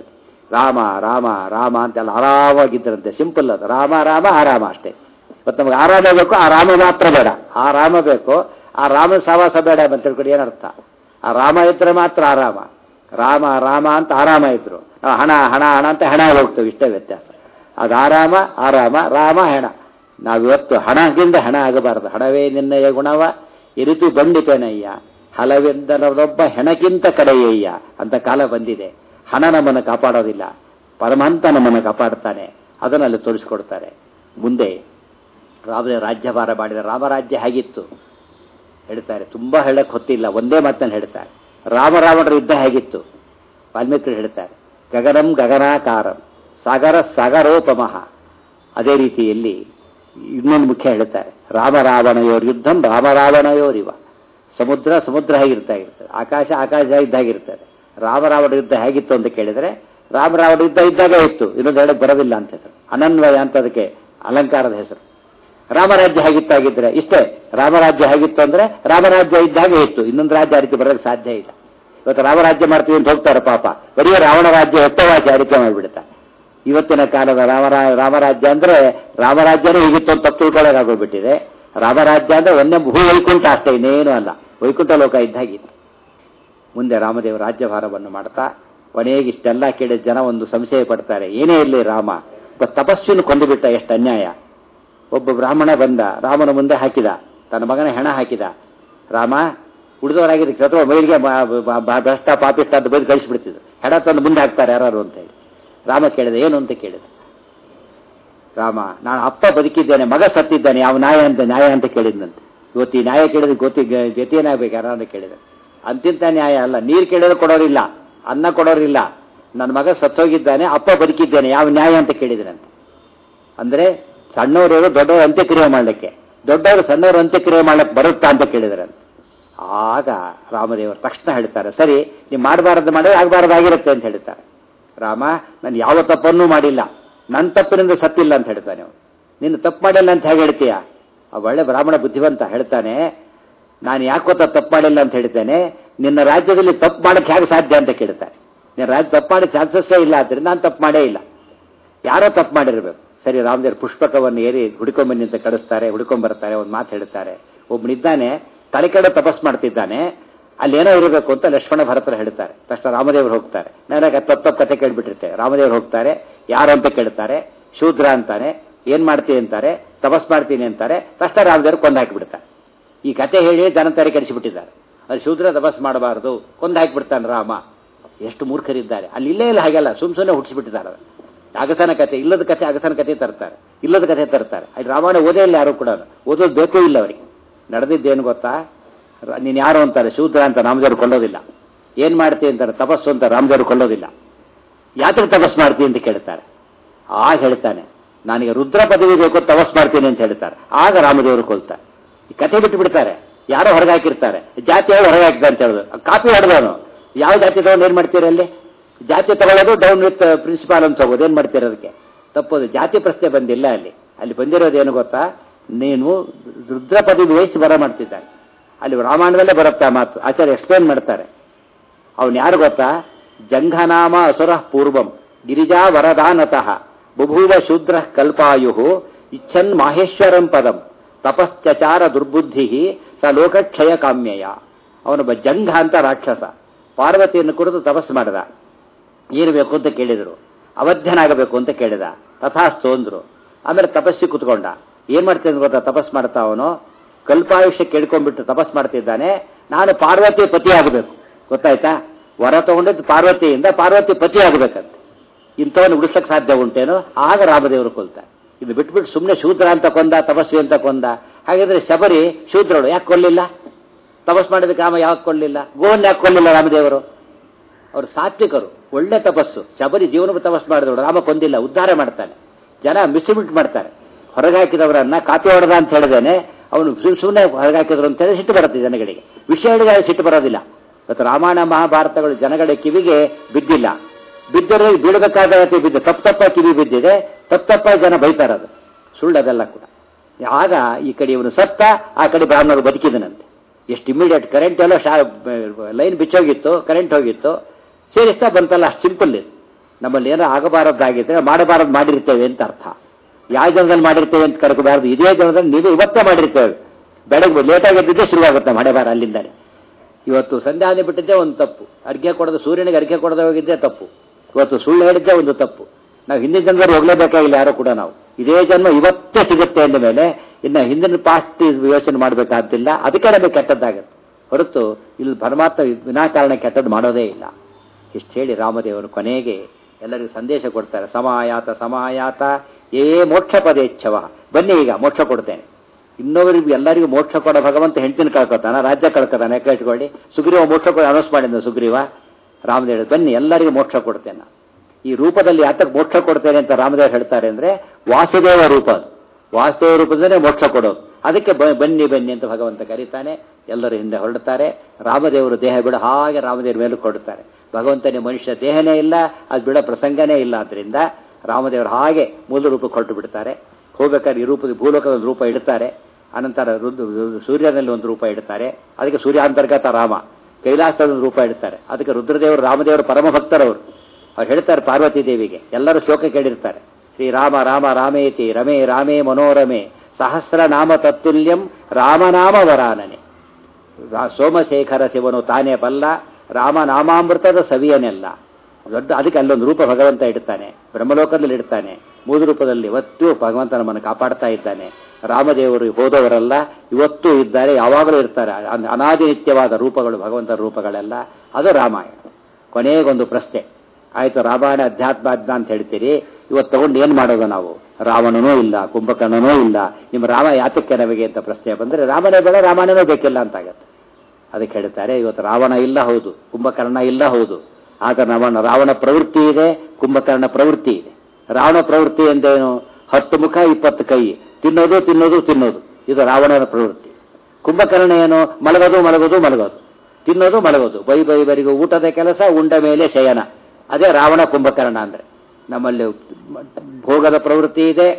ರಾಮ ರಾಮ ರಾಮ ಅಂತೆಲ್ಲ ಆರಾಮಾಗಿದ್ದರಂತೆ ಸಿಂಪಲ್ ಅದು ರಾಮ ರಾಮ ಆರಾಮ ಅಷ್ಟೇ ಇವತ್ತು ನಮಗೆ ಆರಾಮ ಬೇಕು ಆ ರಾಮ ಮಾತ್ರ ಬೇಡ ಆ ರಾಮ ಬೇಕು ಆ ರಾಮನ ಸವಾಸ ಬೇಡ ಅಂತ ತಿಳ್ಕೊಂಡು ಏನರ್ಥ ಆ ರಾಮ ಇದ್ರೆ ಮಾತ್ರ ಆರಾಮ ರಾಮ ರಾಮ ಅಂತ ಆರಾಮ ಇದ್ರು ನಾವು ಹಣ ಹಣ ಹಣ ಅಂತ ಹಣ ಹೋಗ್ತೇವೆ ಇಷ್ಟೇ ವ್ಯತ್ಯಾಸ ಅದು ಆರಾಮ ಆರಾಮ ರಾಮ ಹೆಣ ನಾವಿವತ್ತು ಹಣದಿಂದ ಹಣ ಆಗಬಾರದು ಹಣವೇ ನಿನ್ನಯ ಗುಣವ ಇರಿತು ಬಂಡಿತೇನಯ್ಯ ಹಲವೆಂದರದೊಬ್ಬ ಹೆಣಕ್ಕಿಂತ ಕಡೆಯಯ್ಯ ಅಂತ ಕಾಲ ಬಂದಿದೆ ಹಣ ನಮ್ಮನ್ನು ಕಾಪಾಡೋದಿಲ್ಲ ಪರಮಹಂತ ನಮ್ಮನ್ನು ಕಾಪಾಡ್ತಾನೆ ಅದನ್ನು ಅಲ್ಲಿ ತೋರಿಸ್ಕೊಡ್ತಾರೆ ಮುಂದೆ ರಾಮ ರಾಜ್ಯಭಾರ ಮಾಡಿದ ರಾಮರಾಜ್ಯ ಹೇಗಿತ್ತು ಹೇಳ್ತಾರೆ ತುಂಬಾ ಹೇಳಕ್ ಹೊತ್ತಿಲ್ಲ ಒಂದೇ ಮಾತನ್ನು ಹೇಳ್ತಾರೆ ರಾಮರಾವಣರ ಯುದ್ಧ ಹೇಗಿತ್ತು ವಾಲ್ಮೀಕಿ ಹೇಳ್ತಾರೆ ಗಗನಂ ಗಗನಾಕಾರಂ ಸಾಗರ ಸಾಗರೋಪಮಃ ಅದೇ ರೀತಿಯಲ್ಲಿ ಇನ್ನೊಂದು ಮುಖ್ಯ ಹೇಳ್ತಾರೆ ರಾಮರಾವಣಯೋರ್ ಯುದ್ಧಂ ರಾಮರಾವಣಯೋರಿವ ಸಮುದ್ರ ಸಮುದ್ರ ಹೇಗಿರ್ತಾ ಇರ್ತದೆ ಆಕಾಶ ಆಕಾಶ ಇದ್ದಾಗಿರ್ತದೆ ರಾಮರಾವಣ ಯುದ್ಧ ಹೇಗಿತ್ತು ಅಂತ ಕೇಳಿದರೆ ರಾಮರಾವಣ ಯುದ್ಧ ಇದ್ದಾಗ ಇತ್ತು ಇನ್ನೊಂದು ಹೇಳಕ್ ಬರೋದಿಲ್ಲ ಅಂತ ಹೆಸರು ಅನನ್ವಯ ಅಂತ ಅದಕ್ಕೆ ಅಲಂಕಾರದ ಹೆಸರು ರಾಮರಾಜ್ಯ ಹೇಗಿತ್ತಾಗಿದ್ರೆ ಇಷ್ಟೇ ರಾಮರಾಜ್ಯ ಹೇಗಿತ್ತು ಅಂದ್ರೆ ರಾಮರಾಜ್ಯ ಇದ್ದಾಗೆ ಇತ್ತು ಇನ್ನೊಂದು ರಾಜ್ಯ ಆ ರೀತಿ ಬರೋಕ್ಕೆ ಸಾಧ್ಯ ಇಲ್ಲ ಇವತ್ತು ರಾಮರಾಜ್ಯ ಮಾಡ್ತೀವಿ ಅಂತ ಹೋಗ್ತಾರೆ ಪಾಪ ಬರೀ ರಾವಣ ರಾಜ್ಯ ಎತ್ತವಾಸಿ ಆರಿಕೆ ಮಾಡಿಬಿಡ್ತಾರೆ ಇವತ್ತಿನ ಕಾಲದ ರಾಮರ ರಾಮರಾಜ್ಯ ಅಂದ್ರೆ ರಾಮರಾಜ್ಯನೇ ಹೀಗಿತ್ತು ಅಂತ ತಪ್ಪು ತಿಳ್ಕೊಳ್ಳೋದಾಗೋಗ್ಬಿಟ್ಟಿದೆ ರಾಮರಾಜ್ಯ ಅಂದ್ರೆ ಒಂದೇ ಭೂ ವೈಕುಂಠ ಅಷ್ಟೇ ಇನ್ನೇನು ಅಲ್ಲ ವೈಕುಂಠ ಲೋಕ ಇದ್ದಾಗಿತ್ತು ಮುಂದೆ ರಾಮದೇವ ರಾಜ್ಯಭಾರವನ್ನು ಮಾಡ್ತಾ ಕೊನೆಗೆ ಇಷ್ಟೆಲ್ಲ ಕೇಳಿದ ಜನ ಒಂದು ಸಂಶಯ ಪಡ್ತಾರೆ ಏನೇ ಇರಲಿ ರಾಮ ಒಬ್ಬ ತಪಸ್ವಿನ ಕೊಂದುಬಿಟ್ಟ ಎಷ್ಟು ಅನ್ಯಾಯ ಒಬ್ಬ ಬ್ರಾಹ್ಮಣ ಬಂದ ರಾಮನ ಮುಂದೆ ಹಾಕಿದ ತನ್ನ ಮಗನ ಹೆಣ ಹಾಕಿದ ರಾಮ ಉಳಿದವರಾಗಿದ್ದಕ್ಕೆ ಅಥವಾ ಮೈಲಿಗೆ ಭ್ರಷ್ಟ ಪಾಪಿಷ್ಟ ಅಂತ ಬೈದು ಕಳಿಸ್ಬಿಡ್ತಿದ್ರು ಹೆಣ ತಂದು ಮುಂದೆ ಹಾಕ್ತಾರೆ ಯಾರು ಅಂತ ಹೇಳಿ ರಾಮ ಕೇಳಿದ ಏನು ಅಂತ ಕೇಳಿದ ರಾಮ ನಾನು ಅಪ್ಪ ಬದುಕಿದ್ದೇನೆ ಮಗ ಸತ್ತಿದ್ದಾನೆ ಯಾವ ನ್ಯಾಯ ಅಂತ ನ್ಯಾಯ ಅಂತ ಕೇಳಿದ್ನಂತೆ ಇವತ್ತು ಈ ನ್ಯಾಯ ಕೇಳಿದ್ರೆ ಗೊತ್ತಿ ಗತಿ ಏನಾಗಬೇಕು ಯಾರು ಅಂತ ಕೇಳಿದ ಅಂತಿಂತ ನ್ಯಾಯ ಅಲ್ಲ ನೀರು ಕೇಳಿದ್ರೆ ಕೊಡೋರಿಲ್ಲ ಅನ್ನ ಕೊಡೋರಿಲ್ಲ ನನ್ನ ಮಗ ಸತ್ತೋಗಿದ್ದಾನೆ ಅಪ್ಪ ಬದುಕಿದ್ದೇನೆ ಯಾವ ನ್ಯಾಯ ಅಂತ ಕೇಳಿದ್ರಂತೆ ಅಂದ್ರೆ ಸಣ್ಣವರು ದೊಡ್ಡವರು ಅಂತ್ಯಕ್ರಿಯೆ ಮಾಡಲಿಕ್ಕೆ ದೊಡ್ಡವರು ಸಣ್ಣವರು ಅಂತ್ಯಕ್ರಿಯೆ ಮಾಡಲಿಕ್ಕೆ ಬರುತ್ತಾ ಅಂತ ಕೇಳಿದ್ರಂತೆ ಆಗ ರಾಮದೇವರು ತಕ್ಷಣ ಹೇಳ್ತಾರೆ ಸರಿ ನೀವು ಮಾಡಬಾರದು ಮಾಡಿದ್ರೆ ಆಗಬಾರದಾಗಿರುತ್ತೆ ಅಂತ ಹೇಳ್ತಾರೆ ರಾಮ ನಾನು ಯಾವ ತಪ್ಪನ್ನೂ ಮಾಡಿಲ್ಲ ನನ್ನ ತಪ್ಪಿನಿಂದ ಸತ್ತಿಲ್ಲ ಅಂತ ಹೇಳ್ತಾನೆ ಅವನು ನಿನ್ನ ತಪ್ಪು ಮಾಡಿಲ್ಲ ಅಂತ ಹೇಗೆ ಹೇಳ್ತೀಯ ಆ ಒಳ್ಳೆ ಬ್ರಾಹ್ಮಣ ಬುದ್ಧಿವಂತ ಹೇಳ್ತಾನೆ ನಾನು ಯಾಕೋತ ತಪ್ಪು ಮಾಡಿಲ್ಲ ಅಂತ ಹೇಳ್ತೇನೆ ನಿನ್ನ ರಾಜ್ಯದಲ್ಲಿ ತಪ್ಪು ಮಾಡಕ್ಕೆ ಹೇಗೆ ಸಾಧ್ಯ ಅಂತ ಕೇಳ್ತಾನೆ ನಿನ್ನ ರಾಜ್ಯ ತಪ್ಪು ಮಾಡೋ ಚಾನ್ಸಸ್ಸೇ ಇಲ್ಲ ಆದ್ದರಿಂದ ನಾನು ತಪ್ಪು ಮಾಡೇ ಇಲ್ಲ ಯಾರೋ ತಪ್ಪು ಮಾಡಿರ್ಬೇಕು ಸರಿ ರಾಮದೇವ್ರ ಪುಷ್ಪಕವನ್ನು ಏರಿ ಹುಡ್ಕೊಂಬನ್ನಿ ಅಂತ ಕಳಿಸ್ತಾರೆ ಹುಡ್ಕೊಂಬರ್ತಾರೆ ಒಂದು ಮಾತು ಹೇಳ್ತಾರೆ ಒಬ್ಬನಿದ್ದಾನೆ ತಲೆ ಕಡೆ ತಪಸ್ ಮಾಡ್ತಿದ್ದಾನೆ ಅಲ್ಲಿ ಏನೋ ಇರಬೇಕು ಅಂತ ಲಕ್ಷ್ಮಣ ಭರತರ ಹೇಳ್ತಾರೆ ತಕ್ಷಣ ರಾಮದೇವರು ಹೋಗ್ತಾರೆ ನನಗೆ ತಪ್ಪ ತಪ್ಪು ಕತೆ ಕೇಳ್ಬಿಟ್ಟಿರ್ತೇವೆ ರಾಮದೇವರು ಹೋಗ್ತಾರೆ ಯಾರು ಅಂತ ಕೇಳ್ತಾರೆ ಶೂದ್ರ ಅಂತಾನೆ ಏನ್ ಮಾಡ್ತೀನಿ ಅಂತಾರೆ ತಪಸ್ ಮಾಡ್ತೀನಿ ಅಂತಾರೆ ತಕ್ಷಣ ರಾಮದೇವರು ಕೊಂದು ಹಾಕಿಬಿಡ್ತಾರೆ ಈ ಕತೆ ಹೇಳಿ ಜನ ತಲೆ ಕೆಡಿಸಿಬಿಟ್ಟಿದ್ದಾರೆ ಅದು ಶೂದ್ರ ತಪಸ್ ಮಾಡಬಾರದು ಕೊಂದು ಹಾಕಿಬಿಡ್ತಾನೆ ರಾಮ ಎಷ್ಟು ಮೂರ್ಖರಿದ್ದಾರೆ ಅಲ್ಲಿ ಇಲ್ಲೇ ಇಲ್ಲ ಹಾಗೆಲ್ಲ ಸುಮ್ ಸುಮ್ಮನೆ ಹುಟ್ಟಿಸ್ಬಿಟ್ಟಿದ್ದಾರೆ ಅಗಸನ ಕತೆ ಇಲ್ಲದ ಕತೆ ಅಗಸನ ಕತೆ ತರ್ತಾರೆ ಇಲ್ಲದ ಕತೆ ತರ್ತಾರೆ ಅಲ್ಲಿ ರಾಮಾಯಣ ಓದೇ ಇಲ್ಲ ಯಾರು ಕೂಡ ಓದೋದು ಬೇಕೂ ಇಲ್ಲ ಅವರಿಗೆ ನಡೆದಿದ್ದೇನು ಗೊತ್ತಾ ನೀನು ಯಾರು ಅಂತಾರೆ ಶೂದ್ರ ಅಂತ ರಾಮದೇವ್ರು ಕೊಳ್ಳೋದಿಲ್ಲ ಏನ್ ಮಾಡ್ತೀನಿ ಅಂತಾರೆ ತಪಸ್ಸು ಅಂತ ರಾಮದೇವ್ರು ಕೊಳ್ಳೋದಿಲ್ಲ ಯಾತ್ರ ತಪಸ್ ಮಾಡ್ತೀನಿ ಅಂತ ಕೇಳ್ತಾರೆ ಆಗ ಹೇಳ್ತಾನೆ ನನಗೆ ರುದ್ರ ಪದವಿ ಬೇಕು ತಪಸ್ ಮಾಡ್ತೀನಿ ಅಂತ ಹೇಳ್ತಾರೆ ಆಗ ರಾಮದೇವರು ಕೊಲ್ತಾರೆ ಈ ಕತೆ ಬಿಟ್ಟು ಬಿಡ್ತಾರೆ ಯಾರೋ ಹೊರಗೆ ಹಾಕಿರ್ತಾರೆ ಜಾತಿ ಹೇಳಿ ಹೊರಗೆ ಹಾಕಿದ ಅಂತ ಹೇಳೋದು ಕಾಪಿ ಹೊಡೆದವನು ಯಾವ ಜಾತಿ ತಗೊಂಡು ಏನ್ ಮಾಡ್ತೀರಿ ಅಲ್ಲಿ ಜಾತಿ ತಗೊಳ್ಳೋದು ಡೌನ್ ವಿತ್ ಪ್ರಿನ್ಸಿಪಾಲ್ ಅಂತ ಹೋಗೋದು ಏನ್ ಮಾಡ್ತೀರ ಅದಕ್ಕೆ ತಪ್ಪೋದು ಜಾತಿ ಪ್ರಶ್ನೆ ಬಂದಿಲ್ಲ ಅಲ್ಲಿ ಅಲ್ಲಿ ಬಂದಿರೋದು ಏನು ಗೊತ್ತಾ ನೀನು ರುದ್ರ ಪದವಿ ವಹಿಸಿ ಬರ ಮಾಡ್ತಿದ್ದಾನೆ ಅಲ್ಲಿ ರಾಮಾಯಣದಲ್ಲೇ ಬರುತ್ತೆ ಆ ಮಾತು ಆಚಾರ್ಯ ಎಕ್ಸ್ಪ್ಲೇನ್ ಮಾಡ್ತಾರೆ ಅವನು ಯಾರು ಗೊತ್ತಾ ಜಂಘನಾಮ ಅಸುರ ಪೂರ್ವಂ ಗಿರಿಜಾ ವರದಾನತಃ ಬಭೂವ ಶೂದ್ರ ಕಲ್ಪಾಯು ಇಚ್ಛನ್ ಮಾಹೇಶ್ವರಂ ಪದಂ ತಪಶ್ಚಚಾರ ದುರ್ಬುದ್ಧಿ ಸ ಲೋಕಕ್ಷಯ ಕಾಮ್ಯಯ ಅವನೊಬ್ಬ ಜಂಘ ಅಂತ ರಾಕ್ಷಸ ಪಾರ್ವತಿಯನ್ನು ಕುರಿತು ತಪಸ್ಸು ಮಾಡಿದ ಏನು ಬೇಕು ಅಂತ ಕೇಳಿದ್ರು ಅವಧ್ಯನಾಗಬೇಕು ಅಂತ ಕೇಳಿದ ತಥಾಸ್ತು ಅಂದ್ರು ಆಮೇಲೆ ತಪಸ್ಸಿ ಕುತ್ಕೊಂಡ ಏನ್ ಮಾಡ್ತಿದ್ದ ಗೊತ್ತಾ ತಪಸ್ ಮಾಡ್ತಾ ಅವನು ಕಲ್ಪಾಯುಷ್ಯ ಕೇಳ್ಕೊಂಡ್ಬಿಟ್ಟು ತಪಸ್ ಮಾಡ್ತಿದ್ದಾನೆ ನಾನು ಪಾರ್ವತಿ ಪತಿ ಆಗಬೇಕು ಗೊತ್ತಾಯ್ತಾ ವರ ತಗೊಂಡಿದ್ದು ಪಾರ್ವತಿಯಿಂದ ಪಾರ್ವತಿ ಪತಿ ಆಗಬೇಕಂತ ಇಂಥವನ್ನ ಉಳಿಸಕ್ ಸಾಧ್ಯ ಉಂಟೇನೋ ಆಗ ರಾಮದೇವರು ಕೊಲ್ತಾರೆ ಇದು ಬಿಟ್ಬಿಟ್ಟು ಸುಮ್ಮನೆ ಶೂದ್ರ ಅಂತ ಕೊಂದ ತಪಸ್ವಿ ಅಂತ ಕೊಂದ ಹಾಗಿದ್ರೆ ಶಬರಿ ಶೂದ್ರಳು ಯಾಕೆ ಕೊಲ್ಲಿಲ್ಲ ತಪಸ್ ಮಾಡಿದಕ್ಕೆ ರಾಮ ಯಾಕೆ ಕೊಲ್ಲಿಲ್ಲ ಗೋವನ್ ಯಾಕೆ ಕೊಲ್ಲಿಲ್ಲ ರಾಮದೇವರು ಅವರು ಸಾತ್ವಿಕರು ಒಳ್ಳೆ ತಪಸ್ಸು ಶಬರಿ ಜೀವನ ತಪಸ್ ಮಾಡಿದವರು ರಾಮ ಕೊಂದಿಲ್ಲ ಉದ್ಧಾರ ಮಾಡ್ತಾನೆ ಜನ ಮಿಸ್ಮಿಟ್ ಮಾಡ್ತಾರೆ ಹೊರಗಾಕಿದವರನ್ನ ಕಾಪಿ ಹೊಡೆದ ಅಂತ ಹೇಳಿದೇನೆ ಅವನು ಸುಮ್ ಸುಮ್ಮನೆ ಹೊರಗಾಕಿದ್ರು ಅಂತ ಹೇಳಿ ಸಿಟ್ಟು ಬರುತ್ತೆ ಜನಗಳಿಗೆ ವಿಷಯ ಹೇಳಿದಾಗ ಸಿಟ್ಟು ಬರೋದಿಲ್ಲ ಇವತ್ತು ರಾಮಾಯಣ ಮಹಾಭಾರತಗಳು ಜನಗಳ ಕಿವಿಗೆ ಬಿದ್ದಿಲ್ಲ ಬಿದ್ದರೆ ಬೀಳಬೇಕಾದ ಬಿದ್ದ ತಪ್ಪು ತಪ್ಪ ಕಿವಿ ಬಿದ್ದಿದೆ ತಪ್ಪು ತಪ್ಪ ಜನ ಬೈತಾರೆ ಅದು ಸುಳ್ಳು ಅದೆಲ್ಲ ಕೂಡ ಆಗ ಈ ಕಡೆ ಇವನು ಸತ್ತ ಆ ಕಡೆ ಬ್ರಾಹ್ಮಣರು ಬದುಕಿದನಂತೆ ಎಷ್ಟು ಇಮಿಡಿಯೇಟ್ ಕರೆಂಟ್ ಎಲ್ಲ ಶಾ ಲೈನ್ ಬಿಚ್ಚೋಗಿತ್ತು ಕರೆಂಟ್ ಹೋಗಿತ್ತು ಸೇರಿಸ್ತಾ ಬಂತಲ್ಲ ಅಷ್ಟು ಸಿಂಪಲ್ ಇದು ನಮ್ಮಲ್ಲಿ ಏನೋ ಆಗಬಾರದ್ದಾಗಿದ್ರೆ ಮಾಡಬಾರದು ಮಾಡಿರ್ತೇವೆ ಅಂತ ಅರ್ಥ ಯಾವ ಜನದಲ್ಲಿ ಮಾಡಿರ್ತೇವೆ ಅಂತ ಕರ್ಕೋಬಾರದು ಇದೇ ಜನದಲ್ಲಿ ನೀವು ಇವತ್ತೇ ಮಾಡಿರ್ತೇವೆ ಬೆಳಗ್ಗೆ ಲೇಟಾಗಿ ಎದ್ದಿದ್ದೇ ಶುರುವಾಗುತ್ತೆ ಮಳೆಬಾರ ಅಲ್ಲಿಂದಾನೆ ಇವತ್ತು ಸಂಧ್ಯಾನೆ ಬಿಟ್ಟಿದ್ದೇ ಒಂದು ತಪ್ಪು ಅರ್ಘ್ಯ ಕೊಡದ ಸೂರ್ಯನಿಗೆ ಅರ್ಘ್ಯ ಕೊಡದೆ ಹೋಗಿದ್ದೇ ತಪ್ಪು ಇವತ್ತು ಸುಳ್ಳು ಹೇಳಿದ್ದೇ ಒಂದು ತಪ್ಪು ನಾವು ಹಿಂದಿನ ಜನ್ಮದಲ್ಲಿ ಹೋಗ್ಲೇಬೇಕಾಗಿಲ್ಲ ಯಾರು ಕೂಡ ನಾವು ಇದೇ ಜನ್ಮ ಇವತ್ತೇ ಸಿಗುತ್ತೆ ಅಂದ ಮೇಲೆ ಇನ್ನು ಹಿಂದಿನ ಪಾಸ್ಟ್ ಯೋಚನೆ ಮಾಡಬೇಕಾದಿಲ್ಲ ಅದಕ್ಕೆ ನಮಗೆ ಕೆಟ್ಟದ್ದಾಗತ್ತೆ ಹೊರತು ಇಲ್ಲಿ ಪರಮಾತ್ಮ ವಿನಾಕಾರಣ ಕೆಟ್ಟದ್ದು ಮಾಡೋದೇ ಇಲ್ಲ ಇಷ್ಟು ಹೇಳಿ ರಾಮದೇವರು ಕೊನೆಗೆ ಎಲ್ಲರಿಗೂ ಸಂದೇಶ ಕೊಡ್ತಾರೆ ಸಮಾಯಾತ ಸಮಾಯಾತ ಏ ಮೋಕ್ಷ ಪದೇಚ್ಛವ ಬನ್ನಿ ಈಗ ಮೋಕ್ಷ ಕೊಡ್ತೇನೆ ಇನ್ನೊಬ್ಬರಿಗೂ ಎಲ್ಲರಿಗೂ ಮೋಕ್ಷ ಕೊಡೋ ಭಗವಂತ ಹೆಂಡತಿನ ಕಳ್ಕೊತಾನ ರಾಜ್ಯ ಕಳ್ಕೊತಾನೆ ಇಟ್ಕೊಳ್ಳಿ ಸುಗ್ರೀವ ಮೋಕ್ಷ ಕೊಡಿ ಅನೌನ್ಸ್ ಮಾಡಿದ ಸುಗ್ರೀವ ರಾಮದೇವ್ ಬನ್ನಿ ಎಲ್ಲರಿಗೂ ಮೋಕ್ಷ ಕೊಡ್ತೇನೆ ಈ ರೂಪದಲ್ಲಿ ಯಾತಕ್ಕೆ ಮೋಕ್ಷ ಕೊಡ್ತೇನೆ ಅಂತ ರಾಮದೇವ್ ಹೇಳ್ತಾರೆ ಅಂದ್ರೆ ವಾಸುದೇವ ರೂಪ ಅದು ವಾಸುದೇವ ರೂಪದಲ್ಲೇ ಮೋಕ್ಷ ಕೊಡೋದು ಅದಕ್ಕೆ ಬನ್ನಿ ಬನ್ನಿ ಅಂತ ಭಗವಂತ ಕರೀತಾನೆ ಎಲ್ಲರೂ ಹಿಂದೆ ಹೊರಡ್ತಾರೆ ರಾಮದೇವರು ದೇಹ ಬಿಡ ಹಾಗೆ ರಾಮದೇವ್ರ ಮೇಲೂ ಕೊಡುತ್ತಾರೆ ಭಗವಂತನೇ ಮನುಷ್ಯ ದೇಹನೇ ಇಲ್ಲ ಅದು ಬಿಡೋ ಪ್ರಸಂಗನೇ ಇಲ್ಲ ಆದ್ರಿಂದ ರಾಮದೇವರು ಹಾಗೆ ಮೂಲ ರೂಪಕ್ಕೆ ಹೊರಟು ಬಿಡ್ತಾರೆ ಹೋಗ್ಬೇಕಾದ್ರೆ ಈ ರೂಪದ ಭೂಲೋಕದ ಒಂದು ರೂಪ ಇಡ್ತಾರೆ ಅನಂತರ ಸೂರ್ಯನಲ್ಲಿ ಒಂದು ರೂಪ ಇಡ್ತಾರೆ ಅದಕ್ಕೆ ಸೂರ್ಯಾಂತರ್ಗತ ರಾಮ ಕೈಲಾಸದ ಒಂದು ರೂಪ ಇಡ್ತಾರೆ ಅದಕ್ಕೆ ರುದ್ರದೇವರು ರಾಮದೇವರು ಪರಮ ಭಕ್ತರವರು ಅವ್ರು ಹೇಳ್ತಾರೆ ಪಾರ್ವತಿ ದೇವಿಗೆ ಎಲ್ಲರೂ ಶೋಕ ಕೇಳಿರ್ತಾರೆ ಶ್ರೀರಾಮ ರಾಮ ರಾಮೇತಿ ರಮೇ ರಾಮೇ ಮನೋರಮೆ ಸಹಸ್ರ ನಾಮ ತತ್ತುಲ್ಯಂ ರಾಮನಾಮ ವರಾನನೆ ಸೋಮಶೇಖರ ಶಿವನು ತಾನೇ ಬಲ್ಲ ರಾಮನಾಮಾಮೃತದ ಸವಿಯನೆಲ್ಲ ದೊಡ್ಡ ಅದಕ್ಕೆ ಅಲ್ಲೊಂದು ರೂಪ ಭಗವಂತ ಇಡ್ತಾನೆ ಬ್ರಹ್ಮಲೋಕದಲ್ಲಿ ಇಡ್ತಾನೆ ಮೂರು ರೂಪದಲ್ಲಿ ಇವತ್ತು ಭಗವಂತ ನಮ್ಮನ್ನು ಕಾಪಾಡ್ತಾ ಇದ್ದಾನೆ ರಾಮದೇವರು ಹೋದವರೆಲ್ಲ ಇವತ್ತೂ ಇದ್ದಾರೆ ಯಾವಾಗಲೂ ಇರ್ತಾರೆ ಅನಾದಿ ನಿತ್ಯವಾದ ರೂಪಗಳು ಭಗವಂತನ ರೂಪಗಳೆಲ್ಲ ಅದು ರಾಮಾಯಣ ಕೊನೆಗೊಂದು ಪ್ರಶ್ನೆ ಆಯ್ತು ರಾಮಾಯಣ ಅಧ್ಯಾತ್ಮ ಅಜ್ಞ ಅಂತ ಹೇಳ್ತೀರಿ ಇವತ್ತು ತಗೊಂಡು ಏನ್ ಮಾಡೋದು ನಾವು ರಾವಣನೂ ಇಲ್ಲ ಕುಂಭಕರ್ಣನೂ ಇಲ್ಲ ನಿಮ್ಮ ರಾಮ ಯಾತಕ್ಕೆ ನಮಗೆ ಅಂತ ಪ್ರಶ್ನೆ ಬಂದ್ರೆ ರಾಮನೇ ಬೇಡ ರಾಮಾಯಣನೂ ಬೇಕಿಲ್ಲ ಅಂತಾಗತ್ತೆ ಅದಕ್ಕೆ ಹೇಳ್ತಾರೆ ಇವತ್ತು ರಾವಣ ಇಲ್ಲ ಹೌದು ಕುಂಭಕರ್ಣ ಇಲ್ಲ ಹೌದು ಆಗ ರಾವಣ ರಾವಣ ಪ್ರವೃತ್ತಿ ಇದೆ ಕುಂಭಕರ್ಣ ಪ್ರವೃತ್ತಿ ಇದೆ ರಾವಣ ಪ್ರವೃತ್ತಿ ಎಂದೇನು ಹತ್ತು ಮುಖ ಇಪ್ಪತ್ತು ಕೈ ತಿನ್ನೋದು ತಿನ್ನೋದು ತಿನ್ನೋದು ಇದು ರಾವಣನ ಪ್ರವೃತ್ತಿ ಕುಂಭಕರ್ಣ ಏನು ಮಲಗೋದು ಮಲಗೋದು ಮಲಗೋದು ತಿನ್ನೋದು ಮಲಗೋದು ಬೈ ಬೈ ಬರಿಗೂ ಊಟದ ಕೆಲಸ ಉಂಡ ಮೇಲೆ ಶಯನ ಅದೇ ರಾವಣ ಕುಂಭಕರ್ಣ ಅಂದ್ರೆ ನಮ್ಮಲ್ಲಿ ಭೋಗದ ಪ್ರವೃತ್ತಿ ಇದೆ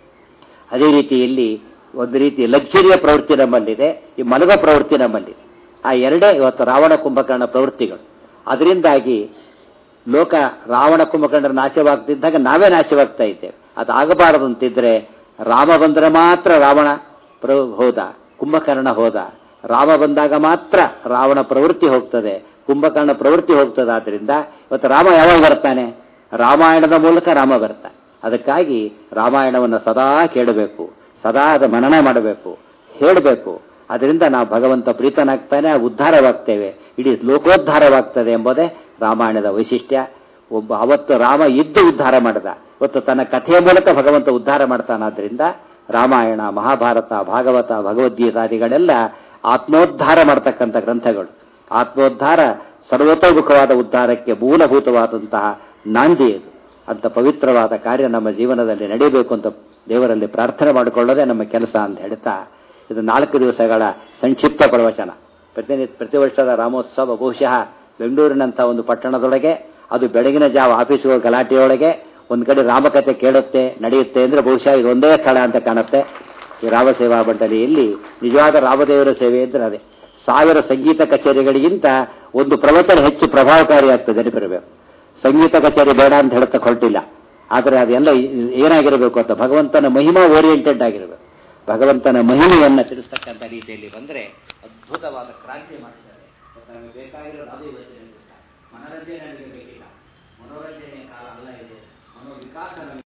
ಅದೇ ರೀತಿಯಲ್ಲಿ ಒಂದು ರೀತಿ ಲಕ್ಸುರಿಯ ಪ್ರವೃತ್ತಿ ನಮ್ಮಲ್ಲಿದೆ ಈ ಮಲಗ ಪ್ರವೃತ್ತಿ ನಮ್ಮಲ್ಲಿದೆ ಆ ಎರಡೇ ಇವತ್ತು ರಾವಣ ಕುಂಭಕರ್ಣ ಪ್ರವೃತ್ತಿಗಳು ಅದರಿಂದಾಗಿ ಲೋಕ ರಾವಣ ಕುಂಭಕರ್ಣರ ನಾಶವಾಗ್ತಿದ್ದಾಗ ನಾವೇ ನಾಶವಾಗ್ತಾ ಇದ್ದೇವೆ ಅದಾಗಬಾರದು ಅಂತಿದ್ರೆ ರಾಮ ಬಂದರೆ ಮಾತ್ರ ರಾವಣ ಪ್ರ ಹೋದ ಕುಂಭಕರ್ಣ ಹೋದ ರಾಮ ಬಂದಾಗ ಮಾತ್ರ ರಾವಣ ಪ್ರವೃತ್ತಿ ಹೋಗ್ತದೆ ಕುಂಭಕರ್ಣ ಪ್ರವೃತ್ತಿ ಹೋಗ್ತದೆ ಆದ್ರಿಂದ ಇವತ್ತು ರಾಮ ಯಾವಾಗ ಬರ್ತಾನೆ ರಾಮಾಯಣದ ಮೂಲಕ ರಾಮ ಬರ್ತಾನೆ ಅದಕ್ಕಾಗಿ ರಾಮಾಯಣವನ್ನು ಸದಾ ಕೇಳಬೇಕು ಸದಾ ಅದ ಮನನ ಮಾಡಬೇಕು ಹೇಳಬೇಕು ಅದರಿಂದ ನಾವು ಭಗವಂತ ಪ್ರೀತನಾಗ್ತಾನೆ ಉದ್ಧಾರವಾಗ್ತೇವೆ ಇಡೀ ಲೋಕೋದ್ಧಾರವಾಗ್ತದೆ ಎಂಬುದೇ ರಾಮಾಯಣದ ವೈಶಿಷ್ಟ್ಯ ಒಬ್ಬ ಅವತ್ತು ರಾಮ ಇದ್ದು ಉದ್ಧಾರ ಮಾಡಿದ ಇವತ್ತು ತನ್ನ ಕಥೆಯ ಮೂಲಕ ಭಗವಂತ ಉದ್ಧಾರ ಮಾಡ್ತಾನಾದ್ರಿಂದ ರಾಮಾಯಣ ಮಹಾಭಾರತ ಭಾಗವತ ಭಗವದ್ಗೀತಾದಿಗಳೆಲ್ಲ ಆತ್ಮೋದ್ಧಾರ ಮಾಡತಕ್ಕಂಥ ಗ್ರಂಥಗಳು ಆತ್ಮೋದ್ಧಾರ ಸರ್ವತೋಮುಖವಾದ ಉದ್ಧಾರಕ್ಕೆ ಮೂಲಭೂತವಾದಂತಹ ನಾಂದಿ ಇದು ಅಂತ ಪವಿತ್ರವಾದ ಕಾರ್ಯ ನಮ್ಮ ಜೀವನದಲ್ಲಿ ನಡೀಬೇಕು ಅಂತ ದೇವರಲ್ಲಿ ಪ್ರಾರ್ಥನೆ ಮಾಡಿಕೊಳ್ಳೋದೇ ನಮ್ಮ ಕೆಲಸ ಅಂತ ಹೇಳ್ತಾ ಇದು ನಾಲ್ಕು ದಿವಸಗಳ ಸಂಕ್ಷಿಪ್ತ ಪ್ರವಚನ ಪ್ರತಿ ಪ್ರತಿ ವರ್ಷದ ರಾಮೋತ್ಸವ ಬಹುಶಃ ಬೆಂಗಳೂರಿನಂಥ ಒಂದು ಪಟ್ಟಣದೊಳಗೆ ಅದು ಬೆಳಗಿನ ಜಾವ ಆಫೀಸ್ಗಳ ಗಲಾಟೆಯೊಳಗೆ ಒಂದು ಕಡೆ ರಾಮಕಥೆ ಕೇಳುತ್ತೆ ನಡೆಯುತ್ತೆ ಅಂದ್ರೆ ಬಹುಶಃ ಇದೊಂದೇ ಸ್ಥಳ ಅಂತ ಕಾಣುತ್ತೆ ಈ ರಾಮಸೇವಾ ಮಂಡಳಿಯಲ್ಲಿ ನಿಜವಾದ ರಾಮದೇವರ ಸೇವೆ ಅಂದ್ರೆ ಅದೇ ಸಾವಿರ ಸಂಗೀತ ಕಚೇರಿಗಳಿಗಿಂತ ಒಂದು ಪ್ರವಚನ ಹೆಚ್ಚು ಪ್ರಭಾವಕಾರಿಯಾಗ್ತದೆ ನೆನಪಿರಬೇಕು ಸಂಗೀತ ಕಚೇರಿ ಬೇಡ ಅಂತ ಹೇಳ್ತಾ ಹೊರಟಿಲ್ಲ ಆದರೆ ಅದೆಲ್ಲ ಏನಾಗಿರಬೇಕು ಅಂತ ಭಗವಂತನ ಮಹಿಮಾ ಓರಿಯೆಂಟೆಡ್ ಆಗಿರಬೇಕು ಭಗವಂತನ ಮಹಿಮೆಯನ್ನ ತಿಳಿಸ್ತಕ್ಕಂಥ ರೀತಿಯಲ್ಲಿ ಬಂದರೆ ಅದ್ಭುತವಾದ ಕ್ರಾಂತಿ ಮಾಡ್ತಾರೆ ನಮಗೆ ಬೇಕಾಗಿರೋದು ಅದೇ ಯೋಚನೆ ಮನರಂಜನೆ ಬೇಕಿಲ್ಲ ಮನೋರಂಜನೆ ಕಾಲ ಅಲ್ಲ ಇದೆ ಮನೋವಿಕಾಸ ನಮಗೆ